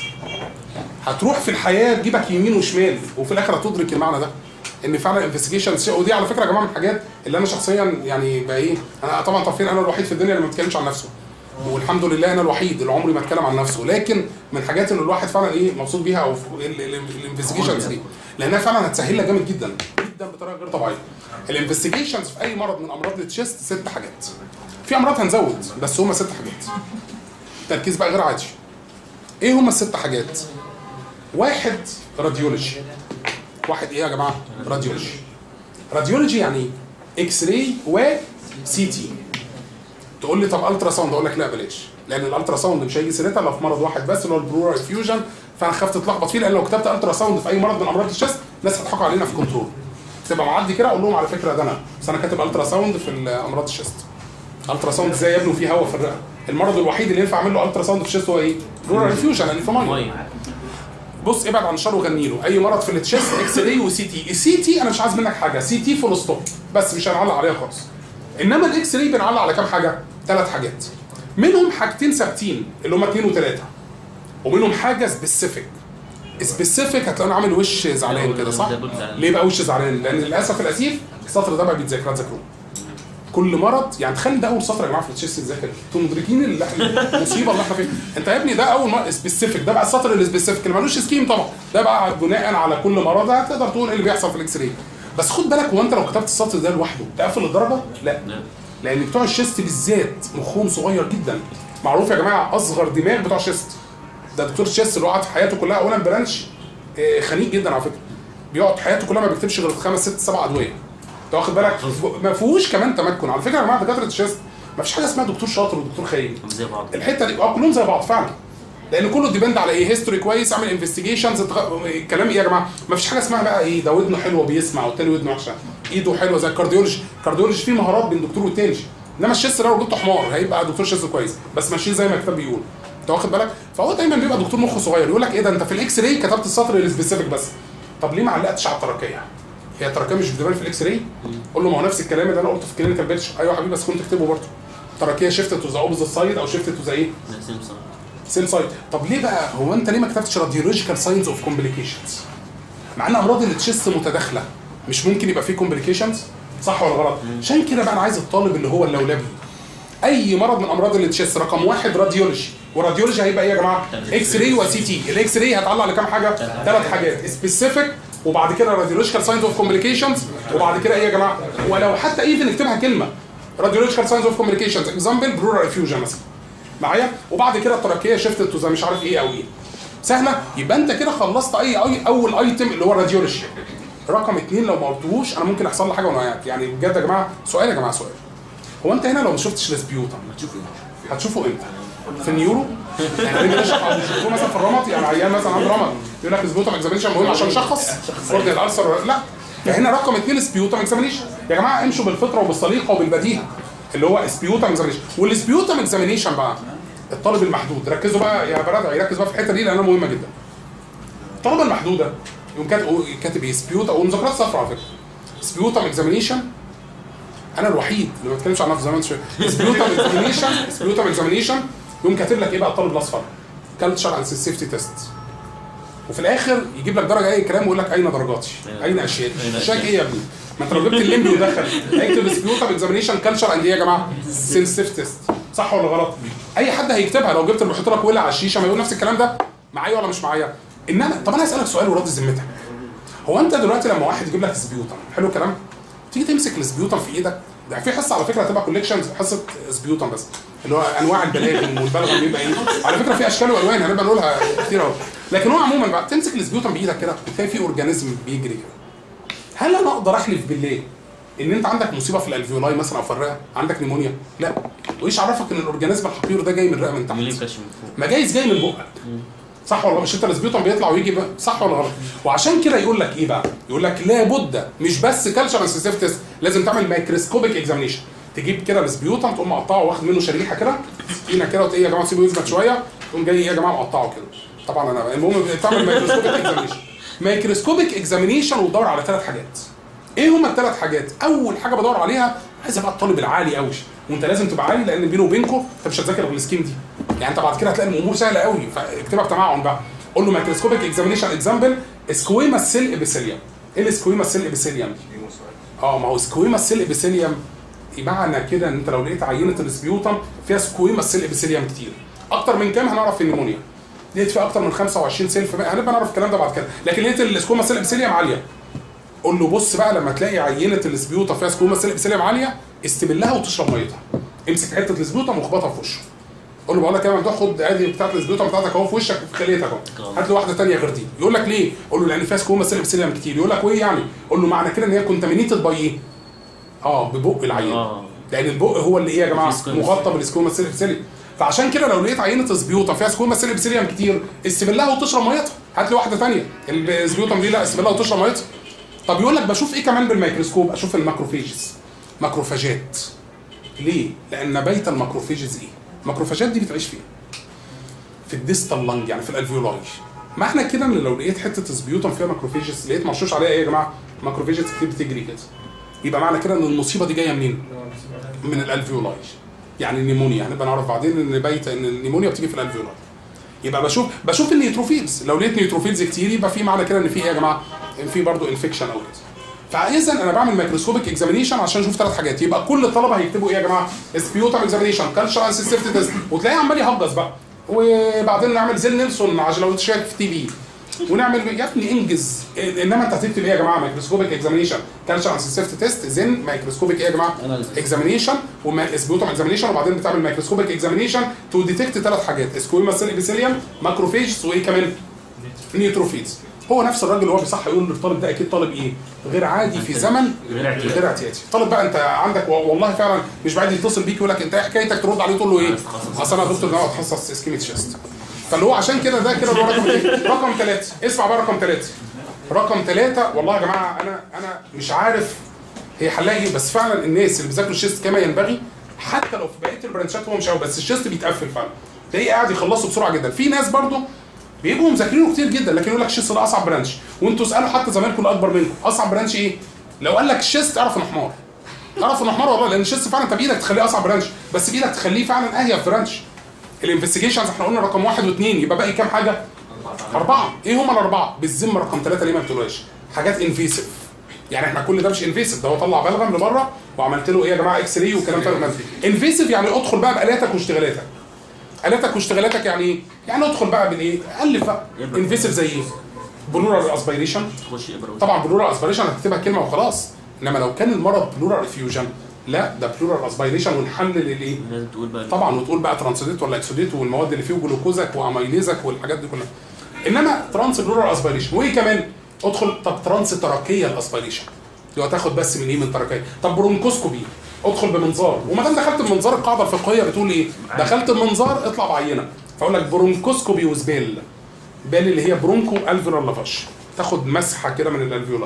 هتروح في الحياه تجيبك يمين وشمال وفي الاخر هتدرك المعنى ده ان فعلا انفستيجيشنز ودي على فكره يا جماعه من الحاجات اللي انا شخصيا يعني بقى ايه انا طبعا طرفين انا الوحيد في الدنيا اللي ما بيتكلمش عن نفسه والحمد لله انا الوحيد اللي عمري ما اتكلم عن نفسه لكن من الحاجات اللي الواحد فعلا ايه مبسوط بيها او الانفستيجيشنز دي لانها فعلا هتسهل لك جامد جدا جدا بطريقه غير طبيعيه الانفستيجيشنز في اي مرض من امراض التشيست ست حاجات في امراض هنزود بس هما ست حاجات تركيز بقى غير عادي ايه هما الست حاجات واحد راديولوجي واحد ايه يا جماعه راديولوجي راديولوجي يعني ايه اكس راي و سي تي تقول لي طب الترا ساوند اقول لك لا بلاش لان الالترا ساوند مش هيجي سيرتها الا في مرض واحد بس اللي هو البرورال فيوجن فانا خاف تتلخبط فيه لان لو كتبت الترا ساوند في اي مرض من امراض الشست الناس هتضحكوا علينا في كنترول تبقى معدي كده اقول لهم على فكره ده انا بس انا كاتب الترا ساوند في امراض الشست الترا ساوند ازاي يبنوا فيه هواء في الرئه المرض الوحيد اللي ينفع اعمل له الترا ساوند في الشست هو ايه؟ برورال فيوجن يعني في ميه ميه بص ابعد عن الشر وغني له اي مرض في التشيست اكس راي وسي تي السي تي انا مش عايز منك حاجه سي تي فول ستوب بس مش هنعلق عليها خالص انما الاكس راي بنعلق على كام حاجه ثلاث حاجات منهم حاجتين ثابتين اللي هم اثنين وثلاثه ومنهم حاجه سبيسيفيك سبيسيفيك هتلاقوني عامل وش زعلان كده صح؟ ليه بقى وش زعلان؟ لان للاسف الاسيف السطر ده بقى بيتذاكر هتذاكروه كل مرض يعني تخيل ده اول سطر يا جماعه في التشيست يتذاكر انتوا مدركين اللي احنا المصيبه اللي احنا فيها انت يا ابني ده اول مرض سبيسيفيك ده بقى السطر السبيسيفيك اللي ملوش سكيم طبعا ده بقى بناء على كل مرض هتقدر تقول ايه اللي بيحصل في الاكس راي بس خد بالك هو انت لو كتبت السطر ده لوحده تقفل الدرجه؟ لا لان بتوع الشيست بالذات مخهم صغير جدا معروف يا جماعه اصغر دماغ بتوع الشيست ده دكتور الشيست اللي قعد في حياته كلها اولا برانش آه، خنيق جدا على فكره بيقعد حياته كلها ما بيكتبش غير خمس ست سبع ادويه انت واخد بالك ما فيهوش كمان تمكن على فكره يا جماعه دكاتره الشيست ما فيش حاجه اسمها دكتور شاطر ودكتور خاين زي بعض الحته دي اه كلهم زي بعض فعلا لان كله ديبند على ايه هيستوري كويس اعمل انفستيجيشنز الكلام ايه يا جماعه ما فيش حاجه اسمها بقى ايه ده ودنه حلوه بيسمع والتاني ودنه وحشه ايده حلوه زي الكارديولوجي الكارديولوجي فيه مهارات بين دكتور والتاني انما الشيست لو جبته حمار هيبقى دكتور شيست كويس بس ماشيين زي ما الكتاب بيقول انت واخد بالك فهو دايما بيبقى دكتور مخه صغير يقول لك ايه ده انت في الاكس راي كتبت السطر السبيسيفيك بس طب ليه ما علقتش على التركيه هي التركيه مش بتبان في الاكس راي قول له ما هو نفس الكلام اللي انا قلته في كلينيكال بيتش ايوه يا حبيبي بس كنت اكتبه برضه التركيه شيفت تو ذا اوبوزيت سايد او شيفت تو ذا ايه سيمسون سيل سايد طب ليه بقى هو انت ليه ما كتبتش راديولوجيكال ساينز اوف كومبليكيشنز مع ان امراض التشيست متداخله مش ممكن يبقى فيه كومبليكيشنز صح ولا غلط عشان كده بقى انا عايز الطالب اللي هو اللولبي اي مرض من امراض التشيست رقم واحد راديولوجي وراديولوجي هيبقى ايه يا جماعه اكس راي وسي تي الاكس راي هتعلق على كام حاجه ثلاث حاجات سبيسيفيك وبعد كده راديولوجيكال ساينز اوف كومبليكيشنز وبعد كده ايه يا جماعه ولو حتى ايفن نكتبها كلمه راديولوجيكال ساينز اوف كومبليكيشنز اكزامبل برورال افيوجن مثلا معايا وبعد كده التركيه شيفت تو زي مش عارف ايه او ايه سهله يبقى انت كده خلصت اي, أي اول ايتم اللي هو الراديولوجي رقم اثنين لو ما قلتوش انا ممكن يحصل لي حاجه وانا قاعد يعني بجد يا جماعه سؤال يا جماعه سؤال هو انت هنا لو ما شفتش الاسبيوتا هتشوفه امتى؟ في النيورو يعني نيجي نشرح او بيشوفوه مثلا في الرمد يعني عيان مثلا عنده رمد يقول لك سبيوتم اكزامينشن مهم عشان نشخص كورنيال الالسر لا فهنا رقم اثنين سبيوتم اكزامينشن يا جماعه امشوا بالفطره وبالسليقه وبالبديهه اللي هو سبيوتم اكزامينشن والسبيوتم اكزامينشن بقى الطالب المحدود ركزوا بقى يا برادع يركز بقى في الحته دي لانها مهمه جدا الطلبه المحدوده يقوم كاتب كاتب ايه سبيوت او مذكرات صفراء على فكره سبيوتم اكزامينشن انا الوحيد اللي ما بتكلمش عن نفسي زي ما انت شايف سبيوتم اكزامينيشن سبيوتم اكزامينيشن يقوم كاتب لك ايه بقى الطالب الاصفر كالتشر اند سيفتي تيست وفي الاخر يجيب لك درجه اي كلام ويقول لك اين درجاتي؟ اين اشيائي؟ أين اشيائك ايه يا ابني؟ ما انت لو جبت الليمبي ودخل هيكتب سبيوتم اكزامينيشن كالتشر اند ايه يا جماعه؟ سيفتي تيست صح ولا غلط؟ اي حد هيكتبها لو جبت اللي بيحط لك ولع على الشيشه ما يقول نفس الكلام ده معايا ولا مش معايا؟ انما طب انا هسالك سؤال ورد ذمتك هو انت دلوقتي لما واحد يجيب لك سبيوتم حلو الكلام تيجي تمسك السبيوتم في ايدك ده في حصه على فكره هتبقى كوليكشنز حصه سبيوتم بس اللي هو انواع البلاغم والبلغم بيبقى ايه على فكره في اشكال والوان هنبقى نقولها كتير اهو لكن هو عموما بقى تمسك السبيوتم بايدك كده بتلاقي في اورجانيزم بيجري كده هل انا اقدر احلف بالله ان انت عندك مصيبه في الالفيولاي مثلا او في الرئه عندك نيمونيا لا وايش عرفك ان الاورجانيزم الحقير ده جاي من الرئه من تحت مليون كاش من فوق ما جايز جاي من بقك صح ولا مش انت السبيوتم بيطلع ويجي بقى صح ولا غلط وعشان كده يقول لك ايه بقى يقول لك لابد مش بس كالتشر سيفتس لازم تعمل مايكروسكوبيك اكزامينيشن تجيب كده السبيوتم تقوم مقطعه واخد منه شريحه كده سكينه كده وتقول ايه يا جماعه سيبه يثبت شويه تقوم جاي ايه يا جماعه مقطعه كده طبعا انا المهم تعمل مايكروسكوبيك اكزامينيشن مايكروسكوبيك اكزامينيشن وتدور على ثلاث حاجات ايه هما الثلاث حاجات اول حاجه بدور عليها عايز ابقى الطالب العالي قوي وانت لازم تبقى عالي لان بينه وبينكم انت مش هتذاكر غير السكيم دي يعني انت بعد كده هتلاقي الامور سهله قوي فاكتبها بتمعن بقى قول له مايكروسكوبيك اكزامينيشن اكزامبل سكويما سيل ابيثيليوم ايه السكويما سيل ابيثيليوم دي اه ما هو سكويما سيل ابيثيليوم معنى كده ان انت لو لقيت عينه السبيوتم فيها سكويما سيل ابيثيليوم كتير اكتر من كام هنعرف في النمونيا لقيت فيها اكتر من 25 سيل في هنبقى نعرف الكلام ده بعد كده لكن لقيت السكويما سيل ابيثيليوم عاليه قول له بص بقى لما تلاقي عينه السبيوتا فيها سكوما سيل ابيثيليوم عاليه استبلها وتشرب ميتها امسك حته السبيوتا واخبطها في وشه قول له بقول لك يا ممدوح خد ادي بتاعت السبيوتا بتاعتك اهو في وشك في خليتك اهو هات له واحده ثانيه غير دي يقول لك ليه؟ قول له لان فيها سكوما سيل ابيثيليوم كتير يقول لك وايه يعني؟ قول له معنى كده ان هي كونتامينيتد باي ايه؟ اه ببق العينه اه لان البق هو اللي ايه يا جماعه فيه سكوما مغطى بالسكوما سيل ابيثيليوم فعشان كده لو لقيت عينه سبيوتا فيها سكوما سيل ابيثيليوم كتير استبلها وتشرب ميتها هات لي واحده ثانيه السبيوتم دي لا استبلها وتشرب ميتها طب يقول لك بشوف ايه كمان بالميكروسكوب اشوف الماكروفيجز ماكروفاجات ليه لان بيت الماكروفيجز ايه الماكروفاجات دي بتعيش فين في الديستال لانج يعني في الالفيولاي معنى كده ان لو لقيت حته سبيوتم فيها ماكروفيجز لقيت مرشوش عليها ايه يا جماعه ماكروفيجز كتير بتجري كده يبقى معنى كده ان المصيبه دي جايه منين من الالفيولاي يعني النيمونيا هنبقى نعرف بعدين ان بيت ان النيمونيا بتيجي في الالفيولاي يبقى بشوف بشوف النيوتروفيلز لو لقيت نيوتروفيلز كتير يبقى في معنى كده ان في ايه يا جماعه ان في برضه انفكشن او كده فاذا انا بعمل مايكروسكوبيك اكزامينيشن عشان اشوف ثلاث حاجات يبقى كل الطلبه هيكتبوا ايه يا جماعه سبيوتم اكزامينيشن كالتشر انسيستيف تيست وتلاقيه عمال يهجص بقى وبعدين نعمل زي نيلسون عشان لو انت شايف في تي في ونعمل يا ابني انجز انما انت هتكتب ايه يا جماعه مايكروسكوبيك اكزامينيشن كالتشر انسيستيف تيست زين مايكروسكوبيك ايه يا جماعه Analysis. اكزامينيشن وسبيوتم اكزامينيشن وبعدين بتعمل مايكروسكوبيك اكزامينيشن تو ديتكت ثلاث حاجات سكويما سيل ابيثيليوم ماكروفيجز وايه كمان نيوتروفيلز هو نفس الراجل اللي هو بيصح يقول للطالب ده اكيد طالب ايه غير عادي في زمن غير اعتيادي. غير اعتيادي طالب بقى انت عندك و- والله فعلا مش بعيد يتصل بيك يقول لك انت ايه حكايتك ترد عليه تقول له ايه اصل انا دكتور ده اتخصص اسكيميك شيست فاللي هو عشان كده ده كده اللي هو رقم ايه رقم ثلاثة اسمع بقى رقم ثلاثة رقم ثلاثة والله يا جماعة أنا أنا مش عارف هي حلها إيه بس فعلا الناس اللي بيذاكروا الشيست كما ينبغي حتى لو في بقية البرانشات هو مش قوي بس الشيست بيتقفل فعلا تلاقيه قاعد يخلصه بسرعة جدا في ناس برضه بيبقوا مذاكرينه كتير جدا لكن يقول لك الشيست ده أصعب برانش وأنتوا اسألوا حتى زمايلكم الأكبر منكم أصعب برانش إيه؟ لو قال لك الشيست اعرف انه حمار اعرف انه حمار والله لان الشيست فعلا انت بايدك تخليه اصعب برانش بس بايدك تخليه فعلا اهيف برانش الانفستيجيشنز احنا قلنا رقم واحد واثنين يبقى باقي كام حاجه؟ أربعة، إيه هما الأربعة؟ بالذمة رقم ثلاثة ليه ما بتقولهاش؟ حاجات انفيسيف. يعني احنا كل ده مش انفيسيف ده هو طلع بلغم لبره وعملت له ايه يا جماعه اكس راي وكلام فارغ انفيسيف يعني ادخل بقى بالاتك واشتغالاتك. الاتك واشتغالاتك يعني ايه؟ يعني ادخل بقى بالايه؟ الف بقى انفيسيف زي ايه؟ بلورال اسبيريشن تخش ابره طبعا بلورال اسبيريشن هتكتبها كلمه وخلاص انما لو كان المرض بلورال افيوجن لا ده بلورال اسبيريشن ونحلل الايه؟ لازم تقول بقى طبعا وتقول بقى ترانسيديت ولا اكسوديت والمواد اللي فيه جلوكوزك واميليزك والحاجات دي كلها انما ترانس بلورال اسبيريشن وايه كمان ادخل طب ترانس تراكيه الاسبيريشن اللي هو تاخد بس من ايه من تراكيه طب برونكوسكوبي ادخل بمنظار وما دام دخلت بمنظار القاعده الفقهيه بتقول ايه دخلت بمنظار اطلع بعينه فاقول لك برونكوسكوبي وزبال بال اللي هي برونكو الفيولار لافاش تاخد مسحه كده من الالفيولاي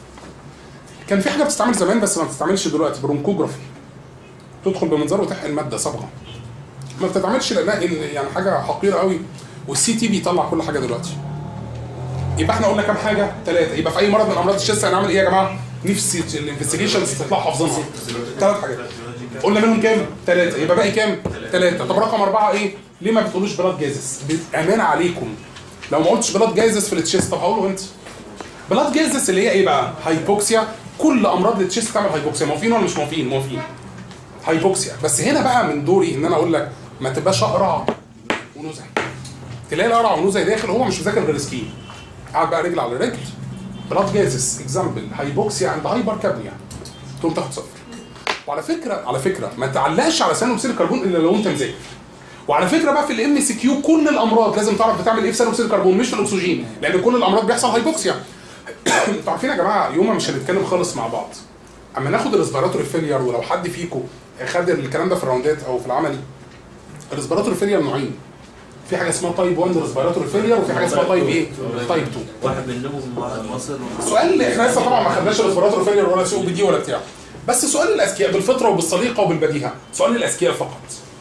كان في حاجه بتستعمل زمان بس ما بتستعملش دلوقتي برونكوجرافي تدخل بمنظار وتحقن ماده صبغه ما بتتعملش لانها إن- يعني حاجه حقيره قوي والسي تي بيطلع كل حاجه دلوقتي يبقى احنا قلنا كام حاجه ثلاثه يبقى في اي مرض من امراض الشيست هنعمل ايه يا جماعه نفسي الانفستيجيشنز تطلع حافظينها ثلاث حاجات قلنا منهم كام؟ ثلاثة يبقى باقي كام؟ ثلاثة طب رقم أربعة إيه؟ ليه ما بتقولوش بلاد جازس؟ بأمانة عليكم لو ما قلتش بلاد جازس في التشيست طب هقوله أنت بلاد جازس اللي هي إيه بقى؟ هايبوكسيا كل أمراض التشيست تعمل هايبوكسيا موافقين ولا مش موافقين؟ موافقين هايبوكسيا بس هنا بقى من دوري إن أنا أقول لك ما تبقاش أقرع ونزعي تلاقي القرع ونزعي داخل هو مش مذاكر غير سكين قاعد بقى رجل على رجل بلاد جازس اكزامبل هايبوكسيا عند هايبر كابنيا تقوم تاخد صفر وعلى فكره على فكره ما تعلقش على ثاني اكسيد الكربون الا لو انت مذاكر وعلى فكره بقى في الام سي كيو كل الامراض لازم تعرف بتعمل ايه في ثاني اكسيد الكربون مش في الاكسجين لان كل الامراض بيحصل هايبوكسيا انتوا عارفين يا جماعه يوم مش هنتكلم خالص مع بعض اما ناخد الريسبيراتوري فيلير ولو حد فيكم خد الكلام ده في الراوندات او في العملي الريسبيراتوري فيلير نوعين في حاجه اسمها تايب 1 ريسبيراتوري فيلير وفي حاجه اسمها تايب ايه؟ تايب 2 واحد منهم مصر سؤال احنا لسه طبعا ما خدناش الريسبيراتوري فيلير ولا سي او بي دي ولا بتاع بس سؤال الاذكياء بالفطره وبالسليقه وبالبديهه سؤال الاذكياء فقط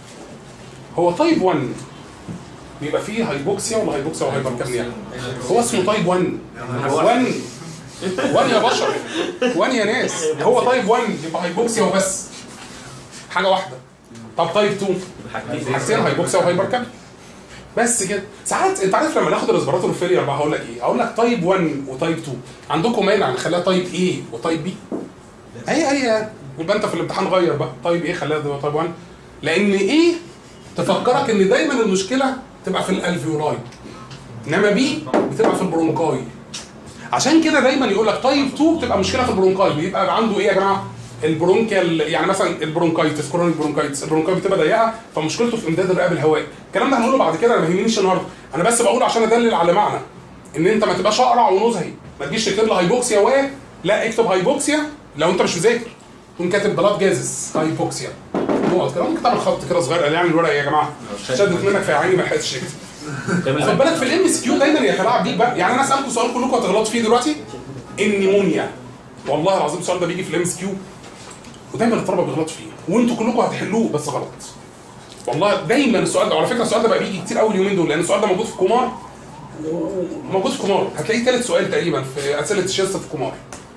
هو تايب 1 بيبقى فيه هايبوكسيا ولا هايبوكسيا وهايبركابنيا هو اسمه تايب 1 1 1 يا بشر 1 يا ناس هو تايب 1 يبقى هايبوكسيا وبس حاجه واحده طب تايب 2 حاجتين هايبوكسيا وهايبركابنيا بس كده ساعات انت عارف لما ناخد الريسبيراتور فيلير بقى هقول لك ايه؟ هقول لك تايب 1 وتايب 2 عندكم مانع نخليها تايب ايه وتايب بي؟ هي هي يبقى انت في الامتحان غير بقى تايب ايه خليها تايب 1 لان ايه تفكرك ان دايما المشكله تبقى في الالفيولاي انما بي بتبقى في البرونكاي عشان كده دايما يقول لك تايب 2 بتبقى مشكله في البرونكاي بيبقى عنده ايه يا جماعه؟ البرونكال يعني مثلا البرونكايتس كرونيك برونكايتس البرونكاي بتبقى ضيقه فمشكلته في امداد الرئه بالهواء الكلام ده هنقوله بعد كده انا ما يهمنيش النهارده انا بس بقول عشان ادلل على معنى ان انت ما تبقاش اقرع ونزهي ما تجيش تكتب لي هايبوكسيا و لا اكتب هايبوكسيا لو انت مش مذاكر تقوم كاتب بلاد جازس هايبوكسيا نقط كده ممكن تعمل خط كده صغير قال يعمل ورقه يا جماعه شدت منك في عيني ما لحقتش اكتب خد بالك في الام اس كيو دايما يتلاعب بيك بقى يعني انا اسالكم سؤال كلكم هتغلطوا فيه دلوقتي النيمونيا والله العظيم السؤال ده بيجي في الام اس كيو ودايما الطلبه بيغلطوا فيه وانتوا كلكم هتحلوه بس غلط والله دايما السؤال ده وعلى فكره السؤال ده بقى بيجي كتير قوي اليومين دول لان السؤال ده موجود في كومار موجود في كومار هتلاقيه ثالث سؤال تقريبا في اسئله الشيست في كومار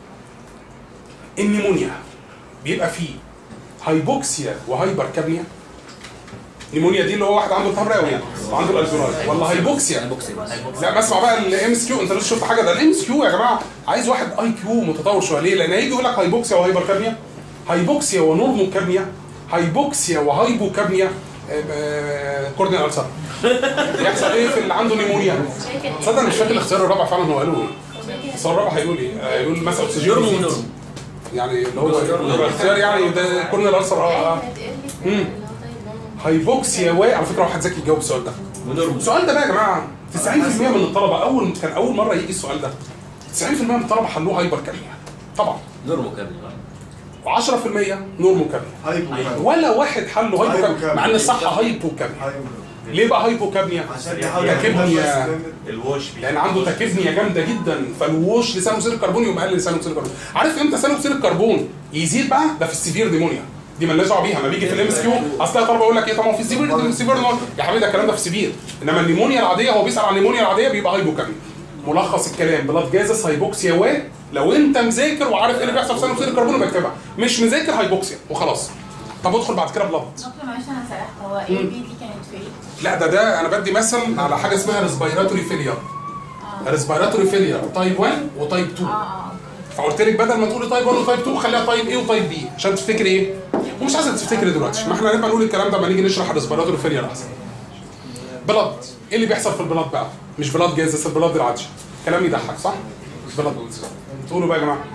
النيمونيا بيبقى فيه هايبوكسيا وهايبر كابنيا النيمونيا دي اللي هو واحد عنده التهاب رئوي يعني وعنده الالفيولاي ولا هايبوكسيا لا بسمع بقى الام اس كيو انت لسه شفت حاجه ده الام اس كيو يا جماعه عايز واحد اي كيو متطور شويه ليه؟ لان هيجي يقول لك هايبوكسيا وهايبر كابنيا هايبوكسيا ونورموكابنيا هايبوكسيا وهايبوكابنيا كوردين السر يحصل ايه في اللي عنده نيمونيا تصدق أنا مش فاكر الاختيار الرابع فعلا هو قالوا ايه بس هو الرابع هيقول ايه آه، هيقول مثلا اكسجين يورمو بيزيد. ونورمو. يعني اللي هو الاختيار يعني ده كورنيال السر اه اه مم. هايبوكسيا و على فكره واحد ذكي يجاوب السؤال ده ونورمال السؤال ده بقى يا جماعه 90% من الطلبه اول كان اول مره يجي السؤال ده 90% من الطلبه حلوه هايبر كابنيا طبعا نورمال كابل و10% نورمو كابنيا هايبو ولا واحد حله هايبو كابنيا هايبوكابنيا. مع ان الصح هايبو كابنيا هايبو ليه بقى هايبو كابنيا؟ عشان يحاول تكبنيا الوش لان عنده تكبنيا جامده جدا فالوش لثاني اكسيد الكربون يقوم مقلل ثاني اكسيد الكربون عارف امتى ثاني اكسيد الكربون يزيد بقى ده في السيفير ديمونيا دي مالناش دعوه بيها ما بيجي في الام اس كيو اصل طلبه يقول لك ايه طب ما هو في السيفير السيفير ديمونيا. يا حبيبي ده الكلام ده في السيفير انما النيمونيا العاديه هو بيسال عن النيمونيا العاديه بيبقى هايبوكاميا ملخص الكلام بلاد جازس هايبوكسيا و لو انت مذاكر وعارف ايه اللي بيحصل في ثاني اكسيد الكربون بكتبها مش مذاكر هايبوكسيا وخلاص طب ادخل بعد كده بلاد دكتور معلش انا سرحت هو اي بي دي كانت في ايه؟ لا ده ده انا بدي مثل على حاجه اسمها ريسبيراتوري فيلير ريسبيراتوري فيلير تايب 1 وتايب 2 اه اه فقلت لك بدل ما تقولي تايب 1 وتايب 2 خليها تايب ايه وتايب بي عشان تفتكري ايه ومش عايزه تفتكري دلوقتي ما احنا هنبقى نقول الكلام ده لما نيجي نشرح الريسبيراتوري فيلير احسن بلاد ايه اللي بيحصل في البلاد بقى مش بلاد جاز البلاد العادي كلام يضحك صح بلاد تقولوا بقى يا جماعه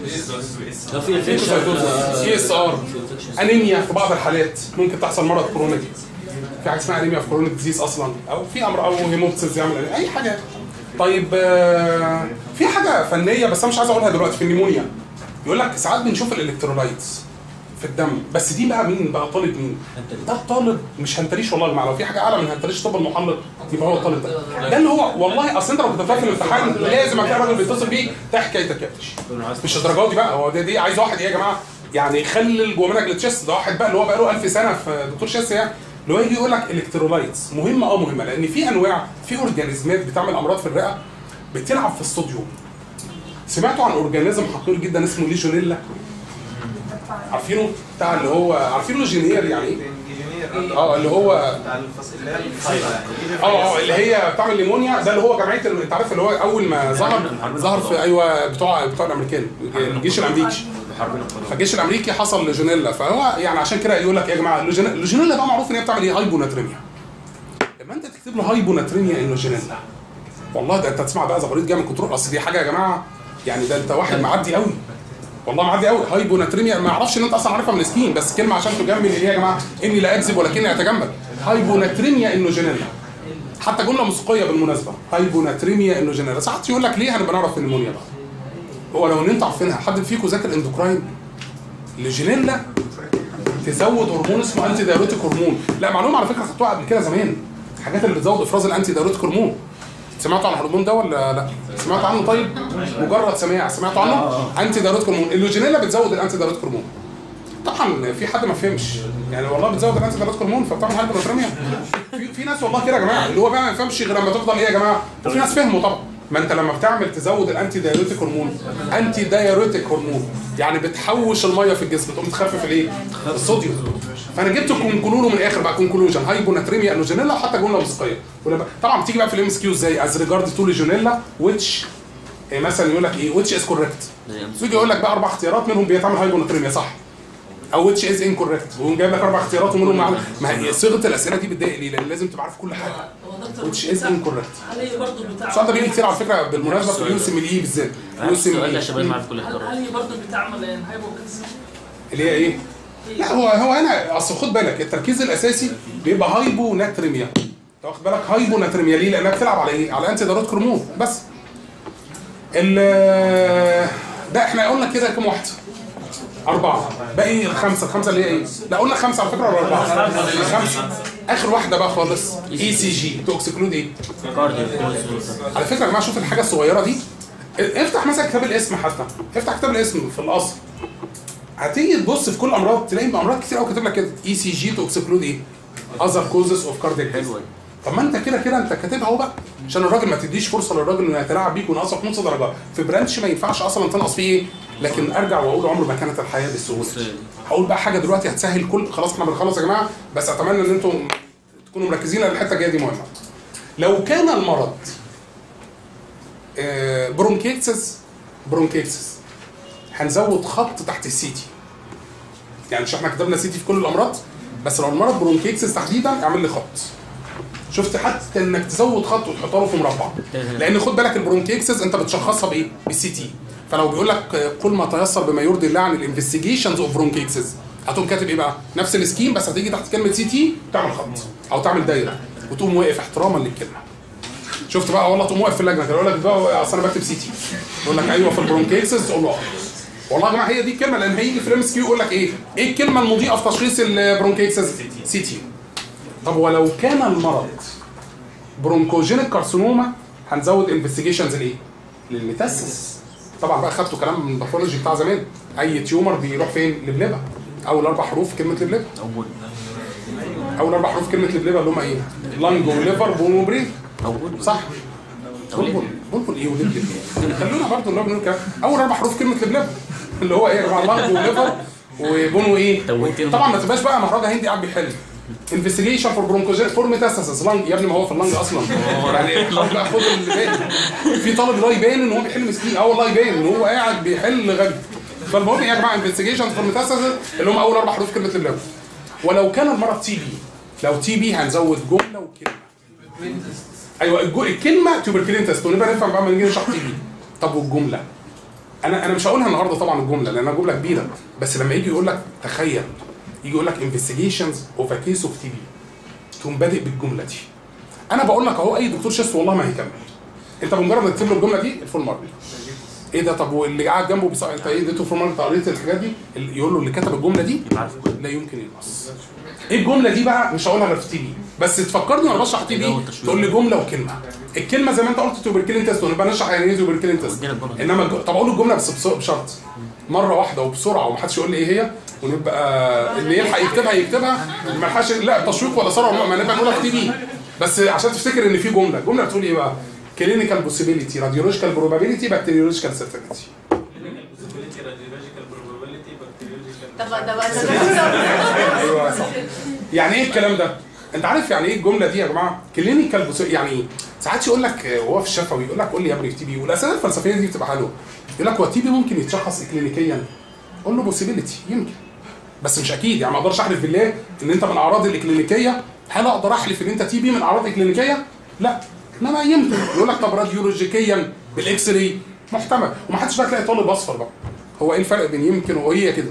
لو في سي اس ار انيميا في بعض الحالات ممكن تحصل مرض كرونيك في حاجه اسمها انيميا في كرونيك ديزيز اصلا او في امر او هيموبسيس يعمل أنيميا. اي حاجه طيب آه، في حاجه فنيه بس انا مش عايز اقولها دلوقتي في النيمونيا يقول لك ساعات بنشوف الالكترولايتس في الدم بس دي بقى مين بقى طالب مين ده الطالب مش هنتريش والله يا جماعه لو في حاجه اعلى من هنتريش طب المحلق يبقى هو الطالب ده ده اللي هو والله اصل انت لو كنت في الامتحان لازم هتلاقي راجل بيتصل بيه ده حكايتك يا باشا مش الدرجات دي بقى هو دي, دي عايز واحد ايه يا جماعه يعني يخلل جوه منك التشيست ده واحد بقى اللي هو بقى له 1000 سنه في دكتور شيست يعني اللي هو يجي يقول لك الكترولايتس مهمه اه مهمه لان في انواع في اورجانيزمات بتعمل امراض في الرئه بتلعب في الصوديوم سمعتوا عن اورجانيزم حقير جدا اسمه ليجونيلا عارفينه بتاع اللي هو عارفين ليجونير يعني ايه اه اللي هو بتاع الفصل اللي هي الفصيلة يعني اه اه اللي هي بتعمل ليمونيا ده اللي هو جمعيه ال- انت عارف اللي هو اول ما ظهر ظهر في ايوه بتوع بتوع الامريكان الجيش الامريكي حربين القرآن فالجيش الامريكي حصل ليجونيلا فهو يعني عشان كده يقول لك يا جماعه الليجون- الليجونيلا بقى معروف ان هي بتعمل ايه هايبوناتريميا لما انت تكتب له هايبوناتريميا الليجونيلا والله ده انت تسمع بقى زبريت جاي من كنترول اصل دي حاجه يا جماعه يعني ده انت واحد معدي قوي والله معدي قوي هايبوناتريميا ما اعرفش ان انت اصلا عارفها من سكين بس كلمه عشان تجمل اللي هي يا جماعه اني لا اكذب ولكني اتجمل هايبوناتريميا انوجينيلا حتى جمله موسيقيه بالمناسبه هايبوناتريميا انوجينيلا ساعات يقول لك ليه هنبقى نعرف النمونيا بقى هو لو ان انتوا عارفينها حد فيكم ذاكر اندوكراين الجينيلا تزود هرمون اسمه انتي دايروتيك هرمون لا معلومه على فكره خدتوها قبل كده زمان الحاجات اللي بتزود افراز الانتي دايروتيك هرمون سمعتوا عن الهرمون ده ولا لا سمعتوا عنه طيب مجرد سماع سمعتوا عنه انتي دايروتيك هرمون اللوجينيلا بتزود الانتي دايروتيك هرمون طبعا في حد ما فهمش يعني والله بتزود الانتي دايروتيك هرمون فبتعمل هايبرترميا في في ناس والله كده يا جماعه اللي هو بقى ما يفهمش غير لما تفضل ايه يا جماعه وفي ناس فهموا طبعا ما انت لما بتعمل تزود الانتي دايوريتيك هرمون انتي دايوريتيك هرمون يعني بتحوش الميه في الجسم تقوم تخفف الايه الصوديوم فانا جبت كونكلونو من الاخر بقى كونكلوجن هايبوناتريميا انوجينيلا وحتى جمله موسيقيه ولما- طبعا بتيجي بقى في الام اس كيو ازاي از ريجارد تو ليجونيلا ويتش مثلا يقول لك ايه ويتش از كوريكت يجي يقول لك بقى اربع اختيارات منهم بيتعمل هايبوناتريميا صح او ويتش از انكوريكت ويقوم جايب لك اربع اختيارات ومنهم معلوم ما هي صيغه الاسئله دي بتضايق ليه؟ لان لازم تبقى عارف كل حاجه هو دكتور ويتش از انكوريكت هل هي برضه بتاع السؤال ده بيجي كتير على فكره بالمناسبه في اليوسم الاي بالذات اليوسم السؤال ده يا الاي شباب معرف كل هل القرآن هل هي برضه بتعمل هايبوكسيا؟ اللي هي ايه؟ لا هو هو هنا اصل خد بالك التركيز الاساسي بيبقى هايبو ناتريميا انت واخد بالك هايبو ناتريميا ليه؟ لانها بتلعب على ايه؟ على انتي داروت هرمون بس ال ده احنا قلنا كده كام واحده؟ أربعة باقي الخمسة الخمسة اللي هي إيه؟ لا قلنا خمسة على فكرة ولا أربعة؟ خمسة آخر واحدة بقى خالص إي سي جي تو اكسكلود إيه؟ كارديو على فكره يا جماعه شوف الحاجه الصغيره دي افتح مثلا كتاب الاسم حتى افتح كتاب الاسم في الاصل هتيجي تبص في كل امراض تلاقي امراض كتير قوي كاتب لك كده اي سي جي تو اكسكلود ايه؟ اذر كوزز اوف كاردياك حلوة دي. طب ما انت كده كده انت كاتبها اهو بقى عشان الراجل ما تديش فرصه للراجل انه يتلاعب بيك وينقصك نص درجه في برانش ما ينفعش اصلا تنقص فيه ايه لكن ارجع واقول عمر ما كانت الحياه بالسهوله هقول بقى حاجه دلوقتي هتسهل كل خلاص احنا بنخلص يا جماعه بس اتمنى ان انتم تكونوا مركزين لان الحته الجايه دي مهمه لو كان المرض آه، برونكيتسس برونكيتسس هنزود خط تحت السي تي يعني مش احنا كتبنا سي تي في كل الامراض بس لو المرض برونكيتسس تحديدا اعمل لي خط شفت حتى انك تزود خط وتحطه له في مربع لان خد بالك البرونكيتسس انت بتشخصها بايه بالسي تي فلو بيقول لك آه، قل ما تيسر بما يرضي الله عن الانفستيجيشنز اوف برونكيتسس هتقوم كاتب ايه بقى نفس السكيم بس هتيجي تحت كلمه سي تي تعمل خط او تعمل دايره وتقوم واقف احتراما للكلمه شفت بقى والله تقوم واقف في اللجنه كده يقول لك بقى اصل انا بكتب سي تي يقول لك ايوه في البرونكيتسس تقول له اه والله يا جماعه هي دي الكلمه لان هيجي في الام اس كيو يقول لك ايه؟ ايه الكلمه المضيئه في تشخيص البرونكيتسس؟ سي تي طب ولو كان المرض برونكوجينيك كارسينوما هنزود انفستيجيشنز لايه؟ للميتاسيس طبعا بقى خدتوا كلام من الباثولوجي بتاع زمان اي تيومر بيروح فين؟ لبلبه اول اربع حروف كلمه لبلبه أول اول اربع حروف كلمه لبلبه اللي هم ايه؟ لانج وليفر بون وبرين أول صح؟ بلبل بلبل ايه ولبلب خلونا برضه اللي هو بنقول كلام اول اربع حروف كلمه لبلب اللي هو ايه يا جماعه لانج وليفر وبون وايه؟ توهتني. طبعا ما تبقاش بقى مهرجة هندي قاعد بيحل انفستيجيشن فور برونكوجين فور ميتاستاسيس لانج يا ابني ما هو في اللانج اصلا يعني خلاص بقى خد اللي باقي في طالب لا يبان ان هو بيحل مسكين اه والله يبان ان هو قاعد بيحل غبي فالمهم يا جماعه انفستيجيشن فور ميتاستاسيس اللي هم اول اربع حروف كلمه لبلب ولو كان المرض تي بي لو تي بي هنزود جمله وكلمه ايوه الجو... الكلمه تيوبركلين تيست ونبقى نفهم بقى لما نيجي نشرح تي بي طب والجمله انا انا مش هقولها النهارده طبعا الجمله لانها جمله كبيره بس لما يجي يقول لك تخيل يجي يقول لك انفستيجيشنز اوف ا كيس اوف تي بي تقوم بادئ بالجمله دي انا بقول لك اهو اي دكتور شيست والله ما هيكمل انت بمجرد ما تكتب له الجمله دي الفول مارك ايه ده طب واللي قاعد جنبه بيسأل انت ايه اديته فول مارك قريت الحاجات دي اللي يقول له اللي كتب الجمله دي عارف كل لا يمكن ينقص ايه الجمله دي بقى مش هقولها غير في تي بي بس تفكرني وانا بشرح تي بي جو التشويق. تقول لي جمله وكلمه الكلمه زي ما انت قلت توبركلين تيست ونبقى نشرح يعني ايه توبركلين تيست ودينا الجملة. انما الج- طب اقول الجمله بس بس- بشرط مره واحده وبسرعه ومحدش يقول لي ايه هي ونبقى اللي يلحق يكتبها يكتبها ما لحقش لا تشويق ولا سرعه ما نبقى نقولها في تي بي بس عشان تفتكر ان في جمله جمله بتقول ايه بقى كلينيكال بوسيبيليتي راديولوجيكال بروبابيليتي بكتيريولوجيكال سيرتينتي طب ده بقى ده ايوه صح يعني ايه الكلام ده؟ انت عارف يعني ايه الجمله دي يا جماعه؟ كلينيكال بوسي... يعني ايه؟ ساعات يقول لك آه، وهو في الشفوي يقول لك قول لي يا ابني تي بي والاسئله الفلسفيه دي بتبقى حلوه يقول لك هو التي بي ممكن يتشخص كلينيكيا؟ قول له بوسيبيليتي يمكن بس مش اكيد يعني ما اقدرش احلف بالله ان انت من الاعراض الاكلينيكيه هل اقدر احلف ان انت تي بي من اعراض اكلينيكيه؟ لا انما يمكن يقول لك طب راديولوجيكيا بالاكس راي محتمل ومحدش بقى تلاقي طالب اصفر بقى هو ايه الفرق بين يمكن وهي كده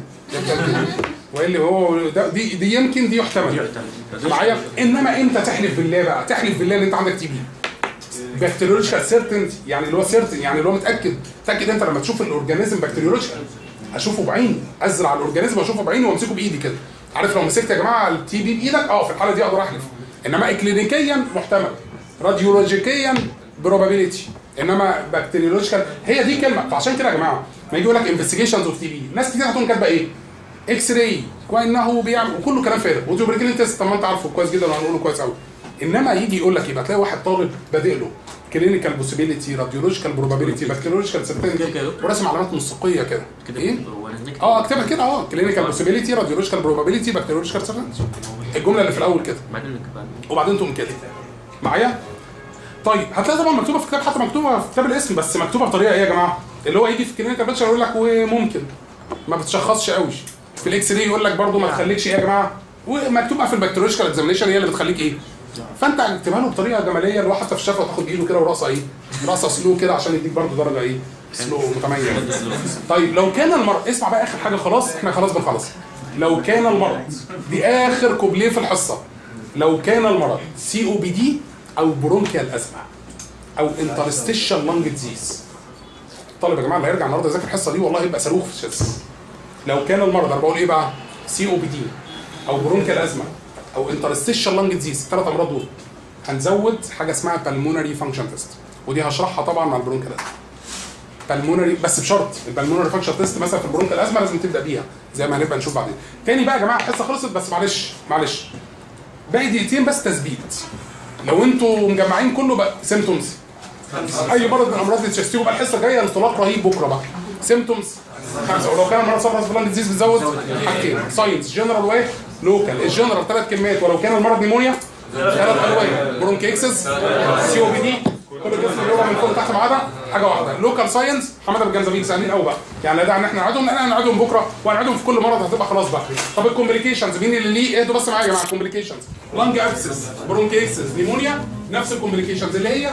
وايه اللي هو ده دي دي يمكن دي يحتمل معايا انما امتى تحلف بالله بقى تحلف بالله ان انت عندك تي بي بكتيريولوجيكال سيرتنت يعني اللي هو سيرتن يعني اللي هو متاكد متاكد انت لما تشوف الاورجانيزم بكتيريولوجيكال اشوفه بعيني ازرع الاورجانيزم واشوفه بعيني وامسكه بايدي كده عارف لو مسكت يا جماعه التي بي بايدك اه في الحاله دي اقدر احلف انما اكلينيكيا محتمل راديولوجيكيا بروبابيليتي انما بكتيريولوجيكال هي دي كلمه فعشان كده يا جماعه ما يجي يقول لك انفستيجيشنز اوف تي بي ناس كتير هتقوم كاتبه ايه؟ اكس راي وانه بيعمل وكله كلام فارغ وتوبركلين تيست طب ما انت عارفه كويس جدا وهنقوله كويس قوي انما يجي يقول لك يبقى تلاقي واحد طالب بادئ له كلينيكال بوسيبيليتي راديولوجيكال بروبابيلتي بكتيريولوجيكال سيرتينتي وراسم علامات موسيقيه كده كده ايه؟ هو انا هناك اه اكتبها كده اه كلينيكال بوسيبيليتي راديولوجيكال بروبابيلتي بكتيريولوجيكال سيرتينتي الجمله اللي في الاول كده بعدين نكتب وبعدين تقوم كده معايا طيب هتلاقي طبعا مكتوبه في كتاب حتى مكتوبه في كتاب الاسم بس مكتوبه بطريقه ايه يا جماعه اللي هو يجي في كلينيكال بيكتشر يقول لك وممكن ما بتشخصش قوي في الاكس راي يقول لك برضه ما تخليكش ايه يا جماعه ومكتوبه في البكتيريولوجيكال اكزامينشن هي اللي بتخليك ايه فانت اكتبها له بطريقه جماليه اللي هو حتى في الشفه تاخد بايده كده وراسه ايه راسه سلو كده عشان يديك برضه درجه ايه سلو متميز طيب لو كان المرض اسمع بقى اخر حاجه خلاص احنا خلاص بنخلص لو كان المرض دي اخر كوبليه في الحصه لو كان المرض سي او بي دي او برونكيال ازمه او انترستيشال لانج ديزيز طالب يا جماعه اللي هيرجع النهارده يذاكر الحصه دي والله يبقى صاروخ في الشمس لو كان المرض انا بقول ايه بقى سي او بي دي او برونكيال ازمه او انترستيشال لانج ديزيز الثلاث امراض دول هنزود حاجه اسمها بالمونري فانكشن تيست ودي هشرحها طبعا مع البرونكيال ازمه بالمونري بس بشرط البالمونري فانكشن تيست مثلا في البرونكيال ازمه لازم تبدا بيها زي ما هنبقى نشوف بعدين تاني بقى يا جماعه الحصه خلصت بس معلش معلش باقي دقيقتين بس تثبيت لو انتوا مجمعين كله بقى سيمتومز اي مرض من امراض التشستيو بقى الحصه الجايه انطلاق رهيب بكره بقى سيمتومز خمسه ولو كان المرض صفرة فلان ديزيز بتزود حاجتين ساينس جنرال و لوكال الجنرال ثلاث كلمات ولو كان المرض نيمونيا ثلاث الوان برونكيكسس سي او بي دي كل الجسم اللي هو من فوق لتحت ما عدا حاجه واحده لوكال ساينس حماده بالجنزبيل سهلين قوي بقى يعني لا داعي ان احنا نعيدهم لان احنا هنعيدهم بكره وهنعيدهم في كل مرض هتبقى خلاص بقى طب الكومبليكيشنز مين اللي ليه اهدوا بس معايا يا جماعه الكومبليكيشنز لانج ابسس برونكيكسس نيمونيا نفس الكومبليكيشنز اللي هي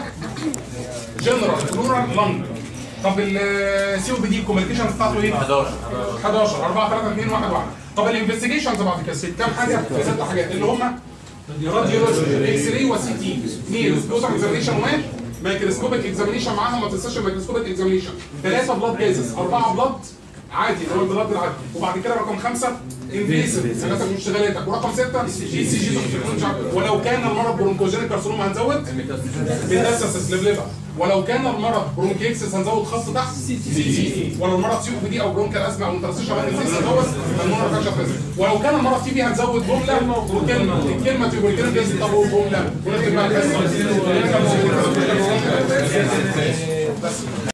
جنرال بلورال لانج طب السي او بي دي الكوميونيكيشن بتاعته ايه؟ 11 11 4 3 2 1 1 طب الانفستيجيشنز بعد كده ست كام حاجه؟ ست حاجات اللي هم راديولوجي اكس راي وسي تي مين؟ سبوتر اكزامينشن واحد مايكروسكوبيك اكزامينشن معاها ما تنساش الميكروسكوبيك اكزامينشن ثلاثه بلاد جازز اربعه بلاد عادي اللي هو البلاد العادي وبعد كده رقم خمسه انفيسيف سنتك مشتغلاتك ورقم سته اي سي جي ولو كان المرض برونكوجينيك كارسينوما هنزود ميتاسيس لبلبه ولو كان المرض برونكيكسس هنزود خط تحت سي تي ولو المرض سي او بي دي او برونكال ازمه او انترستيشن هنزود المرض فاكشن ولو كان المرض تي بي هنزود جمله وكلمه الكلمه تبقى كلمه طب وجمله ونكتب بقى الحصه بس